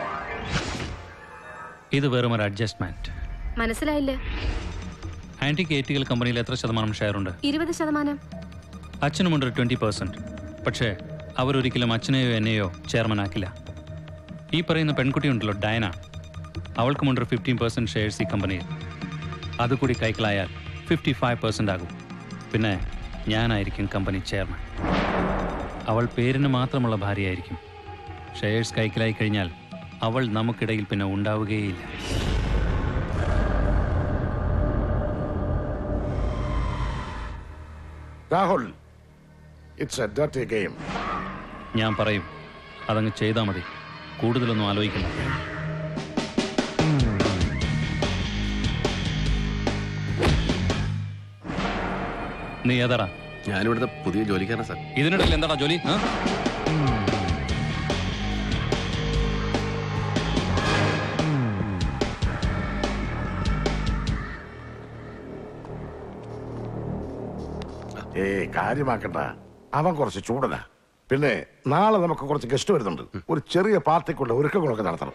ഇത് വെറും ഒരു അഡ്ജസ്റ്റ്മെന്റ് മനസ്സിലായില്ല ആന്റി കേറ്റുകൾ കമ്പനിയിൽ എത്ര ശതമാനം ഷെയർ ഉണ്ട് ഇരുപത് ശതമാനം അച്ഛനുമുണ്ട് ട്വന്റി പെർസെന്റ് പക്ഷേ അവരൊരിക്കലും അച്ഛനെയോ എന്നെയോ ചെയർമാൻ ആക്കില്ല ഈ പറയുന്ന പെൺകുട്ടിയുണ്ടല്ലോ ഡയന അവൾക്കുമുണ്ട് ഫിഫ്റ്റീൻ പെർസെന്റ് ഷെയർസ് ഈ കമ്പനിയിൽ അതുകൂടി കൈക്കലായാൽ ഫിഫ്റ്റി ഫൈവ് പെർസെന്റ് ആകും പിന്നെ ഞാനായിരിക്കും കമ്പനി ചെയർമാൻ അവൾ പേരിന് മാത്രമുള്ള ഭാര്യയായിരിക്കും ഷെയർസ് കൈക്കലായി കഴിഞ്ഞാൽ അവൾ നമുക്കിടയിൽ പിന്നെ ഉണ്ടാവുകയില്ല Rahul it's a dirty game ഞാൻ പറയും അതങ്ങ് ചെയ്താൽ മതി കൂടുതലൊന്നും ആലോചിക്കണ്ട നീ ഏതാടാ ഞാനിവിടുത്തെ പുതിയ ജോലിക്കാരൻ സാർ ഇതിനിടയിൽ എന്താടാ ജോലി ആ? ഏ കാര്യമാക്കണ്ട അവൻ കുറച്ച് ചൂടനാ പിന്നെ നാളെ നമുക്ക് കുറച്ച് ഗസ്റ്റ് വരുന്നുണ്ട് ഒരു ചെറിയ പാർട്ടിക്കുള്ള ഒരുക്കങ്ങളൊക്കെ നടത്തണം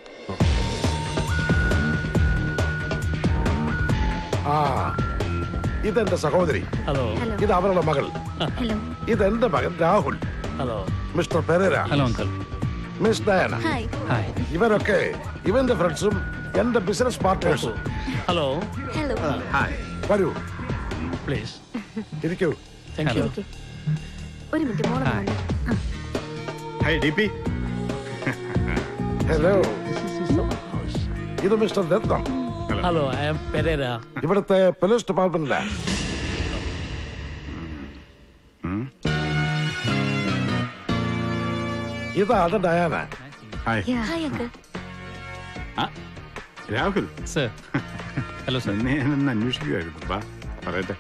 ആ ഇതെന്റെ സഹോദരി ഹലോ ഇത് അവരുടെ മകൾ ഹലോ ഇതെന്റെ മകൻ Rahul hello mister Pereira hello uncle miss Diana hi hi ഇവരൊക്കെ ഇവന്റെ ഫ്രണ്ട്സും എന്റെ ബിസിനസ് പാർട്ട്നേഴ്സും ഹലോ ഹലോ വരൂ പ്ലീസ് ഇരിക്കൂ താങ്ക് യു ഒരു മിനിറ്റ് മോളെ കാണണം. ഹായ് ഡി പി ഹലോ ഇത് mister Ratnam hello I am Pereira ഇവിടുത്തെ പോലീസ് ഡിപ്പാർട്ട്മെന്റിലാ ഇതാണ് Diana hi uncle Rahul sir hello sir എന്നെ ഞാനൊന്ന് അന്വേഷിക്കുമായിരുന്നു വാ പറയട്ടെ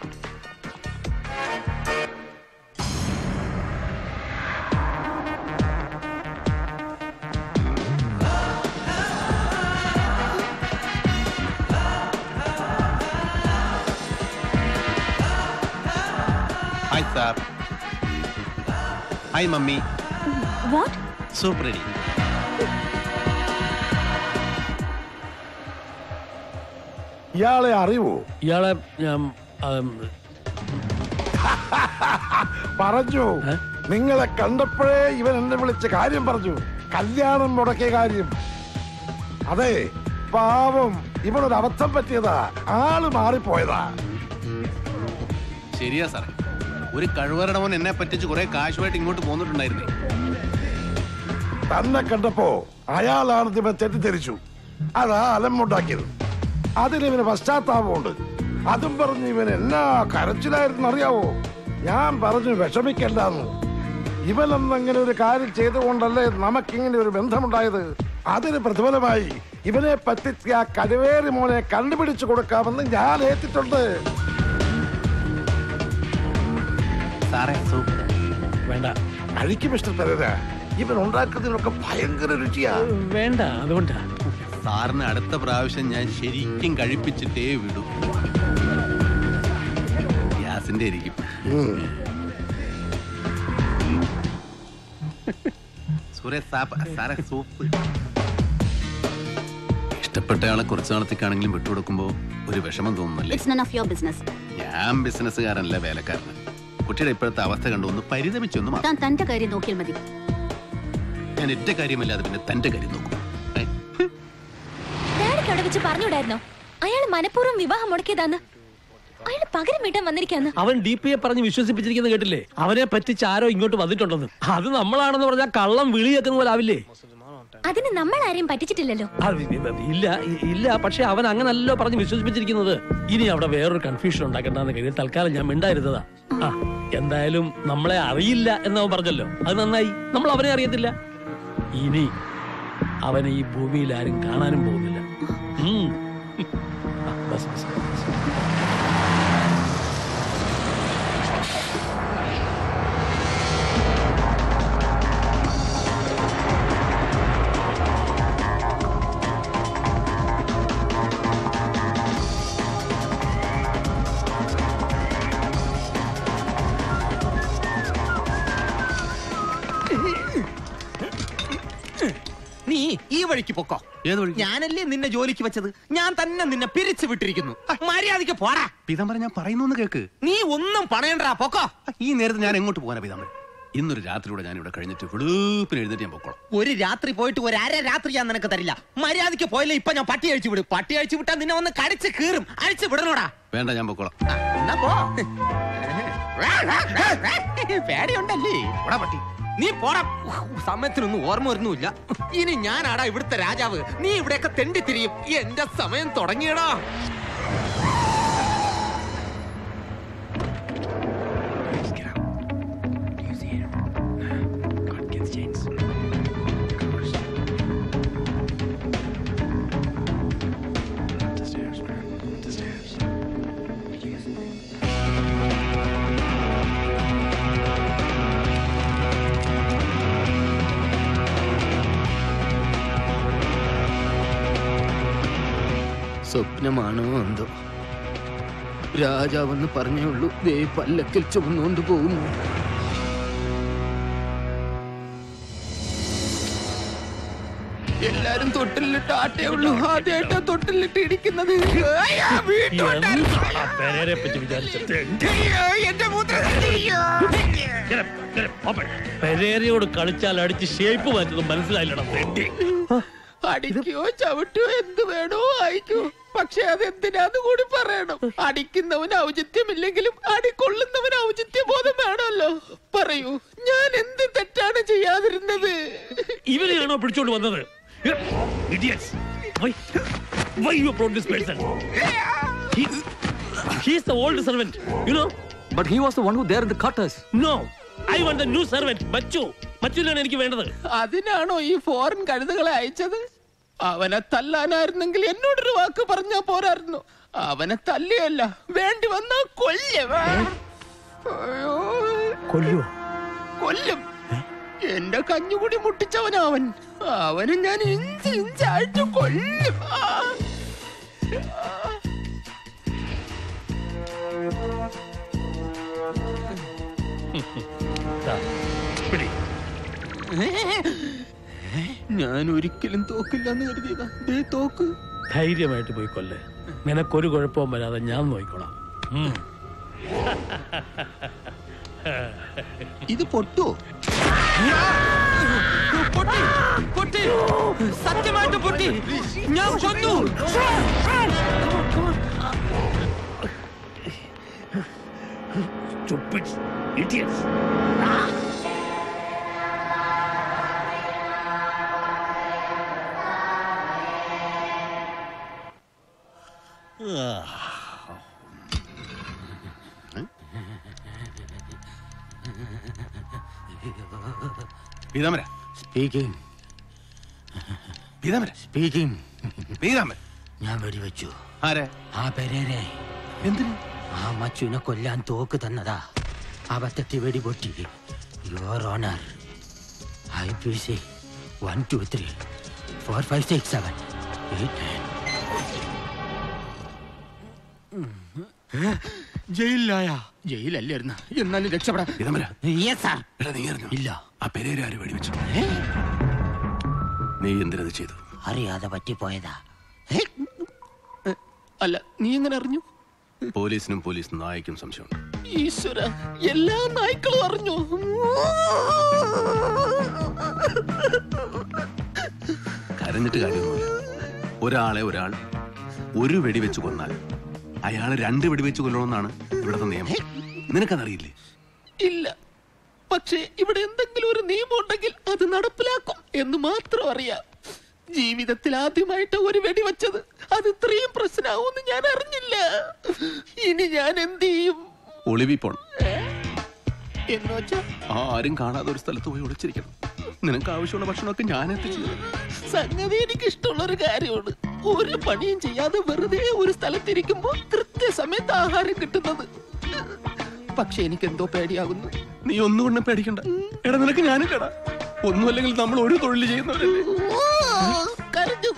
hi sir hi mummy what super ready ഇയാളെ അറിവോ ഇയാളെ ഞാൻ ഉം, പറഞ്ഞു നിങ്ങളെ കണ്ടപ്പോഴേ ഇവൻ എന്നെ വിളിച്ച് കാര്യം പറഞ്ഞു കല്യാണം മുടക്കിയ കാര്യം അതെ പാവം ഇവനൊരു അബദ്ധം പറ്റിയതാ ആള് മാറിപ്പോയതാ ശരിയാ സാറേ ഒരു കഴിവറടവൻ എന്നെ പറ്റിച്ച് കുറെ കാശുമായിട്ട് ഇങ്ങോട്ട് പോന്നിട്ടുണ്ടായിരുന്നേ തന്നെ കണ്ടപ്പോ അയാളാണ് ഇവൻ തെറ്റിദ്ധരിച്ചു അതാ അലമുണ്ടാക്കിയത് അതിന് ഇവന് പശ്ചാത്താപമുണ്ട് അതും പറഞ്ഞ് ഇവൻ എന്നാ കരച്ചിലായിരുന്നു അറിയാവോ ഞാൻ പറഞ്ഞു വിഷമിക്കണ്ടെന്ന് ഇവനൊന്നങ്ങനെ ഒരു കാര്യം ചെയ്തുകൊണ്ടല്ലേ നമുക്കിങ്ങനെ ഒരു ബന്ധമുണ്ടായത് അതിന് പ്രതിഫലമായി ഇവനെ പറ്റിച്ച് ആ കടുവേറി മോനെ കണ്ടുപിടിച്ചു കൊടുക്കാമെന്ന് ഞാൻ ഏറ്റിട്ടുണ്ട് സാറേ സൂപ്പർ വേണ്ട കഴിക്കും മിസ്റ്റർ പെരേര ഇവൻ ഉണ്ടാക്കുന്നതിനൊക്കെ ഭയങ്കര രുചിയാ വേണ്ട അതുകൊണ്ടാ സാറിന് അടുത്ത പ്രാവശ്യം ഞാൻ ശരിക്കും കഴിപ്പിച്ചിട്ടേ വിടൂ ഗ്യാസിന്റെ ആയിരിക്കും സൂര്യ സാപ്പ് സാറേ സൂപ്പ് ഇഷ്ടപ്പെട്ടയാളെ കുറച്ചു നാളത്തേക്കാണെങ്കിലും വിട്ടുകൊടുക്കുമ്പോ ഒരു വിഷമം തോന്നുന്നല്ലേ it's none of your business ഞാൻ ബിസിനസ്സുകാരനല്ല വേലക്കാരന് കുട്ടിയുടെ ഇപ്പോഴത്തെ അവസ്ഥ കണ്ടു ഒന്ന് പരിതമിച്ചൊന്ന് മാറും താൻ തന്റെ കാര്യം നോക്കിയാൽ മതി ഞാൻ എന്റെ കാര്യമല്ലാതെ പിന്നെ തന്റെ കാര്യം നോക്കും ഡാഡിക്ക് അവിടെ വെച്ച് പറഞ്ഞുവിടായിരുന്നോ അയാൾ മനഃപൂർവ്വം വിവാഹം മുടക്കിയതാന്ന് അയാൾ പകരം വീട്ടാൻ വന്നിരിക്കാന്ന് അവൻ ഡി പി എ പറഞ്ഞ് വിശ്വസിപ്പിച്ചിരിക്കുന്ന കേട്ടില്ലേ അവനെ പറ്റിച്ച് ആരോ ഇങ്ങോട്ട് വന്നിട്ടുണ്ടെന്ന് അത് നമ്മളാണെന്ന് പറഞ്ഞാൽ കള്ളം വിളി കേൾക്കുന്ന പോലെ ആവില്ലേ അതിന് നമ്മൾ ആരെയും പറ്റിച്ചിട്ടില്ലല്ലോ ആ, ഇ- ഇ- ഇല്ല ഇ- ഇല്ല പക്ഷെ അവൻ അങ്ങനല്ലോ പറഞ്ഞ് വിശ്വസിപ്പിച്ചിരിക്കുന്നത് ഇനി അവിടെ വേറൊരു കൺഫ്യൂഷൻ ഉണ്ടാക്കണ്ടെന്ന് കരുതി തൽക്കാലം ഞാൻ മിണ്ടായിരുന്നതാ ആ എന്തായാലും നമ്മളെ അറിയില്ല എന്നവൻ പറഞ്ഞല്ലോ അത് നന്നായി നമ്മൾ അവനെ അറിയത്തില്ല ഇനി അവനെ ഈ ഭൂമിയിൽ ആരും കാണാനും പോകുന്നില്ല ഉം. ആ, ബസ്, ബസ്, ബസ്. വഴിക്ക് പൊക്കോ ഏത് വഴി ഞാനല്ലേ നിന്നെ ജോലിക്ക് വെച്ചത് ഞാൻ തന്നെ നിന്നെ പിരിച്ചു വിട്ടിരിക്കുന്നു മര്യാദക്ക് പോടാ പീതാംബരൻ ഞാൻ പറയുന്നു കേക്ക് നീ ഒന്നും പണയണ്ടാ പൊക്കോ ഈ നേരത്തെ ഞാൻ എങ്ങോട്ട് പോകാനാ പീതാംബരൻ ഇന്നൊരു രാത്രിയോടെ ഞാൻ ഇവിടെ കഴിഞ്ഞിട്ട് വെളുപ്പിന് എഴുന്നേറ്റ് ഞാൻ പൊക്കോളാം ഒരു രാത്രി പോയിട്ട് ഒരു അര രാത്രി ഞാൻ നിനക്ക് തരില്ല മര്യാദക്ക് പോയില്ലേ ഇപ്പൊ ഞാൻ പട്ടി അഴിച്ചു വിടും പട്ടി അഴിച്ചു വിട്ടാ നിന്നെ ഒന്ന് കടിച്ച് കീറും അഴിച്ചു വിടണോടാ വേണ്ട ഞാൻ പൊക്കോളാം എന്നാ പോ പേടിയുണ്ടല്ലേ പോടാ പട്ടി നീ പോടാ സമയത്തിനൊന്നും ഓർമ്മ വരുന്നുമില്ല ഇനി ഞാനാടാ ഇവിടുത്തെ രാജാവ് നീ ഇവിടെയൊക്കെ തെണ്ടി തിരിയും എന്റെ സമയം തുടങ്ങിയടാ സ്വപ്നമാണോ എന്തോ രാജാവെന്ന് പറഞ്ഞേ ഉള്ളൂ ദേ പല്ലക്കിൽ ചുമന്നുകൊണ്ട് പോകുന്നു എല്ലാരും തൊട്ടിലിട്ട് ആട്ടേ ഉള്ളൂ ആദ്യമായിട്ടാ തൊട്ടിലിട്ട് ഇടിക്കുന്നത് എന്താണ് പെരേരെ പറ്റി വിചാരിച്ചത് പെരേരയോട് കളിച്ചാൽ അടിച്ച് ഷേപ്പ് മാറ്റുന്നത് മനസ്സിലായില്ലടാ തെണ്ടി അടിക്കോ ചവിട്ടോ എന്ത് വേണോ അയക്കോ പക്ഷെ അതെന്തിനാന്ന് കൂടി പറയണം അടിക്കുന്നവന് ഔചിത്യമില്ലെങ്കിലും അടിക്കൊള്ളുന്നവൻ ഔചിത്യ ബോധം വേണമല്ലോ പറയൂ ഞാൻ എന്ത് തെറ്റാണ് ചെയ്യാതിരുന്നത് ഇവനെയാണോ പിടിച്ചോണ്ട് വന്നത് Idiots. Why? Why you brought this person? He, he's the old servant, you know? But he was the one who there in the cutters. No. I want the new servant, മച്ചു മച്ചുവിനാണ് എനിക്ക് വേണ്ടത് അതിനാണോ ഈ ഫോറിൻ കഴുതകളെ അയച്ചത് അവനെ തല്ലാനായിരുന്നെങ്കിൽ എന്നോടൊരു വാക്ക് പറഞ്ഞാ പോരായിരുന്നു അവനെ തല്ലിയല്ല വേണ്ടി വന്നാ കൊല്ലും അയ്യോ. കൊല്ലുവോ കൊല്ലും എന്റെ കഞ്ഞുകൂടി മുട്ടിച്ചവനാ അവൻ അവന് ഞാൻ ഇഞ്ചി ഇഞ്ചായിട്ട് കൊല്ലും ആ. ദാ, പിടി. ഞാൻ ഒരിക്കലും തോക്കില്ല എന്ന് കരുതിയതാ ദേ തോക്ക് ധൈര്യമായിട്ട് പോയി കൊല്ലേ നിനക്കൊരു കുഴപ്പവും വരാതെ ഞാൻ നോക്കിക്കോളാം ഉം. ഇത് പൊട്ടോ പൊട്ടി പൊട്ടി സത്യമായിട്ട് പൊട്ടി ഞാൻ കൊന്നു Stupid idiots. Peethamara speaking Peethamara speaking Peethamara ഞാൻ വെടിവെച്ചു ആരെ ആ പെരേരെ എന്തിനു ആ മച്ചുവിനെ കൊല്ലാൻ തോക്ക് തന്നതാ അബദ്ധത്തി വെടിപൊട്ടി your honour I P C one two three four five six seven eight ജയിലിലായ ജയിലല്ലായിരുന്നു എന്നാലും രക്ഷപ്പെടാം പീതാമര യെസ് സാർ എടാ നീ അറിഞ്ഞോ ഇല്ല ആ പെരേര ആര് വെടിവെച്ചു നീ എന്തിനത് ചെയ്തു അറിയാതെ പറ്റിപ്പോയതാ അല്ല നീ എങ്ങനെ അറിഞ്ഞു പോലീസിനും പോലീസ് നായക്കും സംശയമുണ്ട് ഈശ്വര എല്ലാ നായ്ക്കളും അറിഞ്ഞു കരഞ്ഞിട്ട് കാര്യമൊന്നുമില്ല ഒരാളെ ഒരാൾ ഒരു വെടിവെച്ച് കൊന്നാൽ അയാളെ രണ്ട് വെടിവെച്ച് കൊല്ലണമെന്നാണ് ഇവിടുത്തെ നിയമം നിനക്കതറിയില്ലേ ഇല്ല പക്ഷേ ഇവിടെ എന്തെങ്കിലും ഒരു നിയമം ഉണ്ടെങ്കിൽ അത് നടപ്പിലാക്കും എന്ന് മാത്രം അറിയാം ജീവിതത്തിൽ ആദ്യമായിട്ട് ഒരു വെടി വെച്ചത് അത് ഇത്രയും പ്രശ്നമാവുമെന്ന് ഞാൻ അറിഞ്ഞില്ല ഇനി ഞാൻ എന്ത് ചെയ്യും ഒളിവി പോണം എന്ന് വെച്ചാ ആരും കാണാതെ ഒരു സ്ഥലത്ത് പോയി ഒളിച്ചിരിക്കണം നിനക്ക് ആവശ്യമുള്ള ഭക്ഷണമൊക്കെ ഞാൻ എത്തിച്ചു തരും. സംഗതി എനിക്ക് ഇഷ്ടമുള്ള ഒരു കാര്യമാണ് ഒരു പണിയും ചെയ്യാതെ വെറുതെ ഒരു സ്ഥലത്തിരിക്കുമ്പോ കൃത്യസമയത്ത് ആഹാരം കിട്ടുന്നത് പക്ഷെ എനിക്ക് എന്തോ പേടിയാകുന്നു നീ ഒന്നും കൊണ്ടും പേടിക്കണ്ട എടാ നിനക്ക് ഞാനും കേടാ ഒന്നുമല്ലെങ്കിൽ നമ്മൾ ഒരു തൊഴിൽ ചെയ്യുന്നവരല്ലേ കരഞ്ഞത്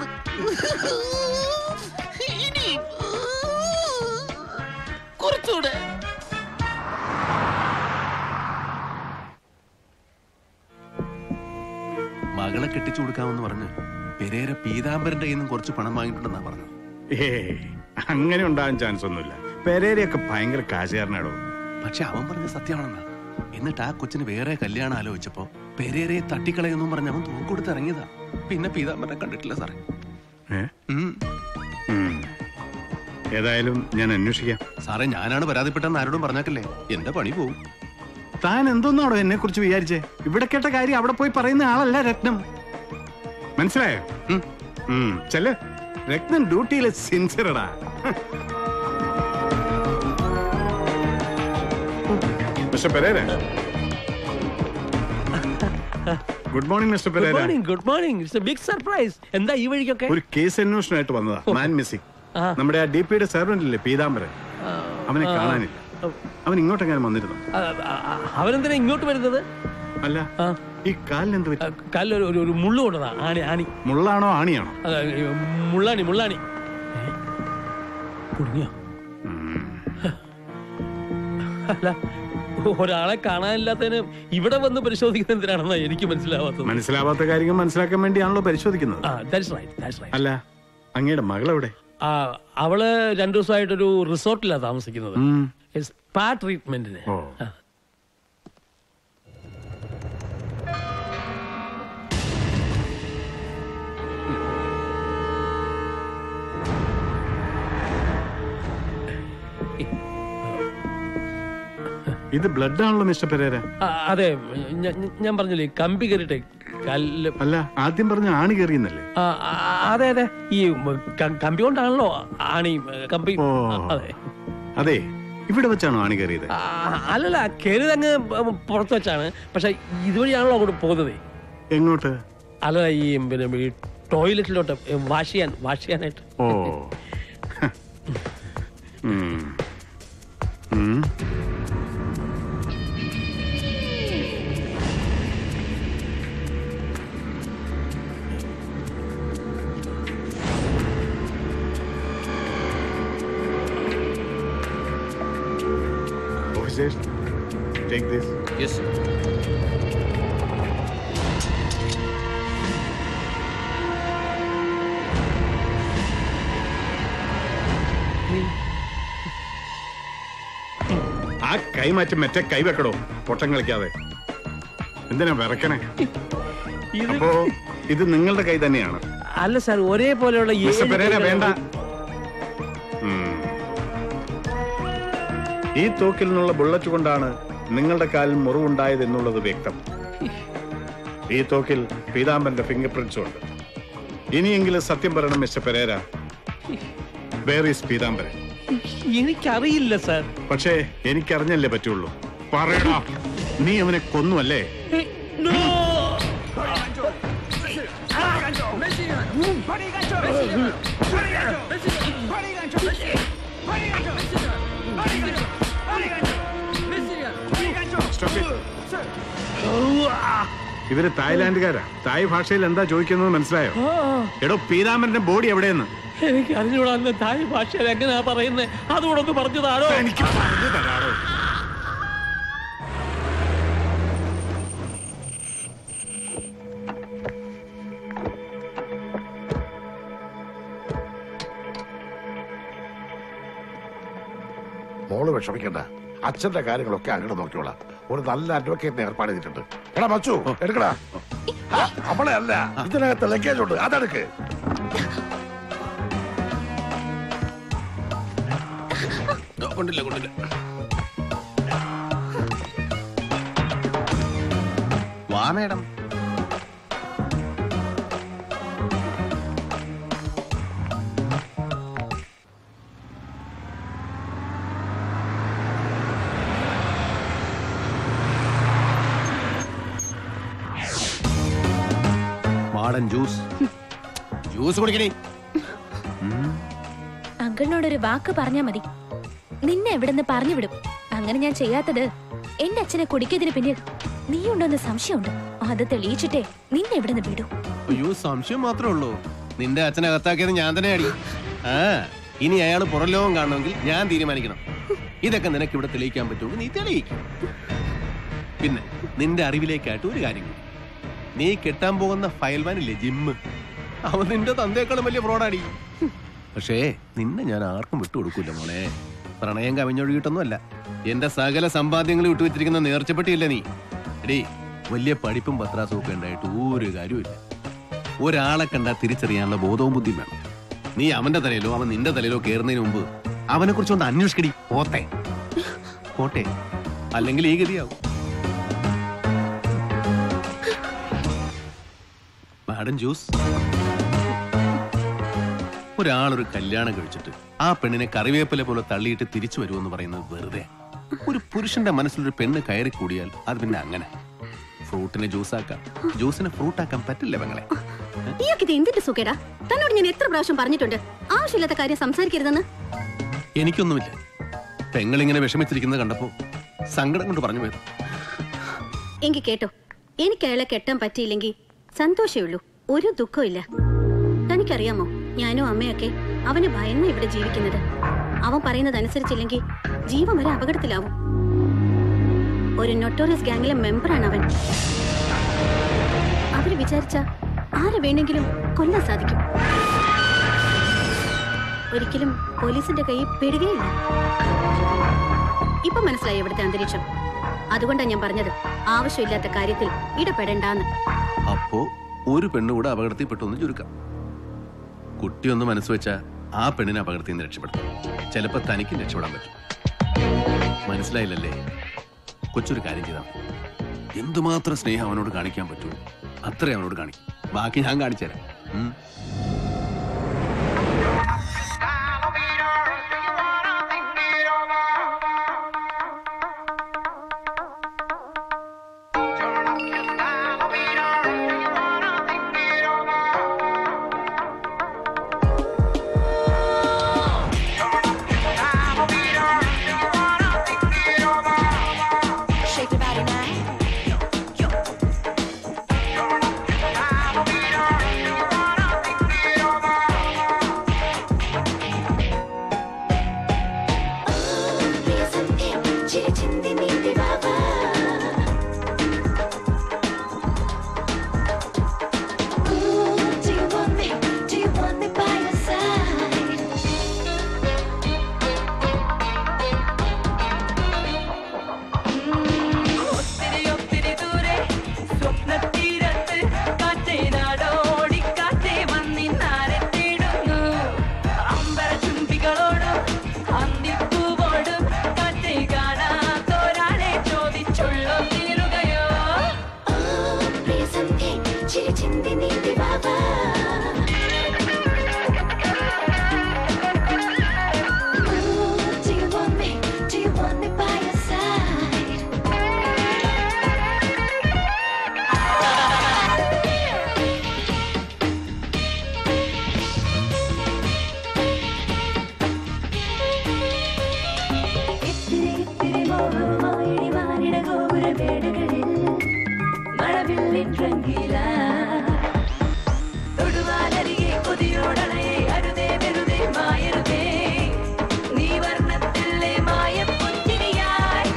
ഇനി കുറച്ചുകൂടെ മകളെ കെട്ടിച്ചു കൊടുക്കാമെന്ന് പറഞ്ഞ് പെരേര പീതാംബരന്റെ കയ്യിൽ നിന്നും കുറച്ച് പണം വാങ്ങിയിട്ടുണ്ടെന്നാ പറഞ്ഞത് ഏ അങ്ങനെ ഉണ്ടാകാൻ ചാൻസ് ഒന്നുമില്ല പെരേരയൊക്കെ ഭയങ്കര കാശുകാരനാടോ പക്ഷെ അവൻ പറഞ്ഞ സത്യമാണെന്നാ എന്നിട്ട് ആ കൊച്ചിന് വേറെ കല്യാണം ആലോചിച്ചപ്പോ പെരേരയെ തട്ടിക്കളയെന്നും പറഞ്ഞ് അവൻ തോക്കൊടുത്ത് ഇറങ്ങിയതാ പിന്നെ പീതാംബരനെ കണ്ടിട്ടില്ല സാറേ ഏ? ഉം. ഏതായാലും ഞാൻ അന്വേഷിക്കാം സാറേ ഞാനാണ് പരാതിപ്പെട്ടെന്ന് ആരോടും പറഞ്ഞേക്കല്ലേ എന്റെ പണി പോവും താൻ എന്തോന്നാണോ എന്നെ കുറിച്ച് വിചാരിച്ചേ ഇവിടെ കേട്ട കാര്യം അവിടെ പോയി പറയുന്ന ആളല്ല രത്നം മനസ്സിലായോ ഉം. ചെല്ല് രത്നം ഡ്യൂട്ടിയിലെ സിൻസിയറടാ mister Pereira good morning mister good Pereira morning good morning it's a big surprise എന്താ ഈ വഴിക്കൊക്കെ ഒരു കേസ് അന്വേഷണമായിട്ട് വന്നതാ മാൻ മിസ്സിംഗ് നമ്മുടെ ആ ഡി പിയുടെ സെർവന്റ് ഇല്ലേ പീതാംബരൻ അവനെ ആ. കാണാനില്ല അവൻ ഇങ്ങോട്ടെങ്ങനെ വന്നിരുന്നു ആ, ആ, ആ, അവനെന്തിനാ ഇങ്ങോട്ട് വരുന്നത് അല്ല ഈ കാലിന് എന്ത് പറ്റി കാലിൽ ഒരു- ഒരു ഒരു മുള്ളു കൊണ്ടതാ ആണി ആണി മുള്ളാണോ ആണിയാണോ അതാ, ഈ മുള്ളാണി മുള്ളാണി ഏ? കുടുങ്ങിയോ അല്ല ഒരാളെ കാണാനില്ലാത്തതിന് ഇവിടെ വന്ന് പരിശോധിക്കുന്നത് എന്തിനാണെന്നാ എനിക്ക് മനസ്സിലാവാത്തത് മനസ്സിലാവാത്ത കാര്യങ്ങൾ മനസ്സിലാക്കാൻ വേണ്ടിയാണല്ലോ പരിശോധിക്കുന്നത് ആ ദാറ്റ്സ് റൈറ്റ് ദാറ്റ്സ് റൈറ്റ് അല്ല അങ്ങയുടെ മകളെവിടെ ആ അവള് രണ്ടു ദിവസമായിട്ടൊരു റിസോർട്ടിലാണ് താമസിക്കുന്നത് ഉം. സ്പാ ട്രീറ്റ്മെന്റിന് ഓ. ആ. ഇത് ബ്ലഡ് ആണല്ലോ മിസ്റ്റർ പെരേര ആ, അതെ ഞ- ഞ- ഞാൻ പറഞ്ഞില്ലേ കമ്പി കയറിട്ടെ കല്ല് അല്ല ആദ്യം പറഞ്ഞ ആണി കയറിയെന്നല്ലേ ആ, ആ, അതെ അതെ ഈ ക- കമ്പി കൊണ്ടാണല്ലോ ആണി കമ്പി ഓ. അതെ അതെ ഇവിടെ വെച്ചാണോ ആണി കയറിയത് ആ, അല്ലല്ല കയറിയത് അങ്ങ് പുറത്ത് വെച്ചാണ് പക്ഷെ ഇതുവഴിയാണല്ലോ അങ്ങോട്ട് പോകുന്നത് എങ്ങോട്ട് അല്ല ഈ പിന്നെ ഈ ടോയ്ലറ്റിലോട്ട് വാഷ് ചെയ്യാൻ വാഷ് ചെയ്യാനായിട്ട് ഓ ഉം. ഉം. Officers, take this. Yes, ആ കൈ മാറ്റി മറ്റേ കൈ വെക്കടോ പൊട്ടം കളിക്കാതെ എന്തിനാ വിറക്കണേ ഇത് അപ്പോ ഇത് നിങ്ങളുടെ കൈ തന്നെയാണ് അല്ല സാർ ഒരേപോലെയുള്ള മിസ്റ്റർ ഏഴ് പെരേര കൈകൾ- വേണ്ട ഉം. ഈ തോക്കിൽ നിന്നുള്ള ബുള്ളറ്റ് കൊണ്ടാണ് നിങ്ങളുടെ കാലിൽ മുറിവുണ്ടായത് എന്നുള്ളത് വ്യക്തം ഈ തോക്കിൽ പീതാംബരന്റെ ഫിംഗർ പ്രിന്റ്സും ഉണ്ട് ഇനിയെങ്കിലും സത്യം പറയണം mister Pereira where is Pitambaran എനിക്കറിയില്ല സാർ പക്ഷേ എനിക്കറിഞ്ഞല്ലേ പറ്റുള്ളൂ പറയടാ നീ അവനെ കൊന്നു അല്ലേ ഇവര് തായ്ലാന്റുകാരാ തായ് ഭാഷയിൽ എന്താ ചോദിക്കുന്നത് മനസ്സിലായോ എടോ പീതാംബരന്റെ ബോഡി എവിടെയെന്ന് എനിക്ക് അറിഞ്ഞൂടാ അന്ന് തായ് ഭാഷയിൽ എങ്ങനെയാ പറയുന്നത് അതുകൂടെ ഒന്ന് പറഞ്ഞു താഴോ എനിക്ക് പറഞ്ഞു തരാടോ മോള് വിഷമിക്കണ്ട അച്ഛന്റെ കാര്യങ്ങളൊക്കെ അങ്ങോട്ട് നോക്കിയോളാം ഒരു നല്ല അഡ്വക്കേറ്റിനെ ഏർപ്പാട് ചെയ്തിട്ടുണ്ട് എടാ മച്ചു എടുക്കടാ ആ, അവളെ അല്ല ഇതിനകത്ത് ലഗേജ് ഉണ്ട് അതെടുക്ക് കൊണ്ടില്ല കൊണ്ടില്ല വാ മേഡം മാടൻ ജ്യൂസ് ജ്യൂസ് കുടിക്കണേ അങ്കിളിനോടൊരു വാക്ക് പറഞ്ഞാ മതി നിന്നെ എവിടെന്ന് പറഞ്ഞു വിടും അങ്ങനെ ഞാൻ ചെയ്യാത്തത് എന്റെ അച്ഛനെ കുടിക്കതിന് പിന്നിൽ നീ ഉണ്ടോന്ന് സംശയമുണ്ട് അത് തെളിയിച്ചിട്ടേ നിന്നെ എവിടെന്ന് വിടൂ അയ്യോ സംശയം മാത്രമേ ഉള്ളൂ നിന്റെ അച്ഛനെ കത്താക്കിയത് ഞാൻ തന്നെ അടി ആ ഇനി അയാൾ പുറം ലോകം കാണണമെങ്കിൽ ഞാൻ തീരുമാനിക്കണം ഇതൊക്കെ നിനക്ക് ഇവിടെ തെളിയിക്കാൻ പറ്റുള്ളൂ നീ തെളിയിക്കും പിന്നെ നിന്റെ അറിവിലേക്കായിട്ട് ഒരു കാര്യം കൂടി നീ കെട്ടാൻ പോകുന്ന ഫയൽവാനില്ലേ ജിമ്മ് അവൻ നിന്റെ തന്തേക്കാളും വലിയ ഫ്രോഡാടി പക്ഷേ നിന്നെ ഞാൻ ആർക്കും വിട്ടുകൊടുക്കൂല മോളെ പ്രണയം കവിഞ്ഞൊഴുകിയിട്ടൊന്നും അല്ല എന്റെ സകല സമ്പാദ്യങ്ങൾ വിട്ടുവെച്ചിരിക്കുന്ന നേർച്ചപ്പെട്ടിയില്ല നീ എടീ വലിയ പഠിപ്പും പത്രാസും ഒക്കെ ഉണ്ടായിട്ട് ഒരു കാര്യമില്ല ഒരാളെ കണ്ടാൽ തിരിച്ചറിയാനുള്ള ബോധവും ബുദ്ധിയും വേണം നീ അവന്റെ തലയിലോ അവൻ നിന്റെ തലയിലോ കയറുന്നതിന് മുമ്പ് അവനെ കുറിച്ച് ഒന്ന് അന്വേഷിക്കടി പോത്തെ പോട്ടെ അല്ലെങ്കിൽ ഈ ഗതിയാവും മാഡം ജ്യൂസ് ഒരാളൊരു കല്യാണം കഴിച്ചിട്ട് ആ പെണ്ണിനെ കറിവേപ്പില പോലെ തള്ളിയിട്ട് തിരിച്ചു വരുമെന്ന് പറയുന്നത് വെറുതെ ഒരു പുരുഷന്റെ മനസ്സിലൊരു പെണ്ണ് കയറി കൂടിയാൽ അത് പിന്നെ അങ്ങനെ ഫ്രൂട്ടിനെ ജ്യൂസാക്കാം ജ്യൂസിനെ ഫ്രൂട്ടാക്കാൻ പറ്റില്ല പെങ്ങളെ ഇയാൾക്ക് ഇത് എന്തിന്റെ സുഖേടാ തന്നോട് ഞാൻ എത്ര പ്രാവശ്യം പറഞ്ഞിട്ടുണ്ട് ആവശ്യമില്ലാത്ത കാര്യം സംസാരിക്കരുതെന്ന് എനിക്കൊന്നുമില്ല പെങ്ങളിങ്ങനെ വിഷമിച്ചിരിക്കുന്നത് കണ്ടപ്പോ സങ്കടം കൊണ്ട് പറഞ്ഞു പോയത് എങ്കി കേട്ടോ എനിക്ക് അയാളെ കെട്ടാൻ പറ്റിയില്ലെങ്കിൽ സന്തോഷേ ഉള്ളൂ ഒരു ദുഃഖവും ഇല്ല തനിക്കറിയാമോ ഞാനും അമ്മയൊക്കെ അവന് ഭയന്ന ഇവിടെ ജീവിക്കുന്നത് അവൻ പറയുന്നത് അനുസരിച്ചില്ലെങ്കിൽ ജീവൻ വരെ അപകടത്തിലാവും ഒരു നൊട്ടോറിയസ് ഗാംഗിലെ മെമ്പറാണ് അവൻ അവര് വിചാരിച്ച ആരെ വേണമെങ്കിലും കൊല്ലാൻ സാധിക്കും ഒരിക്കലും പോലീസിന്റെ കയ്യിൽ പെടുകയില്ല ഇപ്പൊ മനസ്സിലായി ഇവിടുത്തെ അന്തരീക്ഷം അതുകൊണ്ടാണ് ഞാൻ പറഞ്ഞത് ആവശ്യമില്ലാത്ത കാര്യത്തിൽ ഇടപെടണ്ടാന്ന് അപ്പോ ഒരു പെണ്ണ് കൂടെ അപകടത്തിൽ പെട്ടൊന്ന് ചുരുക്കാം കുട്ടിയൊന്ന് മനസ്സ് വെച്ചാ ആ പെണ്ണിനെ അപകടത്തിൽ നിന്ന് രക്ഷപ്പെടുത്തും ചിലപ്പോ തനിക്കും രക്ഷപ്പെടാൻ പറ്റും മനസ്സിലായില്ലല്ലേ കൊച്ചൊരു കാര്യം ചെയ്താൽ മതി. എന്തുമാത്രം സ്നേഹം അവനോട് കാണിക്കാൻ പറ്റൂ അത്രേ അവനോട് കാണിക്കും ബാക്കി ഞാൻ കാണിച്ചുതരാം ഉം. Shake your body now. ഒത്തിരി ഒത്തിരി ദൂരെ സ്വപ്നത്തീരത്ത് കാറ്റേ നാടോടി കാറ്റേ വന്നിന്നാരെ തേടുന്നു അമ്പര ചുംബികളോടും അന്തിപ്പൂവോടും കാറ്റേ കാണാത്തോരാളെ ചോദിച്ചുള്ളോ തീരുകയോ ചിരി ചിന്തി നീന്തി Baba Do you want me? Do you want me by your side? ഇത്തിരി ഇത്തിരി മോഹമായി വാനിട ഗോപുരമേടുകളിൽ മഴവില്ലിൻ രംഗീല തൊടുവാനരികെ കൊതിയോടണയെ അരുതേ വെറുതെ മായരുതേ നീ വർണ്ണത്തിലെ മായ പുത്തിരിയായി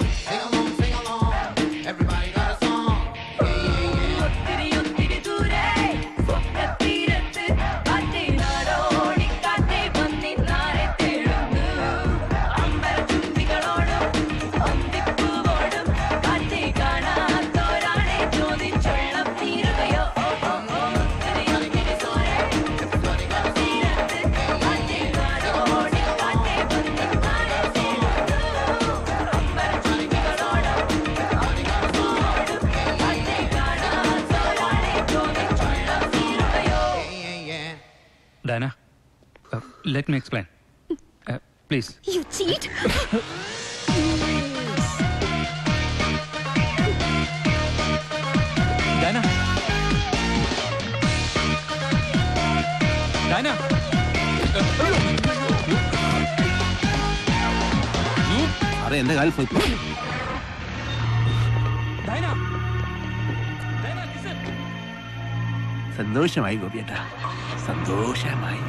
ഒത്തിരി ഒത്തിരി ദൂരെ സ്വപ്നത്തീരത്ത് കാറ്റേ നാടോടി കാറ്റേ വന്നിന്നാരെ തേടുന്നു അമ്പര ചുംബികളോടും അന്തിപ്പൂവോടും കാറ്റേ കാണാത്തോരാണെ ചോദിച്ചുള്ള തീരുകയോ ഓ ഓ ഓ ഒത്തിരി ഒത്തിരി ദൂരെ സ്വപ്നത്തീരത്ത് കാറ്റേ നാടോടി കാറ്റേ വന്നിന്നാരെ തേടുന്നു അമ്പര ചുംബികളോടും അന്തിപ്പൂവോടും കാറ്റേ കാണാത്തോരാണെ ചോദിച്ചുള്ള തീരുകയോ Dana let me explain please You cheat! Dana Dana അതെ എന്റെ കാലിൽ പോയി ഡാന സന്തോഷമായി ഗോപിയേട്ടാ സന്തോഷമായി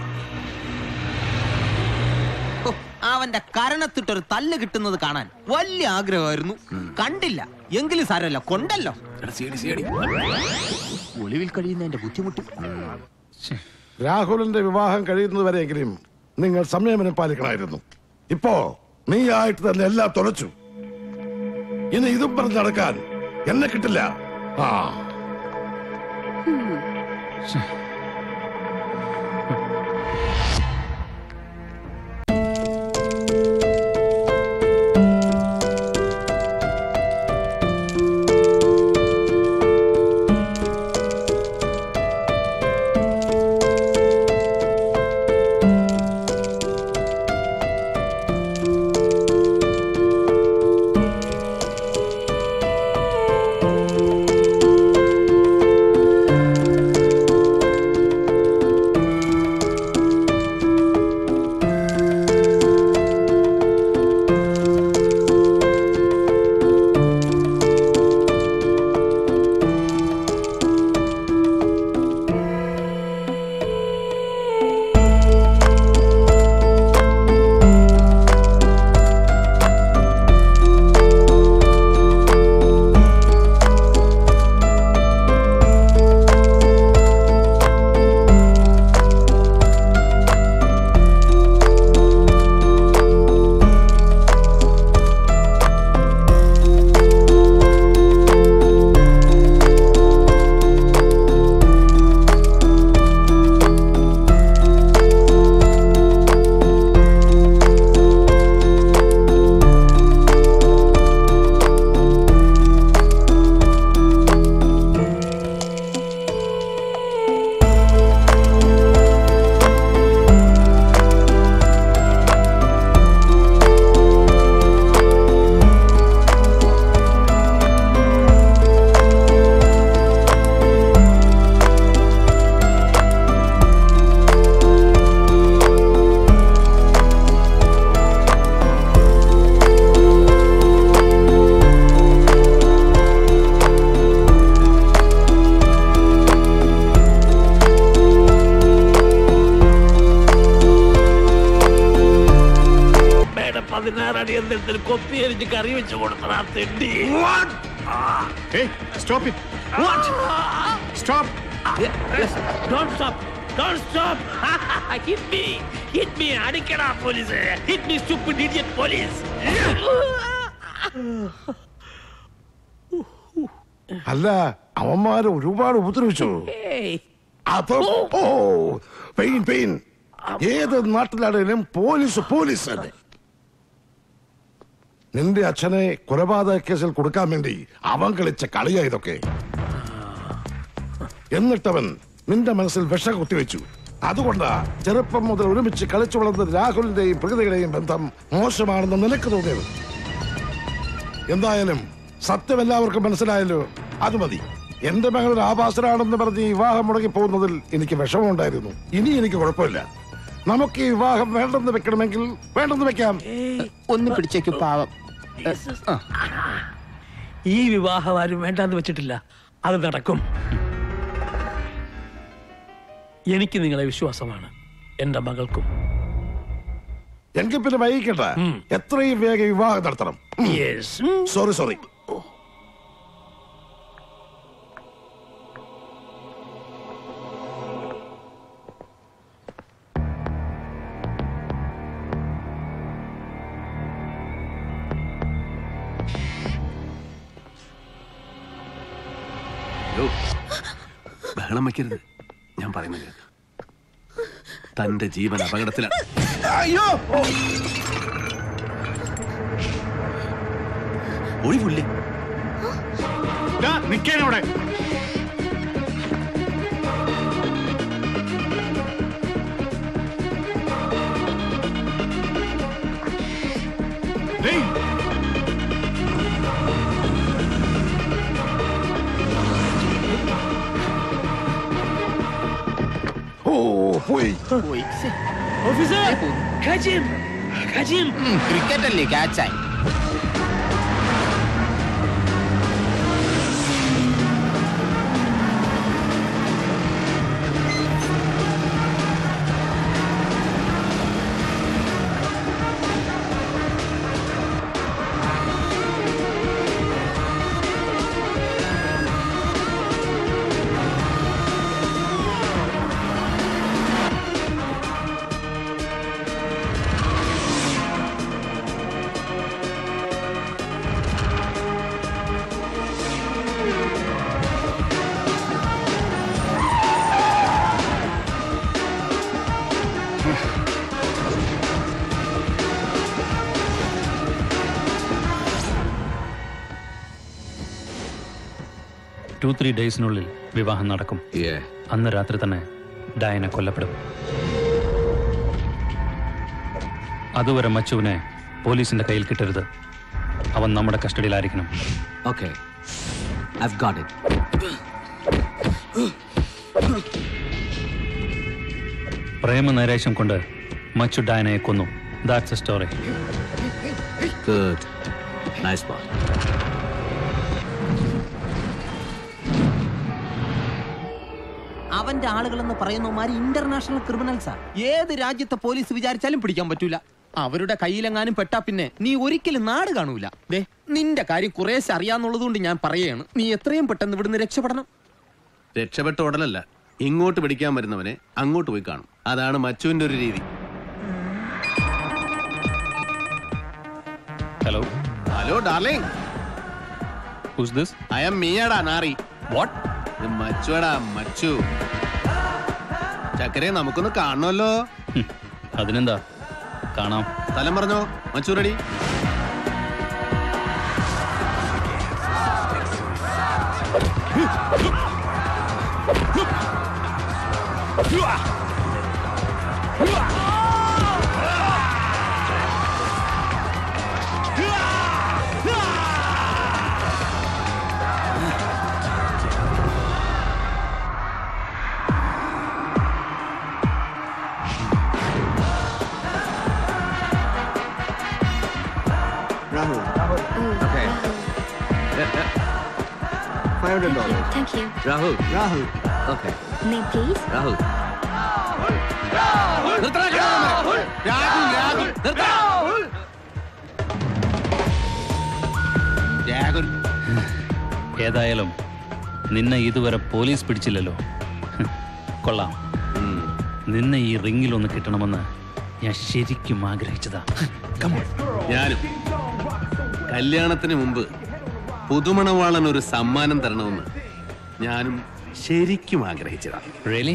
ഓ, അവന്റെ കരണത്തിട്ടൊരു തല്ല് കിട്ടുന്നത് കാണാൻ വലിയ ആഗ്രഹമായിരുന്നു കണ്ടില്ല എങ്കിലും സാരമല്ല കൊണ്ടല്ലോ ഒളിവിൽ കഴിയുന്നതിന്റെ ബുദ്ധിമുട്ട് രാഹുലിന്റെ വിവാഹം കഴിയുന്നതുവരെയെങ്കിലും നിങ്ങൾ സംയമനം പാലിക്കണമായിരുന്നു ഇപ്പോ നീ ആയിട്ട് തന്നെ എല്ലാം തുലച്ചു ഇനി ഇതും പറഞ്ഞ് നടക്കാൻ എന്നെ കിട്ടില്ല ആ മേഡം പതിനാറടി എന്തെടുത്തിൽ കൊത്തി എരിഞ്ഞ് കറി വെച്ച് കൊടുത്തതാ തെണ്ടി stop it stop Don't stop! Don't stop! hit me! Hit me! അടിക്കടാ police! Hit me, stupid idiot police! അല്ല അവന്മാരെ ഒരുപാട് ഉപദ്രവിച്ചു Hey! അത് ഓ പെയിൻ പെയിൻ ഏത് നാട്ടിലാണേലും പോലീസ് പോലീസ് തന്നെ നിന്റെ അച്ഛനെ കൊലപാതക കേസിൽ കൊടുക്കാൻ വേണ്ടി അവൻ കളിച്ച കളിയാ ഇതൊക്കെ എന്നിട്ടവൻ നിന്റെ മനസ്സിൽ വിഷം കുത്തിവെച്ചു അതുകൊണ്ടാ ചെറുപ്പം മുതൽ ഒരുമിച്ച് കളിച്ചു വളർന്ന രാഹുലിന്റെയും പ്രകൃതിയുടെയും ബന്ധം മോശമാണെന്ന് നിനക്ക് തോന്നിയത് എന്തായാലും സത്യം എല്ലാവർക്കും മനസ്സിലായല്ലോ അത് മതി എന്റെ മകൾ ഒരു ആഭാസനാണെന്ന് പറഞ്ഞ് ഈ വിവാഹം മുടങ്ങി പോകുന്നതിൽ എനിക്ക് വിഷമമുണ്ടായിരുന്നു ഇനി എനിക്ക് കുഴപ്പമില്ല നമുക്ക് ഈ വിവാഹം വേണ്ടെന്ന് വെക്കണമെങ്കിൽ വേണ്ടെന്ന് വെക്കാം ഒന്ന് പിടിച്ചേക്കു പാവം ഈ വിവാഹം ആരും വേണ്ടാന്ന് വെച്ചിട്ടില്ല അത് നടക്കും എനിക്ക് നിങ്ങളെ വിശ്വാസമാണ് എന്റെ മകൾക്കും എങ്കിൽ പിന്നെ വൈകിക്കണ്ട എത്രയും വേഗം വിവാഹം നടത്തണം സോറി സോറി ഹലോ ബഹളം വയ്ക്കരുത് ഞാൻ പറയുന്നത് കേൾക്ക്. തന്റെ ജീവൻ അപകടത്തിലാണ് അയ്യോ ഒഴിവുള്ളി നിൽക്കാനവിടെ ഓ പോയി officer catch him! Catch him! Cricket അല്ലേ ക്യാച്ചായി ടു ത്രീ ഡേയ്സിനുള്ളിൽ വിവാഹം നടക്കും അന്ന് രാത്രി തന്നെ ഡയന കൊല്ലപ്പെടും അതുവരെ മച്ചുവിനെ പോലീസിന്റെ കയ്യിൽ കിട്ടരുത് അവൻ നമ്മുടെ കസ്റ്റഡിയിലായിരിക്കണം ഓക്കെ I've got it. പ്രേമനൈരാശ്യം കൊണ്ട് മച്ചു ഡയനയെ കൊന്നു that's a story Good. Nice one. അവന്റെ ആളുകളെന്ന് പറയുന്നവന്മാര് ഇന്റർനാഷണൽ ക്രിമിനൽസാ ഏത് രാജ്യത്തെ പോലീസ് വിചാരിച്ചാലും പിടിക്കാൻ പറ്റൂല അവരുടെ കയ്യിലെങ്ങാനും പെട്ടാ പിന്നെ നീ ഒരിക്കലും നാട് കാണൂല ദേ നിന്റെ കാര്യം കുറേശ്ശെ അറിയാന്നുള്ളതുകൊണ്ട് ഞാൻ പറയുകയാണ് നീ എത്രയും പെട്ടെന്ന് ഇവിടുന്ന് രക്ഷപ്പെടണം രക്ഷപ്പെട്ട ഉടനല്ല ഇങ്ങോട്ട് പിടിക്കാൻ വരുന്നവനെ അങ്ങോട്ട് പോയി കാണും അതാണ് മച്ചുവിന്റെ ഒരു രീതി hello hello darling who's this I am മീയാടാ നാറി വാട്ട് മച്ചുടാ മച്ചു ചക്കരെ നമുക്കൊന്ന് കാണണമല്ലോ അതിനെന്താ കാണാം സ്ഥലം പറഞ്ഞോ Machu ready Rahul. Okay. Five hundred dollars. Thank you. Rahul. Rahul. Okay. Name, please. Rahul. ഏതായാലും നിന്നെ ഇതുവരെ പോലീസ് പിടിച്ചില്ലല്ലോ കൊള്ളാം നിന്നെ ഈ റിങ്ങിൽ ഒന്ന് കിട്ടണമെന്ന് ഞാൻ ശരിക്കും ആഗ്രഹിച്ചതാ ഞാനും കല്യാണത്തിന് മുമ്പ് പുതുമണവാളൻ ഒരു സമ്മാനം തരണമെന്ന് ഞാനും ശരിക്കും ആഗ്രഹിച്ചതാണ് റിയലി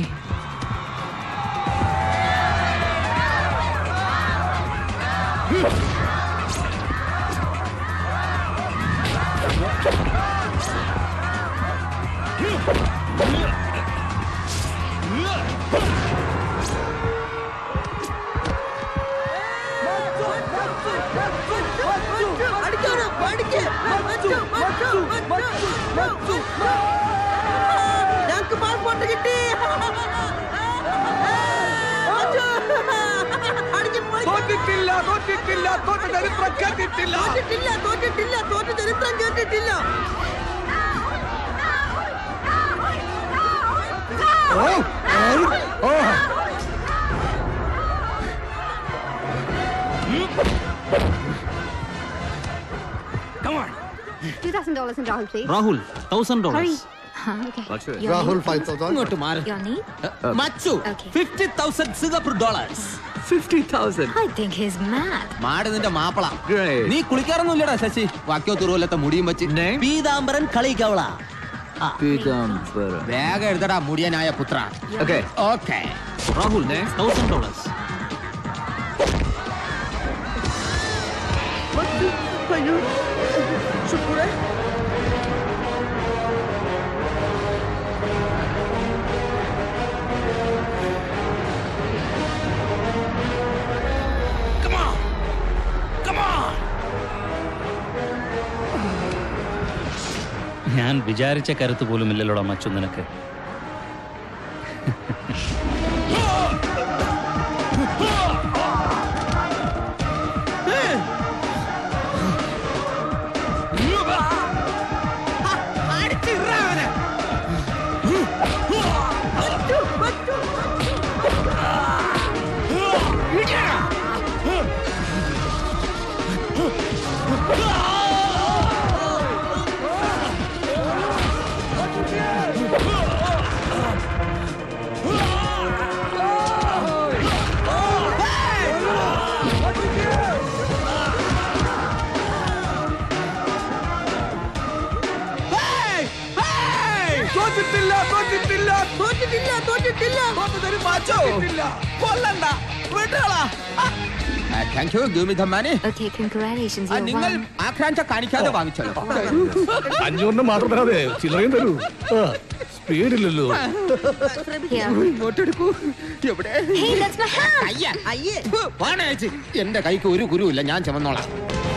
ഞങ്ങക്ക് പാസ്പോർട്ട് കിട്ടി തോറ്റിട്ടില്ല തോറ്റിട്ടില്ല തോറ്റ ചരിത്രം കേട്ടിട്ടില്ല തോറ്റിട്ടില്ല തോറ്റിട്ടില്ല തോറ്റ ചരിത്രം കേട്ടിട്ടില്ല ഓ, ഓ, ഓ. Two thousand dollars in Rahul, please. Rahul thousand Hurry. Dollars Huh, okay. What's yours? Your Rahul, name? ഇങ്ങോട്ട് മാറ് Your name? Machu fifty thousand Singapore dollars fifty thousand I think he's mad. മാട് നിന്റെ മാപ്പിള നീ കുളിക്കാറൊന്നുമില്ലടാ ശശി വാക്യോ തുറുവല്ലത്തെ മുടിയും വെച്ച് പീതാംബരൻ കളിക്കവള പീതാംബരൻ വേഗം എഴുതടാ മുടിയനായ പുത്ര Okay. Okay Rahul thousand dollars അയ്യോ ശുക്രേ ഞാൻ വിചാരിച്ച കരുത്ത് പോലും ഇല്ലല്ലോടാ മച്ചു നിനക്ക് തോറ്റിട്ടില്ല തോറ്റിട്ടില്ല തോറ്റിട്ടില്ല തോറ്റിട്ടില്ല തോറ്റ ചരിത്രം കേട്ടിട്ടില്ല കൊല്ലണ്ട വിട്ടുകളാ thank you give me the money Okay, congratulations. You're നിങ്ങൾ one. ആക്രാന്ത കാണിക്കാതെ വാങ്ങിച്ചോളൂ അഞ്ഞൂറിന് മാത്രം തരാതെ ചില്ലറയും തരൂ ആ, സ്പീഡില്ലല്ലോ ഇങ്ങോട്ടെടുക്കൂ എവിടെ Hey, that's my hand. അയ്യ അയ്യേ വാണേച്ചി എന്റെ കൈക്ക് ഒരു കുരുവില്ല ഞാൻ ചുമന്നോളാം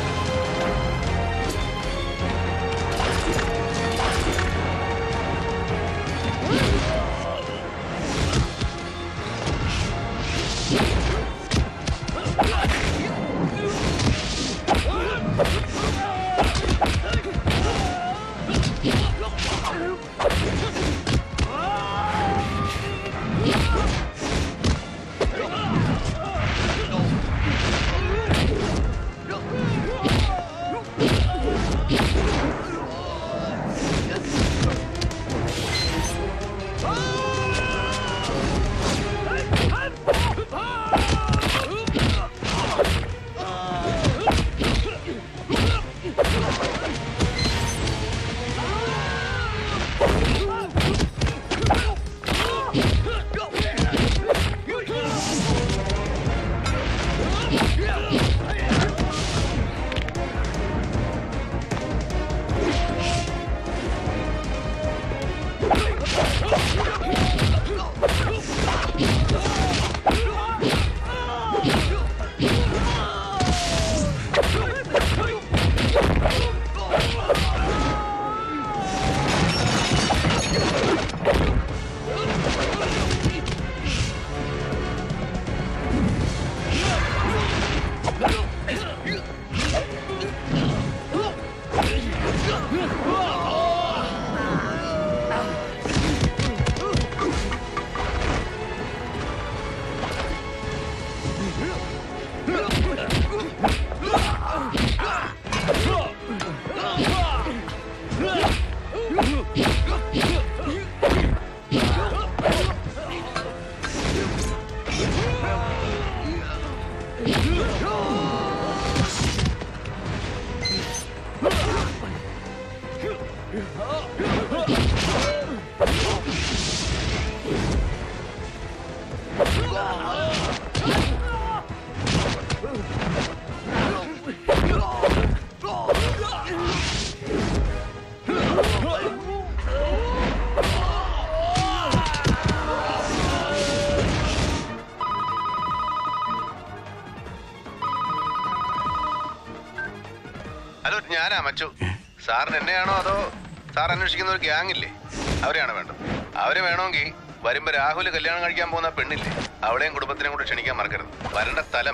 ഹലോ ഞാനാ മച്ചു സാറിന് എന്നെയാണോ അതോ സാർ അന്വേഷിക്കുന്ന ഒരു ഗ്യാങ് ഇല്ലേ അവരെയാണ് വേണ്ടത് അവരെ വേണമെങ്കിൽ വരുമ്പോ രാഹുൽ കല്യാണം കഴിക്കാൻ പോകുന്ന പെണ്ണില്ലേ അവളെയും കുടുംബത്തിനെയും കൂടെ ക്ഷണിക്കാൻ മറക്കരുത് വരേണ്ട സ്ഥലം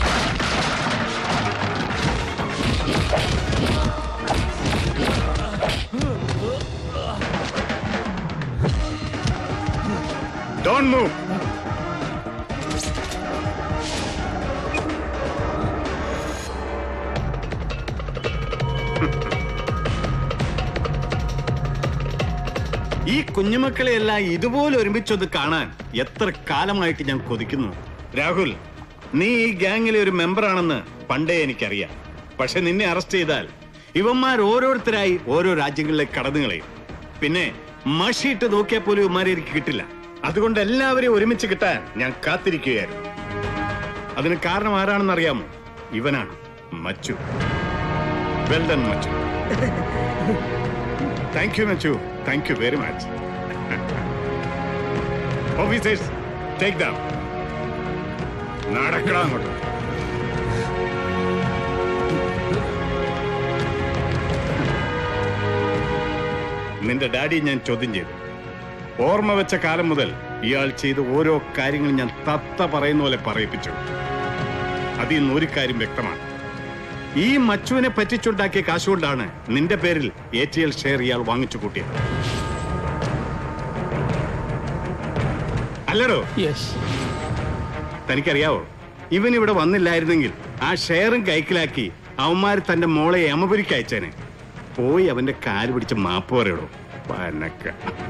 Don't move. ഈ കുഞ്ഞുമക്കളെയെല്ലാം ഇതുപോലെ ഒരുമിച്ചൊന്ന് കാണാൻ എത്ര കാലമായിട്ട് ഞാൻ കൊതിക്കുന്നു രാഹുൽ നീ ഈ ഗ്യാങ്ങിലെ ഒരു മെമ്പറാണെന്ന് പണ്ടേ എനിക്കറിയാം പക്ഷെ നിന്നെ അറസ്റ്റ് ചെയ്താൽ ഇവന്മാർ ഓരോരുത്തരായി ഓരോ രാജ്യങ്ങളിലേക്ക് കടന്നു കളയും പിന്നെ മഷിയിട്ട് നോക്കിയാൽ പോലും ഇവന്മാരെ എനിക്ക് കിട്ടില്ല അതുകൊണ്ട് എല്ലാവരെയും ഒരുമിച്ച് കിട്ടാൻ ഞാൻ കാത്തിരിക്കുകയായിരുന്നു അതിന് കാരണം ആരാണെന്ന് അറിയാമോ ഇവനാണ് Machu well done Machu thank you Machu thank you very much officers take them നടക്കണം അങ്ങോട്ട് നിന്റെ ഡാഡി ഞാൻ ചോദ്യം ചെയ്തു ഓർമ്മ വെച്ച കാലം മുതൽ ഇയാൾ ചെയ്ത ഓരോ കാര്യങ്ങളും ഞാൻ തത്ത പറയുന്ന പോലെ പറയിപ്പിച്ചു അതിൽ നിന്ന് ഒരു കാര്യം വ്യക്തമാണ് ഈ മച്ചുവിനെ പറ്റിച്ചുണ്ടാക്കിയ കാശുകൊണ്ടാണ് നിന്റെ പേരിൽ എ ടി എൽ ഷെയർ ഇയാൾ വാങ്ങിച്ചു കൂട്ടിയത് അല്ലടോ തനിക്കറിയാവോ ഇവൻ ഇവിടെ വന്നില്ലായിരുന്നെങ്കിൽ ആ ഷെയറും കൈക്കലാക്കി അവന്മാർ തന്റെ മോളെ യമപുരിക്ക് അയച്ചേനെ പോയി അവന്റെ കാല് പിടിച്ച് മാപ്പ് പറയടോ പനക്ക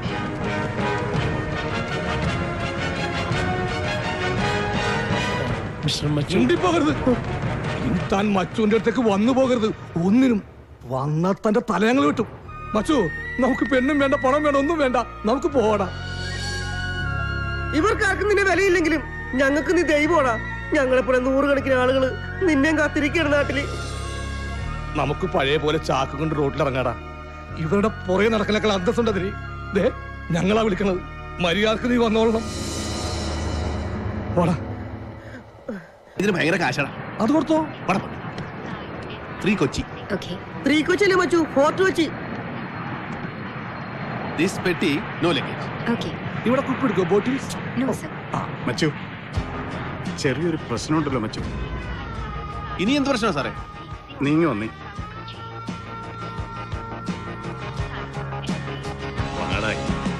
ചുണ്ടിപ്പോകരുത് താൻ മച്ചുവിന്റെ അടുത്തേക്ക് വന്നു പോകരുത് ഒന്നിനും വന്നാ തന്റെ തലയങ്ങൾ കിട്ടും മച്ചു നമുക്ക് പെണ്ണും വേണ്ട പണം വേണ്ട ഒന്നും വേണ്ട നമുക്ക് പോടാ ഇവർക്കാർക്കും നിന്നെ വിലയില്ലെങ്കിലും ഞങ്ങൾക്ക് നീ ദൈവമാടാ ഞങ്ങളെപ്പോലെ നൂറുകണക്കിന് ആളുകള് നിന്നെയും കാത്തിരിക്കുകയാണ് നാട്ടില് നമുക്ക് പഴയ പോലെ ചാക്ക് കൊണ്ട് റോട്ടിൽ ഇറങ്ങാടാ ഇവരുടെ പുറകെ നടക്കലൊക്കെ അന്തസ്സുണ്ടതിന് ദേ ഞങ്ങളാ വിളിക്കണത് മര്യാദക്ക് നീ വന്നോളണം പോടാ ഇതിന് ഭയങ്കര കാശാണ് അത് കൊടുത്തോ ത്രീ കൊച്ചി ത്രീ കൊച്ചിയിലെ മച്ചു ഫോർട്ട് കൊച്ചി ദിസ് പെട്ടി നോ ലഗേജ് ഇവിടെ കുപ്പ് എടുക്കോ ബോട്ടിൽ മച്ചു ചെറിയൊരു പ്രശ്നമുണ്ടല്ലോ മച്ചു ഇനി എന്ത് പ്രശ്നം സാറേ നീങ്ങി വന്നേ വാടായി.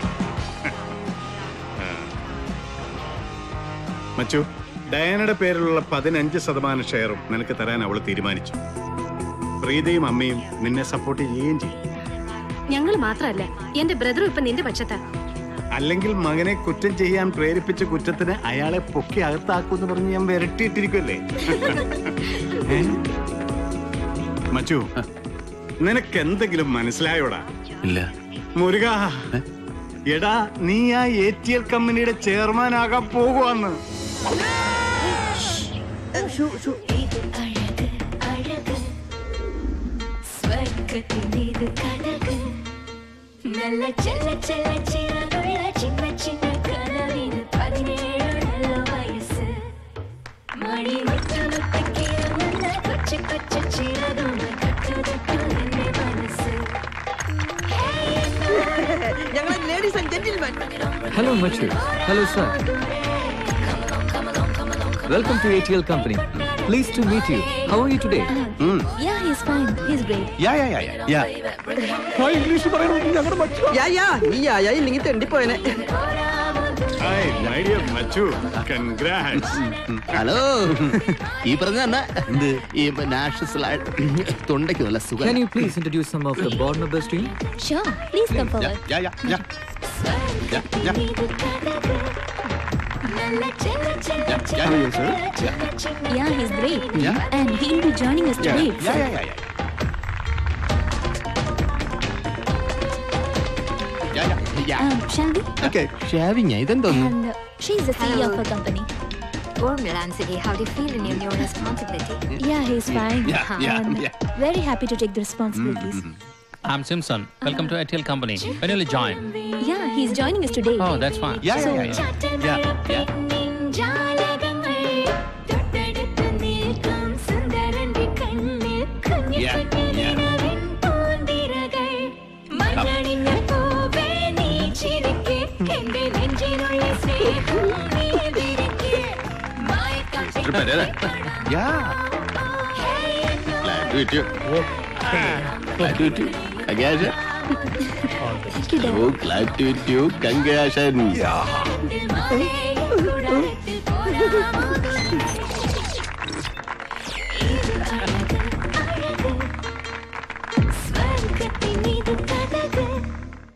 ആ. മച്ചു ഡയാനയുടെ പേരിലുള്ള പതിനഞ്ച് ശതമാനം ഷെയറും നിനക്ക് തരാൻ അവൾ തീരുമാനിച്ചു പ്രീതയും അമ്മയും നിന്നെ സപ്പോർട്ട് ചെയ്യുകയും ചെയ്യും ഞങ്ങൾ മാത്രമല്ല എന്റെ ബ്രദറും ഇപ്പൊ നിന്റെ പക്ഷത്താ അല്ലെങ്കിൽ മകനെ കുറ്റം ചെയ്യാൻ പ്രേരിപ്പിച്ച കുറ്റത്തിന് അയാളെ പൊക്കി അകത്താക്കുമെന്ന് പറഞ്ഞ് ഞാൻ വിരട്ടിയിട്ടിരിക്കുമല്ലേ ഏ? മച്ചു നിനക്ക് എന്തെങ്കിലും മനസ്സിലായോടാ ഇല്ല മുരുക എടാ നീ ആ എ ടി എൽ കമ്പനിയുടെ ചെയർമാൻ ആകാൻ പോകുവാന്ന് സ്വർഗത്തിനീത് കടക് നല്ല ചെല്ല ചെല്ല ചിറകുള്ള ചിന്ന ചിന്ന കനവിന് പതിനേഴ് നല്ല വയസ്സ് മണി മുറ്റ മുറ്റക്കിറങ്ങുന്ന കൊച്ചു കൊച്ചു ചിറകുള്ള കട്ടുതൊട്ടു എന്റെ മനസ്സ് ഞങ്ങളെ ladies and gentleman Hello, Machu. Hello, sir. Welcome to ATL Company. Pleased to meet you. How are you today? Yeah, he's fine. He's great. Yeah yeah yeah yeah yeah English പറയണം ഞങ്ങളുടെ മച്ചു യാ യാ നീ yeah yeah ഇല്ലെങ്കിൽ തെണ്ടിപ്പോയനെ hi my dear Machu congrats hello ഈ പറഞ്ഞ തന്നെ എന്ത് ഈ നാഷണൽ തൊണ്ടയ്ക്ക് നല്ല സുഖം Can you please introduce some of the board members to you? Sure. Please come forward. Yeah yeah യാ നല്ല ചെല്ല ചെല്ല yeah yeah sir Yeah, he's great. Yeah. And he'll be joining us yeah today. Yeah itself. Yeah yeah yeah yeah Um, shall we? Okay shaving ഇതെന്തോന്നു And uh, she's the CEO of her company. Warm Lansity, how do you feel in your new responsibility? Yeah, he's fine. Yeah, yeah, and yeah. very happy to take the responsibilities. I'm Simpson. Welcome to ATL Company. When will you join? Yeah, he's joining us today. Oh, that's fine. Yeah yeah yeah yeah yeah ജാലകങ്ങൾ തൊട്ടടുത്ത് നിൽക്കും സുന്ദരന്റെ കണ്ണിൽ കുഞ്ഞു Yeah, കുഞ്ഞിനിലവിൻ പൂന്തിരകൾ മഞ്ഞണിഞ്ഞ പൂവേ നീ ചിരിക്ക് എന്റെ നെഞ്ചിനുള്ള സ്നേഹം നീ വിരിക്ക് mister Pereira yeah glad to meet you glad to meet you congratulations oh glad to meet you congratulations മയക്കത്തിൽ പോരാമോ